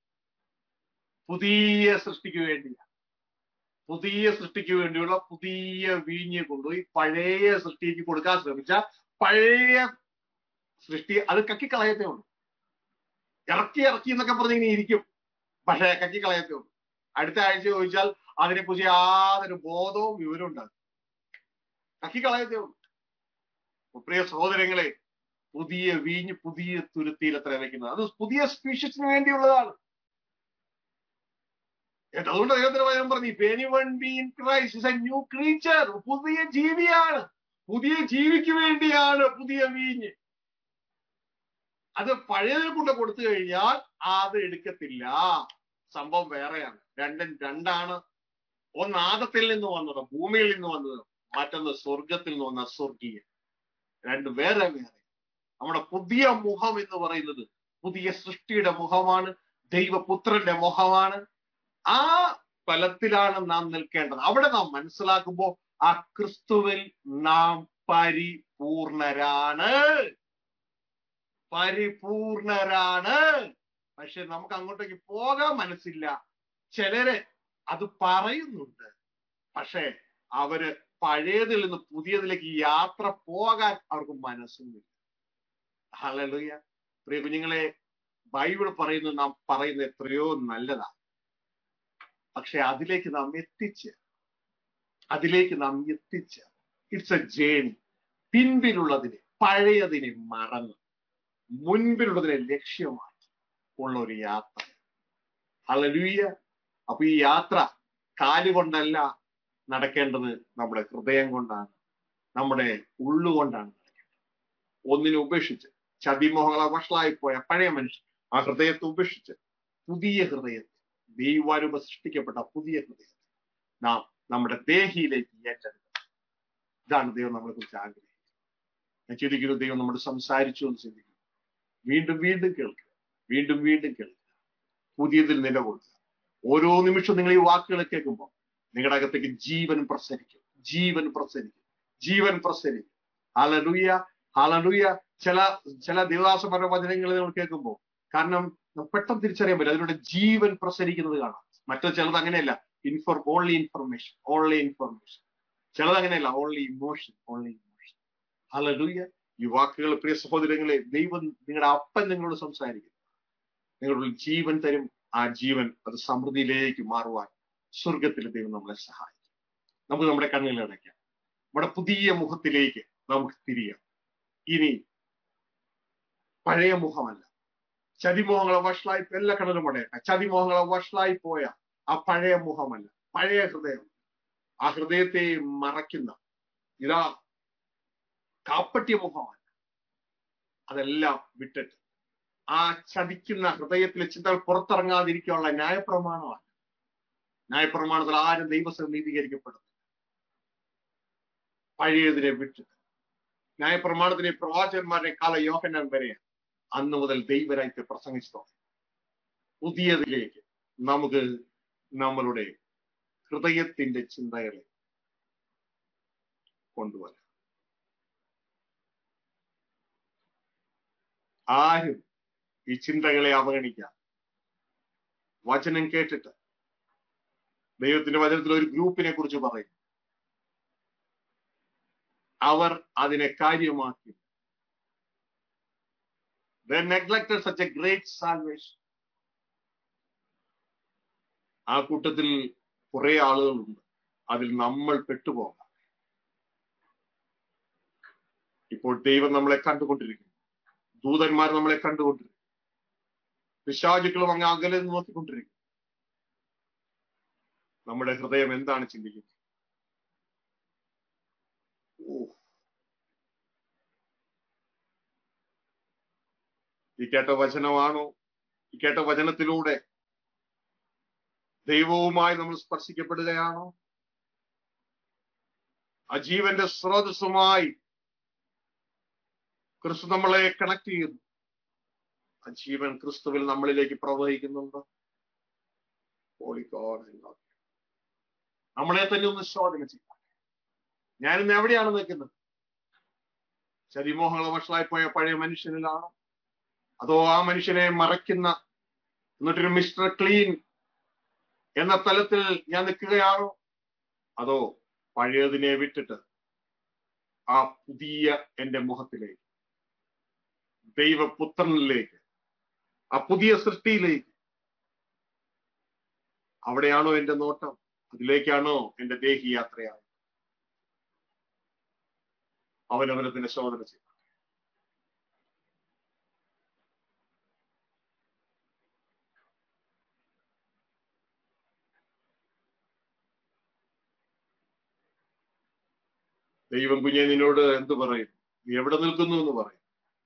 പുതിയ സൃഷ്ടിക്ക് വേണ്ടിയാ പുതിയ സൃഷ്ടിക്ക് വേണ്ടിയുള്ള പുതിയ വീഞ്ഞ് കൊണ്ടുപോയി പഴയ സൃഷ്ടിക്ക് കൊടുക്കാൻ ശ്രമിച്ച പഴയ സൃഷ്ടി അത് കക്കിക്കളയത്തേ ഉള്ളൂ ഇറക്കി ഇറക്കി എന്നൊക്കെ പറഞ്ഞ് ഇങ്ങനെ ഇരിക്കും പക്ഷെ കക്കിക്കളയത്തേ ഉള്ളൂ അടുത്ത ആഴ്ച ചോദിച്ചാൽ അതിനെക്കുറിച്ച് യാതൊരു ബോധവും വിവരവും ഉണ്ടാകും കക്കിക്കളയത്തേ ഉള്ളൂ അപ്പൊ പ്രിയ സഹോദരങ്ങളെ പുതിയ വീഞ്ഞ് പുതിയ തുരുത്തിയിൽ എത്ര വെക്കുന്നത് അത് പുതിയ സ്പീഷ്യസിന് വേണ്ടിയുള്ളതാണ് എന്നിട്ട് അതുകൊണ്ട് ദൈവത്തിന് വചനം പറഞ്ഞു if anyone be in Christ is a new creature പുതിയ ജീവിയാണ് പുതിയ ജീവിക്ക് വേണ്ടിയാണ് പുതിയ വീഞ്ഞ് അത് പഴയതിൽ കൊണ്ട് കൊടുത്തു കഴിഞ്ഞാൽ അത് എടുക്കത്തില്ല സംഭവം വേറെയാണ് രണ്ടും രണ്ടാണ് ഒന്ന് ആദത്തിൽ നിന്ന് വന്നത് ഭൂമിയിൽ നിന്ന് വന്നത് മറ്റൊന്ന് സ്വർഗത്തിൽ നിന്ന് വന്ന സ്വർഗീയ രണ്ട് വേറെ വേറെ നമ്മുടെ പുതിയ മുഖം എന്ന് പറയുന്നത് പുതിയ സൃഷ്ടിയുടെ മുഖമാണ് ദൈവപുത്രന്റെ മുഖമാണ് ആ ഫലത്തിലാണ് നാം നിൽക്കേണ്ടത് അവിടെ നാം മനസ്സിലാക്കുമ്പോൾ ആ ക്രിസ്തുവിൽ നാം പരിപൂർണരാണ് പരിപൂർണരാണ് പക്ഷെ നമുക്ക് അങ്ങോട്ടേക്ക് പോകാൻ മനസ്സില്ല ചിലര് അത് പറയുന്നുണ്ട് പക്ഷെ അവര് പഴയതിൽ നിന്ന് പുതിയതിലേക്ക് യാത്ര പോകാൻ അവർക്ക് മനസ്സൊന്നുമില്ല ഹലലുയ പ്രിയ കുഞ്ഞുങ്ങളെ ബൈബിൾ പറയുന്നത് നാം പറയുന്നത് എത്രയോ നല്ലതാണ് പക്ഷെ അതിലേക്ക് നാം എത്തിച്ച് അതിലേക്ക് നാം എത്തിച്ച് ഇറ്റ്സ് എ ജേണി പിൻപിലുള്ളതിനെ പഴയതിനെ മറന്ന് മുൻപിലുള്ളതിനെ ലക്ഷ്യമാക്കി ഉള്ള ഒരു യാത്ര ഹലലുയ അപ്പൊ ഈ യാത്ര കാലുകൊണ്ടല്ല നടക്കേണ്ടത് നമ്മുടെ ഹൃദയം കൊണ്ടാണ് നമ്മുടെ ഉള്ളുകൊണ്ടാണ് നടക്കേണ്ടത് ഒന്നിനെ ഉപേക്ഷിച്ച് ചതിമോഹങ്ങളെ വഷളായി പോയ പഴയ മനുഷ്യൻ ആ ഹൃദയത്തെ ഉപേക്ഷിച്ച് പുതിയ ഹൃദയത്തെ ദൈവാരൂപ സൃഷ്ടിക്കപ്പെട്ട പുതിയ ഹൃദയത്തെ നാം നമ്മുടെ ദേഹിയിലേക്ക് ഏറ്റെടുക്കണം ഇതാണ് ദൈവം നമ്മളെ കുറിച്ച് ആഗ്രഹിക്കുന്നത് ഞാൻ ചിന്തിക്കുന്നു ദൈവം നമ്മോട് സംസാരിച്ചു എന്ന് ചിന്തിക്കുന്നു വീണ്ടും വീണ്ടും കേൾക്കുക വീണ്ടും വീണ്ടും കേൾക്കുക പുതിയതിൽ നിലകൊള്ളുക ഓരോ നിമിഷവും നിങ്ങൾ ഈ വാക്കുകൾ കേൾക്കുമ്പോൾ നിങ്ങളുടെ അകത്തേക്ക് ജീവൻ പ്രസരിക്കും ജീവൻ പ്രസരിക്കും ജീവൻ പ്രസരിക്കും ഹലലുയ ഹലലുയ ചില ചില ദേവദാസപര വചനങ്ങൾ നമ്മൾ കേൾക്കുമ്പോൾ കാരണം നമുക്ക് പെട്ടെന്ന് തിരിച്ചറിയാൻ പറ്റും അതിലൂടെ ജീവൻ പ്രസരിക്കുന്നത് കാണാം മറ്റോ ചിലത് അങ്ങനെയല്ല info only information only information ചിലത് അങ്ങനെയല്ല only emotion only emotion hallelujah ഈ വാക്കുകൾ പ്രിയ സഹോദരങ്ങളെ ദൈവം നിങ്ങളുടെ അപ്പൻ നിങ്ങളോട് സംസാരിക്കും നിങ്ങളുടെ ജീവൻ തരും ആ ജീവൻ അത് സമൃദ്ധിയിലേക്ക് മാറുവാൻ സ്വർഗത്തിൽ ദൈവം നമ്മളെ സഹായിക്കും നമുക്ക് നമ്മുടെ കണ്ണുകൾ അടയ്ക്കാം നമ്മുടെ പുതിയ മുഖത്തിലേക്ക് നമുക്ക് തിരിയാം ഇനി പഴയ മുഖമല്ല ചതിമോഹങ്ങളെ വഷളായി എല്ലാ കടലും അടയട്ടെ ചതിമോഹങ്ങളെ വഷളായി പോയ ആ പഴയ മുഖമല്ല പഴയ ഹൃദയം ആ ഹൃദയത്തെ മറയ്ക്കുന്ന ഇതാ കാപ്പട്ടിയ മുഖമല്ല അതെല്ലാം വിട്ടിട്ട് ആ ചതിക്കുന്ന ഹൃദയത്തിലെ ചിന്തകൾ പുറത്തിറങ്ങാതിരിക്കാനുള്ള ന്യായപ്രമാണമാണ് ന്യായപ്രമാണത്തിൽ ആരും ദൈവസം നീതീകരിക്കപ്പെടുന്നു പഴയതിനെ വിട്ടിട്ട് ന്യായപ്രമാണത്തിലെ പ്രവാചകന്മാരുടെ കാല യോഹന്നാൻ വരെ അന്ന് മുതൽ ദൈവരാജ്യത്തെ പ്രസംഗിച്ചു തുടങ്ങി പുതിയതിലേക്ക് നമുക്ക് നമ്മളുടെ ഹൃദയത്തിന്റെ ചിന്തകളെ കൊണ്ടുവരാം ആരും ഈ ചിന്തകളെ അവഗണിക്കാം വചനം കേട്ടിട്ട് ദൈവത്തിന്റെ വചനത്തിൽ ഒരു ഗ്രൂപ്പിനെ കുറിച്ച് പറയും അവർ അതിനെ കാര്യമാക്കി They neglected such a great salvation. ആ കൂട്ടത്തിൽ കുറെ ആളുകളുണ്ട് അതിൽ നമ്മൾ പെട്ടുപോകാം ഇപ്പോൾ ദൈവം നമ്മളെ കണ്ടുകൊണ്ടിരിക്കുന്നു ദൂതന്മാർ നമ്മളെ കണ്ടുകൊണ്ടിരിക്കുന്നു പിശാചുക്കളും അങ്ങ് അകലെ നിന്ന് നോക്കിക്കൊണ്ടിരിക്കുന്നു നമ്മുടെ ഹൃദയം എന്താണ് ചിന്തിക്കുന്നത് ഓ ഈ കേട്ട വചനമാണോ ഈ കേട്ട വചനത്തിലൂടെ ദൈവവുമായി നമ്മൾ സ്പർശിക്കപ്പെടുകയാണോ ആ ജീവന്റെ സ്രോതസ്സുമായി ക്രിസ്തു നമ്മളെ കണക്ട് ചെയ്യുന്നു ആ ജീവൻ ക്രിസ്തുവിൽ നമ്മളിലേക്ക് പ്രവഹിക്കുന്നുണ്ടോ Holy God, I love you. നമ്മളെ തന്നെ ഒന്ന് ശോധന ചെയ്യാം ഞാനിന്ന് എവിടെയാണ് നിൽക്കുന്നത് ചതിമോഹങ്ങള വഷളായി പോയ പഴയ മനുഷ്യനിലാണോ അതോ ആ മനുഷ്യനെ മറയ്ക്കുന്ന എന്നിട്ടൊരു മിസ്റ്റർ ക്ലീൻ എന്ന തലത്തിൽ ഞാൻ നിൽക്കുകയാണോ അതോ പഴയതിനെ വിട്ടിട്ട് ആ പുതിയ എന്റെ മുഖത്തിലേക്ക് ദൈവപുത്രനിലേക്ക് ആ പുതിയ സൃഷ്ടിയിലേക്ക് അവിടെയാണോ എന്റെ നോട്ടം അതിലേക്കാണോ എന്റെ ദേഹി യാത്രയായി അവനവനത്തിന്റെ ശോധന ചെയ്യും ദൈവം കുഞ്ഞെ നിന്നോട് എന്ത് പറയും നീ എവിടെ നിൽക്കുന്നു എന്ന് പറയും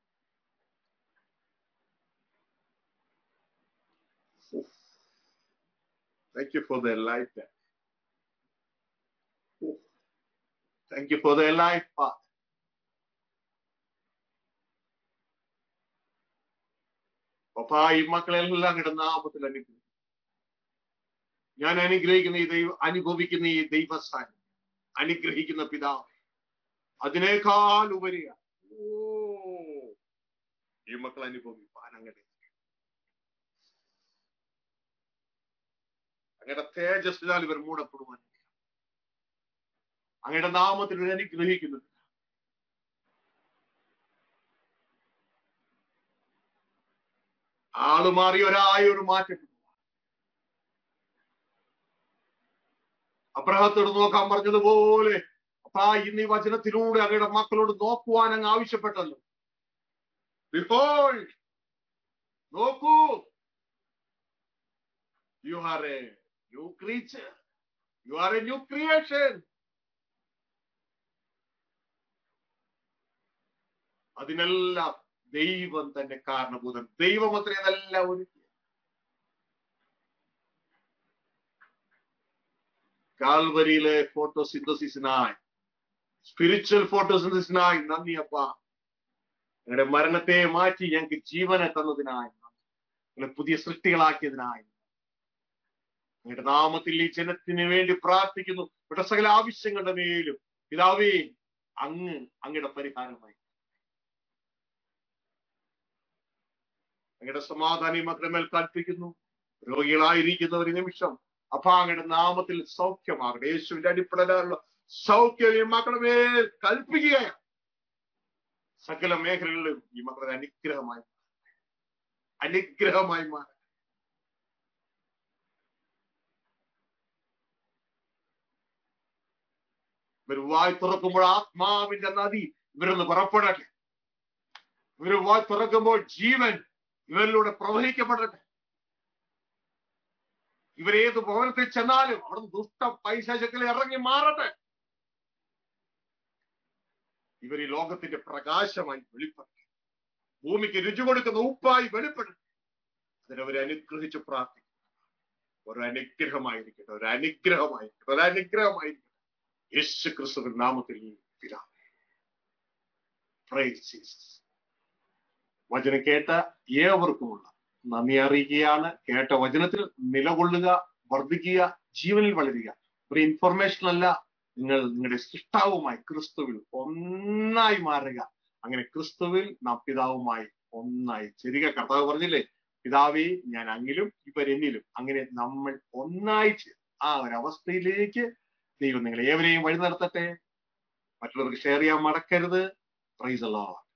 Thank you for their life, Dad. Oh, Thank you for their life, Father. പപ്പാ ഈ മക്കളെല്ലാം കിടന്ന നാമത്തിൽ അനുഗ്രഹിക്കും ഞാൻ അനുഗ്രഹിക്കുന്ന ഈ ദൈവ അനുഭവിക്കുന്ന ഈ ദൈവസ്ഥാനം അനുഗ്രഹിക്കുന്ന പിതാവ് അതിനേക്കാൾ ഉപരിയാണ് ഓ ഈ മക്കൾ അനുഭവിപ്പാൻ അങ്ങനെ അങ്ങയുടെ തേജസ്സിനാൽ ഇവർ മൂടപ്പെടുവാൻ അങ്ങയുടെ നാമത്തിൽ ഇവർ അനുഗ്രഹിക്കുന്നുണ്ട് ആള് മാറി ഒരായി ഒരു മാറ്റപ്പെട്ടു അബ്രഹത്തോട് നോക്കാൻ പറഞ്ഞതുപോലെ അപ്പാ ഇന്ന് ഈ വചനത്തിലൂടെ അങ്ങയുടെ മക്കളോട് നോക്കുവാൻ അങ്ങ് ആവശ്യപ്പെട്ടല്ലോ Behold, നോക്കൂ you are a new creature you are a new creation അതിനെല്ലാം ദൈവം തന്നെ കാരണഭൂതൻ ദൈവം അത്ര ഇതെല്ലാം ഒരുക്കി കാൽവരിയിലെ ഫോട്ടോസിന്തസിസിനായി സ്പിരിച്വൽ ഫോട്ടോസിന്തസിനായി നന്ദി അപ്പ ഞങ്ങളുടെ മരണത്തെ മാറ്റി ഞങ്ങൾക്ക് ജീവനെ തന്നതിനായി ഞങ്ങളെ പുതിയ സൃഷ്ടികളാക്കിയതിനായി ഞങ്ങളുടെ നാമത്തിൽ ഈ ജനത്തിന് വേണ്ടി പ്രാർത്ഥിക്കുന്നു ഇവിടെ സകല ആവശ്യങ്ങളുടെ മേലും പിതാവേ അങ്ങ് അങ്ങയുടെ പരിഹാരമായി അങ്ങയുടെ സമാധാനം മക്കളുടെ മേൽ കൽപ്പിക്കുന്നു രോഗികളായിരിക്കുന്ന ഒരു നിമിഷം അപ്പൊ അങ്ങയുടെ നാമത്തിൽ സൗഖ്യമാകട്ടെ യേശുവിന്റെ അടിപ്പെടലുള്ള സൗഖ്യം ഈ മക്കളുടെ മേൽ കൽപ്പിക്കുകയാണ് സകല മേഖലകളിലും ഈ മക്കളുടെ അനുഗ്രഹമായി അനുഗ്രഹമായി മാറി ഇവർ വായി തുറക്കുമ്പോൾ ആത്മാവിന്റെ നദി ഇവരൊന്ന് പുറപ്പെടട്ടെ ഇവർ വായി തുറക്കുമ്പോൾ ജീവൻ ഇവരിലൂടെ പ്രവഹിക്കപ്പെടട്ടെ ഇവരേത് ഭവനത്തിൽ ചെന്നാലും അവിടുന്ന് ദുഷ്ട പൈശാചക്കൾ ഇറങ്ങി മാറട്ടെ ഇവർ ഈ ലോകത്തിന്റെ പ്രകാശമായി വെളിപ്പെടട്ടെ ഭൂമിക്ക് രുചി കൊടുക്കുന്ന ഉപ്പായി വെളിപ്പെടട്ടെ അതിനവരെ അനുഗ്രഹിച്ച് പ്രാർത്ഥിക്കും ഒരു അനുഗ്രഹമായിരിക്കട്ടെ ഒരു അനുഗ്രഹമായിരിക്കട്ടെ ഒരു അനുഗ്രഹമായിരിക്കട്ടെ യേശു ക്രിസ്തുവിൻ നാമത്തിൽ പിതാവേ Praise Jesus. വചനം കേട്ട ഏവർക്കുമുള്ള നന്ദി അറിയിക്കുകയാണ് കേട്ട വചനത്തിൽ നിലകൊള്ളുക വർദ്ധിക്കുക ജീവനിൽ വളരുക ഒരു ഇൻഫർമേഷൻ അല്ല നിങ്ങൾ നിങ്ങളുടെ സൃഷ്ടാവുമായി ക്രിസ്തുവിൽ ഒന്നായി മാറുക അങ്ങനെ ക്രിസ്തുവിൽ നാം പിതാവുമായി ഒന്നായി ചെരിക കർത്താവ് പറഞ്ഞില്ലേ പിതാവേ ഞാൻ അങ്ങിലും ഇവരെന്നിലും അങ്ങനെ നമ്മൾ ഒന്നായി ചേരും. ആ ഒരവസ്ഥയിലേക്ക് ദൈവം നിങ്ങളെ ഏവരെയും വഴി നടത്തട്ടെ മറ്റുള്ളവർക്ക് ഷെയർ ചെയ്യാൻ മടക്കരുത് പ്രൈസ് അല്ലാ